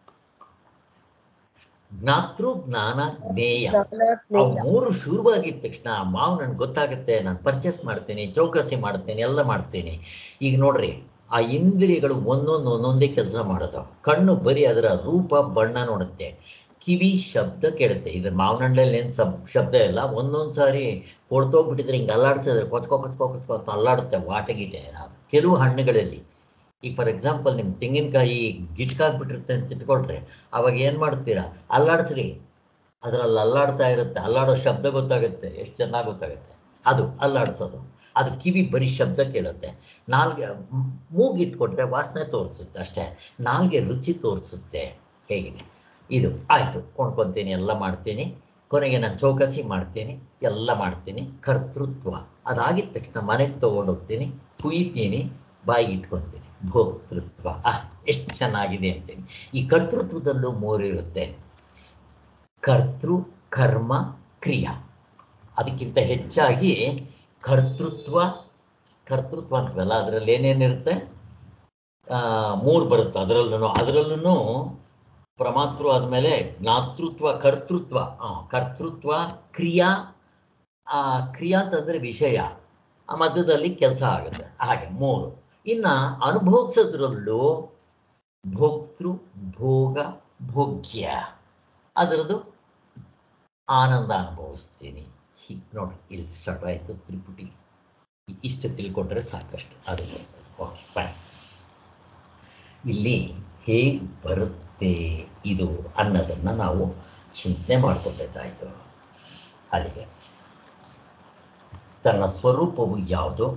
ಜ್ಞಾತೃ ಜ್ಞಾನ ಜ್ಞೇಯ ಜ್ಞಾನ, ಅವು ಸ್ನೇಹ. ಮೂರು ಶುರುವಾಗಿದ ತಕ್ಷಣ ಮಾವು ನನ್ಗೆ ಗೊತ್ತಾಗುತ್ತೆ ನಾನು ಪರ್ಚೇಸ್ ಮಾಡ್ತೀನಿ ಚೌಕಾಸಿ ಮಾಡ್ತೀನಿ ಎಲ್ಲ ಮಾಡ್ತೀನಿ ಈಗ ನೋಡ್ರಿ ಆ ಇಂದ್ರಿಯಗಳು ಒಂದೊಂದು ಒಂದೊಂದೇ ಕೆಲಸ ಮಾಡೋದು ಕಣ್ಣು ಬರೀ ಅದರ ರೂಪ ಬಣ್ಣ ನೋಡುತ್ತೆ ಕಿವಿ ಶಬ್ದ ಕೇಳುತ್ತೆ ಇದ್ರ ಮಾವಿನ ಹಣ್ಣಲ್ಲಿ ಏನು ಸಬ್ ಶಬ್ದ ಇಲ್ಲ ಒಂದೊಂದು ಸಾರಿ ಕೊಡ್ತೋಗ್ಬಿಟ್ಟಿದ್ರೆ ಹಿಂಗೆ ಅಲ್ಲಾಡ್ಸಿದ್ರೆ ಕೊಚ್ಕೋ ಕೊಚ್ಕೋ ಕೊಚ್ಕೋ ಅಂತ ಅಲ್ಲಾಡುತ್ತೆ ವಾಟೆ ಗೀಟೆ ಏನಾದ್ರು ಕೆಲವು ಹಣ್ಣುಗಳಲ್ಲಿ ಈಗ ಫಾರ್ ಎಕ್ಸಾಂಪಲ್ ನಿಮ್ಮ ತೆಂಗಿನಕಾಯಿ ಗಿಟ್ಕಾಗ್ಬಿಟ್ಟಿರುತ್ತೆ ಅಂತ ಇಟ್ಕೊಳ್ರಿ ಅವಾಗ ಏನು ಮಾಡ್ತೀರಾ ಅಲ್ಲಾಡಿಸ್ರಿ ಅದರಲ್ಲಿ ಅಲ್ಲಾಡ್ತಾ ಇರುತ್ತೆ ಅಲ್ಲಾಡೋ ಶಬ್ದ ಗೊತ್ತಾಗುತ್ತೆ ಎಷ್ಟು ಚೆನ್ನಾಗಿ ಗೊತ್ತಾಗುತ್ತೆ ಅದು ಅಲ್ಲಾಡಿಸೋದು ಅದು ಕಿವಿ ಬರೀ ಶಬ್ದ ಕೇಳುತ್ತೆ ನಾಲ್ಗೆ ಮ್- ಮೂಗಿಟ್ಕೊಟ್ರೆ ವಾಸನೆ ತೋರಿಸುತ್ತೆ ಅಷ್ಟೇ ನಾಲ್ಗೆ ರುಚಿ ತೋರಿಸುತ್ತೆ ಹೇಗಿದೆ ಇದು ಆಯಿತು ಕೊಂಡ್ಕೊತೀನಿ ಎಲ್ಲ ಮಾಡ್ತೀನಿ ಕೊನೆಗೆ ನಾನು ಚೌಕಸಿ ಮಾಡ್ತೀನಿ ಎಲ್ಲ ಮಾಡ್ತೀನಿ ಕರ್ತೃತ್ವ ಅದಾಗಿದ ತಕ್ಷಣ ಮನೆಗೆ ತೊಗೊಂಡೋಗ್ತೀನಿ ಕುಯ್ತೀನಿ ಬಾಯಿಗೆ ಇಟ್ಕೊತೀನಿ ಭೋಕ್ತೃತ್ವ ಆಹ್ ಎಷ್ಟು ಚೆನ್ನಾಗಿದೆ ಅಂತೀನಿ ಈ ಕರ್ತೃತ್ವದಲ್ಲೂ ಮೂರಿರುತ್ತೆ ಕರ್ತೃ ಕರ್ಮ ಕ್ರಿಯಾ ಅದಕ್ಕಿಂತ ಹೆಚ್ಚಾಗಿ ಕರ್ತೃತ್ವ ಕರ್ತೃತ್ವ ಅಂತೀವಲ್ಲ ಅದರಲ್ಲಿ ಏನೇನಿರುತ್ತೆ ಆ, ಮೂರು ಬರುತ್ತೆ ಅದರಲ್ಲೂ ಅದರಲ್ಲೂ ಪ್ರಮಾತೃ ಆದಮೇಲೆ ಜ್ಞಾತೃತ್ವ ಕರ್ತೃತ್ವ ಆ, ಕರ್ತೃತ್ವ ಕ್ರಿಯಾ ಆ ಕ್ರಿಯಾ ಅಂತಂದ್ರೆ ವಿಷಯ ಆ ಮಧ್ಯದಲ್ಲಿ ಕೆಲಸ ಆಗುತ್ತೆ ಹಾಗೆ ಮೂರು ಇನ್ನ ಅನುಭವಿಸೋದ್ರಲ್ಲೂ ಭೋಕ್ತೃ ಭೋಗ ಭೋಗ್ಯ ಅದರದ್ದು ಆನಂದ ಅನುಭವಿಸ್ತೀನಿ ಹೀಗೆ ನೋಡಿ ಇಲ್ಲಿ ಸ್ಟಾರ್ಟ್ ಆಯಿತು ತ್ರಿಪುಟಿ ಇಷ್ಟು ತಿಳ್ಕೊಂಡ್ರೆ ಸಾಕಷ್ಟು ಅದಕ್ಕೋಸ್ಕರ ಓಕೆ ಫೈನ್ ಇಲ್ಲಿ ಹೇಗೆ ಬರುತ್ತೆ ಇದು ಅನ್ನೋದನ್ನು ನಾವು ಚಿಂತನೆ ಮಾಡ್ಕೊಬೇಕಾಯ್ತು ಅಲ್ಲಿಗೆ ತನ್ನ ಸ್ವರೂಪವು ಯಾವುದು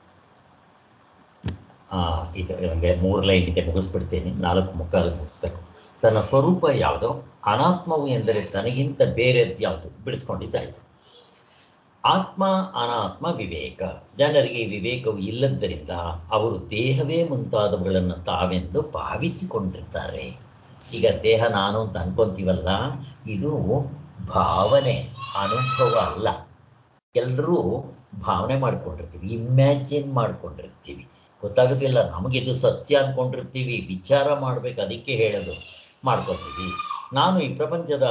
ಆ, ಇದು ನನಗೆ ಮೂರು ಲೈನ್ ಇದೆ ಮುಗಿಸ್ಬಿಡ್ತೀನಿ ನಾಲ್ಕು ಮುಕ್ಕಾಲು ಮುಗಿಸ್ಬೇಕು ತನ್ನ ಸ್ವರೂಪ ಯಾವುದು ಅನಾತ್ಮವು ಎಂದರೆ ತನಗಿಂತ ಬೇರೆದ್ದು ಯಾವುದು ಬಿಡಿಸ್ಕೊಂಡಿದ್ದಾಯಿತು ಆತ್ಮ ಅನಾತ್ಮ ವಿವೇಕ ಜನರಿಗೆ ವಿವೇಕವು ಇಲ್ಲದ್ದರಿಂದ ಅವರು ದೇಹವೇ ಮುಂತಾದವುಗಳನ್ನು ತಾವೆಂದು ಭಾವಿಸಿಕೊಂಡಿರ್ತಾರೆ ಈಗ ದೇಹ ನಾನು ಅಂತ ಅನ್ಕೊಂತೀವಲ್ಲ ಇದು ಭಾವನೆ ಅನುಭವ ಅಲ್ಲ ಎಲ್ಲರೂ ಭಾವನೆ ಮಾಡ್ಕೊಂಡಿರ್ತೀವಿ ಇಮ್ಯಾಜಿನ್ ಮಾಡ್ಕೊಂಡಿರ್ತೀವಿ ಗೊತ್ತಾಗೋದಿಲ್ಲ ನಮಗಿದು ಸತ್ಯ ಅನ್ಕೊಂಡಿರ್ತೀವಿ ವಿಚಾರ ಮಾಡ್ಬೇಕು ಅದಕ್ಕೆ ಹೇಳೋದು ಮಾಡ್ಕೊತೀವಿ ನಾನು ಈ ಪ್ರಪಂಚದ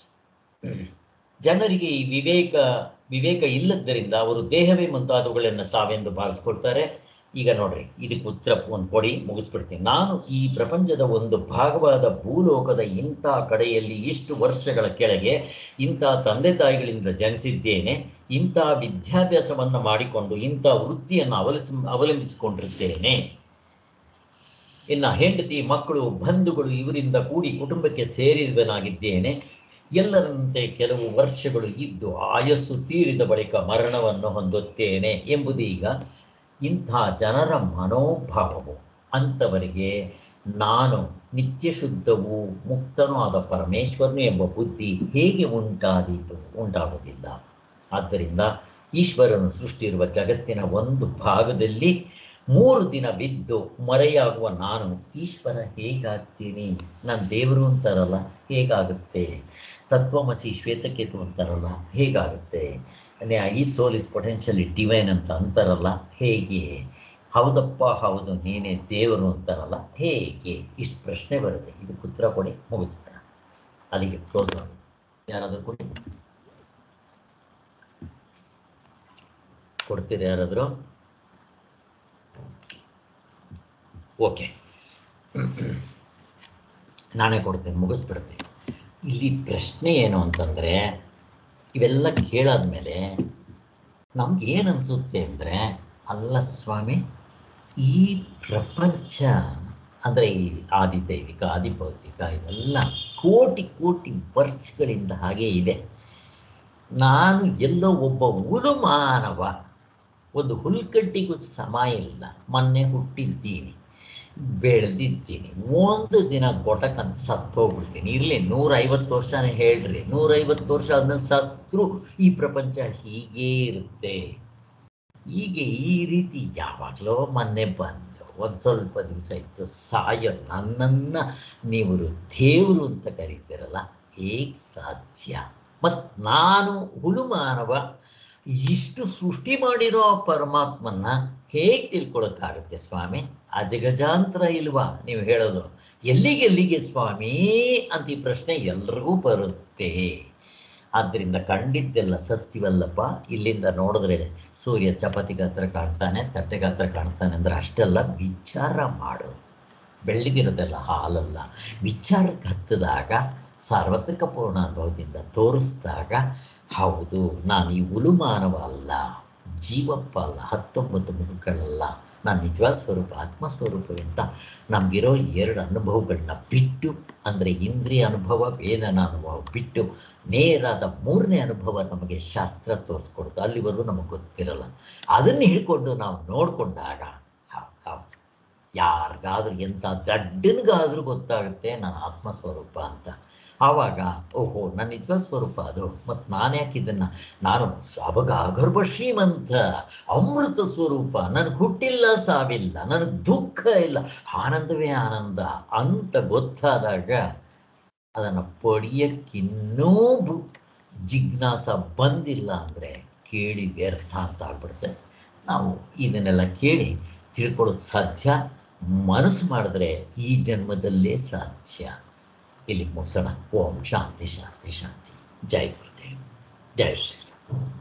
ಜನರಿಗೆ ಈ ವಿವೇಕ ವಿವೇಕ ಇಲ್ಲದ್ದರಿಂದ ಅವರು ದೇಹವೇ ಮುಂತಾದವುಗಳನ್ನು ತಾವೆಂದು ಭಾವಿಸ್ಕೊಳ್ತಾರೆ ಈಗ ನೋಡ್ರಿ ಇದಕ್ಕೆ ಉತ್ತರ ಒಂದು ಕೊಡಿ ಮುಗಿಸ್ಬಿಡ್ತೀನಿ ನಾನು ಈ ಪ್ರಪಂಚದ ಒಂದು ಭಾಗವಾದ ಭೂಲೋಕದ ಇಂಥ ಕಡೆಯಲ್ಲಿ ಇಷ್ಟು ವರ್ಷಗಳ ಕೆಳಗೆ ಇಂಥ ತಂದೆ ತಾಯಿಗಳಿಂದ ಜನಿಸಿದ್ದೇನೆ ಇಂಥ ವಿದ್ಯಾಭ್ಯಾಸವನ್ನು ಮಾಡಿಕೊಂಡು ಇಂಥ ವೃತ್ತಿಯನ್ನು ಅವಲಂಬಿಸಿ ಅವಲಂಬಿಸಿಕೊಂಡಿರ್ತೇನೆ ಇನ್ನು ಹೆಂಡತಿ ಮಕ್ಕಳು ಬಂಧುಗಳು ಇವರಿಂದ ಕೂಡಿ ಕುಟುಂಬಕ್ಕೆ ಸೇರಿದವನಾಗಿದ್ದೇನೆ ಎಲ್ಲರಂತೆ ಕೆಲವು ವರ್ಷಗಳು ಇದ್ದು ಆಯಸ್ಸು ತೀರಿದ ಬಳಿಕ ಮರಣವನ್ನು ಹೊಂದುತ್ತೇನೆ ಎಂಬುದೀಗ ಇಂಥ ಜನರ ಮನೋಭಾವವು ಅಂಥವರಿಗೆ ನಾನು ನಿತ್ಯ ಶುದ್ಧವೂ ಮುಕ್ತನೂ ಆದ ಪರಮೇಶ್ವರನು ಎಂಬ ಬುದ್ಧಿ ಹೇಗೆ ಉಂಟಾದೀತು ಉಂಟಾಗುವುದಿಲ್ಲ ಆದ್ದರಿಂದ ಈಶ್ವರನು ಸೃಷ್ಟಿಯಿರುವ ಜಗತ್ತಿನ ಒಂದು ಭಾಗದಲ್ಲಿ ಮೂರು ದಿನ ಬಿದ್ದು ಮರೆಯಾಗುವ ನಾನು ಈಶ್ವರ ಹೇಗಾಗ್ತೀನಿ ನಾನು ದೇವರು ಅಂತಾರಲ್ಲ ಹೇಗಾಗುತ್ತೆ ತತ್ವಮಸಿ ಶ್ವೇತಕೇತು ಅಂತಾರಲ್ಲ ಹೇಗಾಗುತ್ತೆ ಈ ಸೋಲ್ ಇಸ್ ಪೊಟೆನ್ಷಿಯಲಿ ಡಿವೈನ್ ಅಂತ ಅಂತಾರಲ್ಲ ಹೇಗೆ ಹೌದಪ್ಪ ಹೌದು ನೀನೇ ದೇವರು ಅಂತಾರಲ್ಲ ಹೇಗೆ ಇಷ್ಟು ಪ್ರಶ್ನೆ ಬರುತ್ತೆ ಇದಕ್ಕೆ ಉತ್ತರ ಕೊಡಿ ಮುಗಿಸ್ಬೇಡ ಅಲ್ಲಿಗೆ ಕ್ಲೋಸ್ ಆಗುತ್ತೆ ಯಾರಾದರೂ ಕೊಡಿ ಕೊಡ್ತೀರಾ ಯಾರಾದರೂ ಓಕೆ ನಾನೇ ಕೊಡ್ತೇನೆ ಮುಗಿಸ್ಬಿಡ್ತೀನಿ ಇಲ್ಲಿ ಪ್ರಶ್ನೆ ಏನು ಅಂತಂದರೆ ಇವೆಲ್ಲ ಕೇಳಾದ್ಮೇಲೆ ನಮ್ಗೆ ಏನು ಅನಿಸುತ್ತೆ ಅಂದರೆ ಅಲ್ಲ ಸ್ವಾಮಿ ಈ ಪ್ರಪಂಚ ಅಂದರೆ ಈ ಆದಿದೈವಿಕ ಆದಿಭೌತಿಕ ಇವೆಲ್ಲ ಕೋಟಿ ಕೋಟಿ ವರ್ಷಗಳಿಂದ ಹಾಗೇ ಇದೆ ನಾನು ಎಲ್ಲೋ ಒಬ್ಬ ಹುಲು ಮಾನವ ಒಂದು ಹುಲ್ಕಡ್ಡಿಗೂ ಸಮ ಇಲ್ಲ ಮೊನ್ನೆ ಹುಟ್ಟಿದ್ದೀನಿ ಬೆಳೆದಿದ್ದೀನಿ ಒಂದು ದಿನ ಗೊಟಕಂತ ಸತ್ತು ಹೋಗ್ಬಿಡ್ತೀನಿ ಇರಲಿ ನೂರೈವತ್ತು ವರ್ಷನೇ ಹೇಳ್ರಿ ನೂರೈವತ್ತು ವರ್ಷ ಆದ್ಮೇಲೆ ಸತ್ರು ಈ ಪ್ರಪಂಚ ಹೀಗೇ ಇರುತ್ತೆ ಹೀಗೆ ಈ ರೀತಿ ಯಾವಾಗಲೋ ಮೊನ್ನೆ ಬಂದು ಒಂದು ಸ್ವಲ್ಪ ದಿವಸ ಇತ್ತು ಸಾಯೋ ನನ್ನನ್ನು ನೀವು ದೇವರು ಅಂತ ಕರೀತೀರಲ್ಲ ಹೇಗೆ ಸಾಧ್ಯ ಮತ್ತು ನಾನು ಹುಳು ಮಾನವ ಇಷ್ಟು ಸೃಷ್ಟಿ ಮಾಡಿರೋ ಆ ಪರಮಾತ್ಮನ್ನ ಹೇಗೆ ತಿಳ್ಕೊಳಕ್ಕಾಗುತ್ತೆ ಸ್ವಾಮಿ ಅಜಗಜಾಂತರ ಇಲ್ವಾ ನೀವು ಹೇಳೋದು ಎಲ್ಲಿಗೆಲ್ಲಿಗೆ ಸ್ವಾಮಿ ಅಂತ ಈ ಪ್ರಶ್ನೆ ಎಲ್ರಿಗೂ ಬರುತ್ತೆ ಆದ್ದರಿಂದ ಕಂಡಿದ್ದೆಲ್ಲ ಸತ್ಯವಲ್ಲಪ್ಪ ಇಲ್ಲಿಂದ ನೋಡಿದ್ರೆ ಸೂರ್ಯ ಚಪಾತಿ ಗಾತ್ರ ಕಾಣ್ತಾನೆ ತಟ್ಟೆ ಗಾತ್ರ ಕಾಣ್ತಾನೆ ಅಂದ್ರೆ ಅಷ್ಟೆಲ್ಲ ವಿಚಾರ ಮಾಡು ಬೆಳ್ಳಿಗಿರೋದೆಲ್ಲ ಹಾಲಲ್ಲ ವಿಚಾರಕ್ಕೆ ಹತ್ತಿದಾಗ ಸಾರ್ವತ್ರಿಕ ಪೂರ್ಣ ಅನುಭವದಿಂದ ತೋರಿಸಿದಾಗ ಹೌದು ನಾನು ಈ ಉಲುಮಾನವ ಅಲ್ಲ ಜೀವಪ್ಪ ಅಲ್ಲ ಹತ್ತೊಂಬತ್ತು ಮುಖಗಳಲ್ಲ ನಾನು ನಿಜವಾದ ಸ್ವರೂಪ ಆತ್ಮಸ್ವರೂಪವಿಂತ ನಮಗಿರೋ ಎರಡು ಅನುಭವಗಳನ್ನ ಬಿಟ್ಟು ಅಂದರೆ ಇಂದ್ರಿಯ ಅನುಭವ ವೇದನ ಅನುಭವ ಬಿಟ್ಟು ನೇರಾದ ಮೂರನೇ ಅನುಭವ ನಮಗೆ ಶಾಸ್ತ್ರ ತೋರಿಸ್ಕೊಡ್ತು ಅಲ್ಲಿವರೆಗೂ ನಮಗೆ ಗೊತ್ತಿರಲ್ಲ ಅದನ್ನು ಹಿಡ್ಕೊಂಡು ನಾವು ನೋಡಿಕೊಂಡಾಗ ಹೌದು ಹೌದು ಯಾರಿಗಾದ್ರೂ ಎಂಥ ದಡ್ಡನಿಗಾದ್ರೂ ಗೊತ್ತಾಗುತ್ತೆ ನನ್ನ ಆತ್ಮಸ್ವರೂಪ ಅಂತ ಆವಾಗ ಓಹೋ ನನ್ನ ನಿಜವಾದ ಸ್ವರೂಪ ಅದು ಮತ್ತು ನಾನು ಯಾಕೆ ಇದನ್ನು ನಾನು ಅವಾಗ ಅಗರ್ಭ ಶ್ರೀಮಂತ ಅಮೃತ ಸ್ವರೂಪ ನನಗೆ ಹುಟ್ಟಿಲ್ಲ ಸಾವಿಲ್ಲ ನನಗೆ ದುಃಖ ಇಲ್ಲ ಆನಂದವೇ ಆನಂದ ಅಂತ ಗೊತ್ತಾದಾಗ ಅದನ್ನು ಪಡೆಯಕ್ಕಿನ್ನೂ ಬು- ಜಿಜ್ಞಾಸ ಬಂದಿಲ್ಲ ಅಂದರೆ ಕೇಳಿ ವ್ಯರ್ಥ ಅಂತ ಆಗ್ಬಿಡುತ್ತೆ ನಾವು ಇದನ್ನೆಲ್ಲ ಕೇಳಿ ತಿಳ್ಕೊಳ್ಳೋದು ಸಾಧ್ಯ ಮನಸ್ಸು ಮಾಡಿದ್ರೆ ಈ ಜನ್ಮದಲ್ಲೇ ಸಾಧ್ಯ ಇಲ್ಲಿಗೆ ಮುಗಿಸೋಣ ಓಂ ಶಾಂತಿ ಶಾಂತಿ ಶಾಂತಿ ಜೈ ಗುರುದೇವ್ ಜೈ ಶ್ರೀರಾಮ್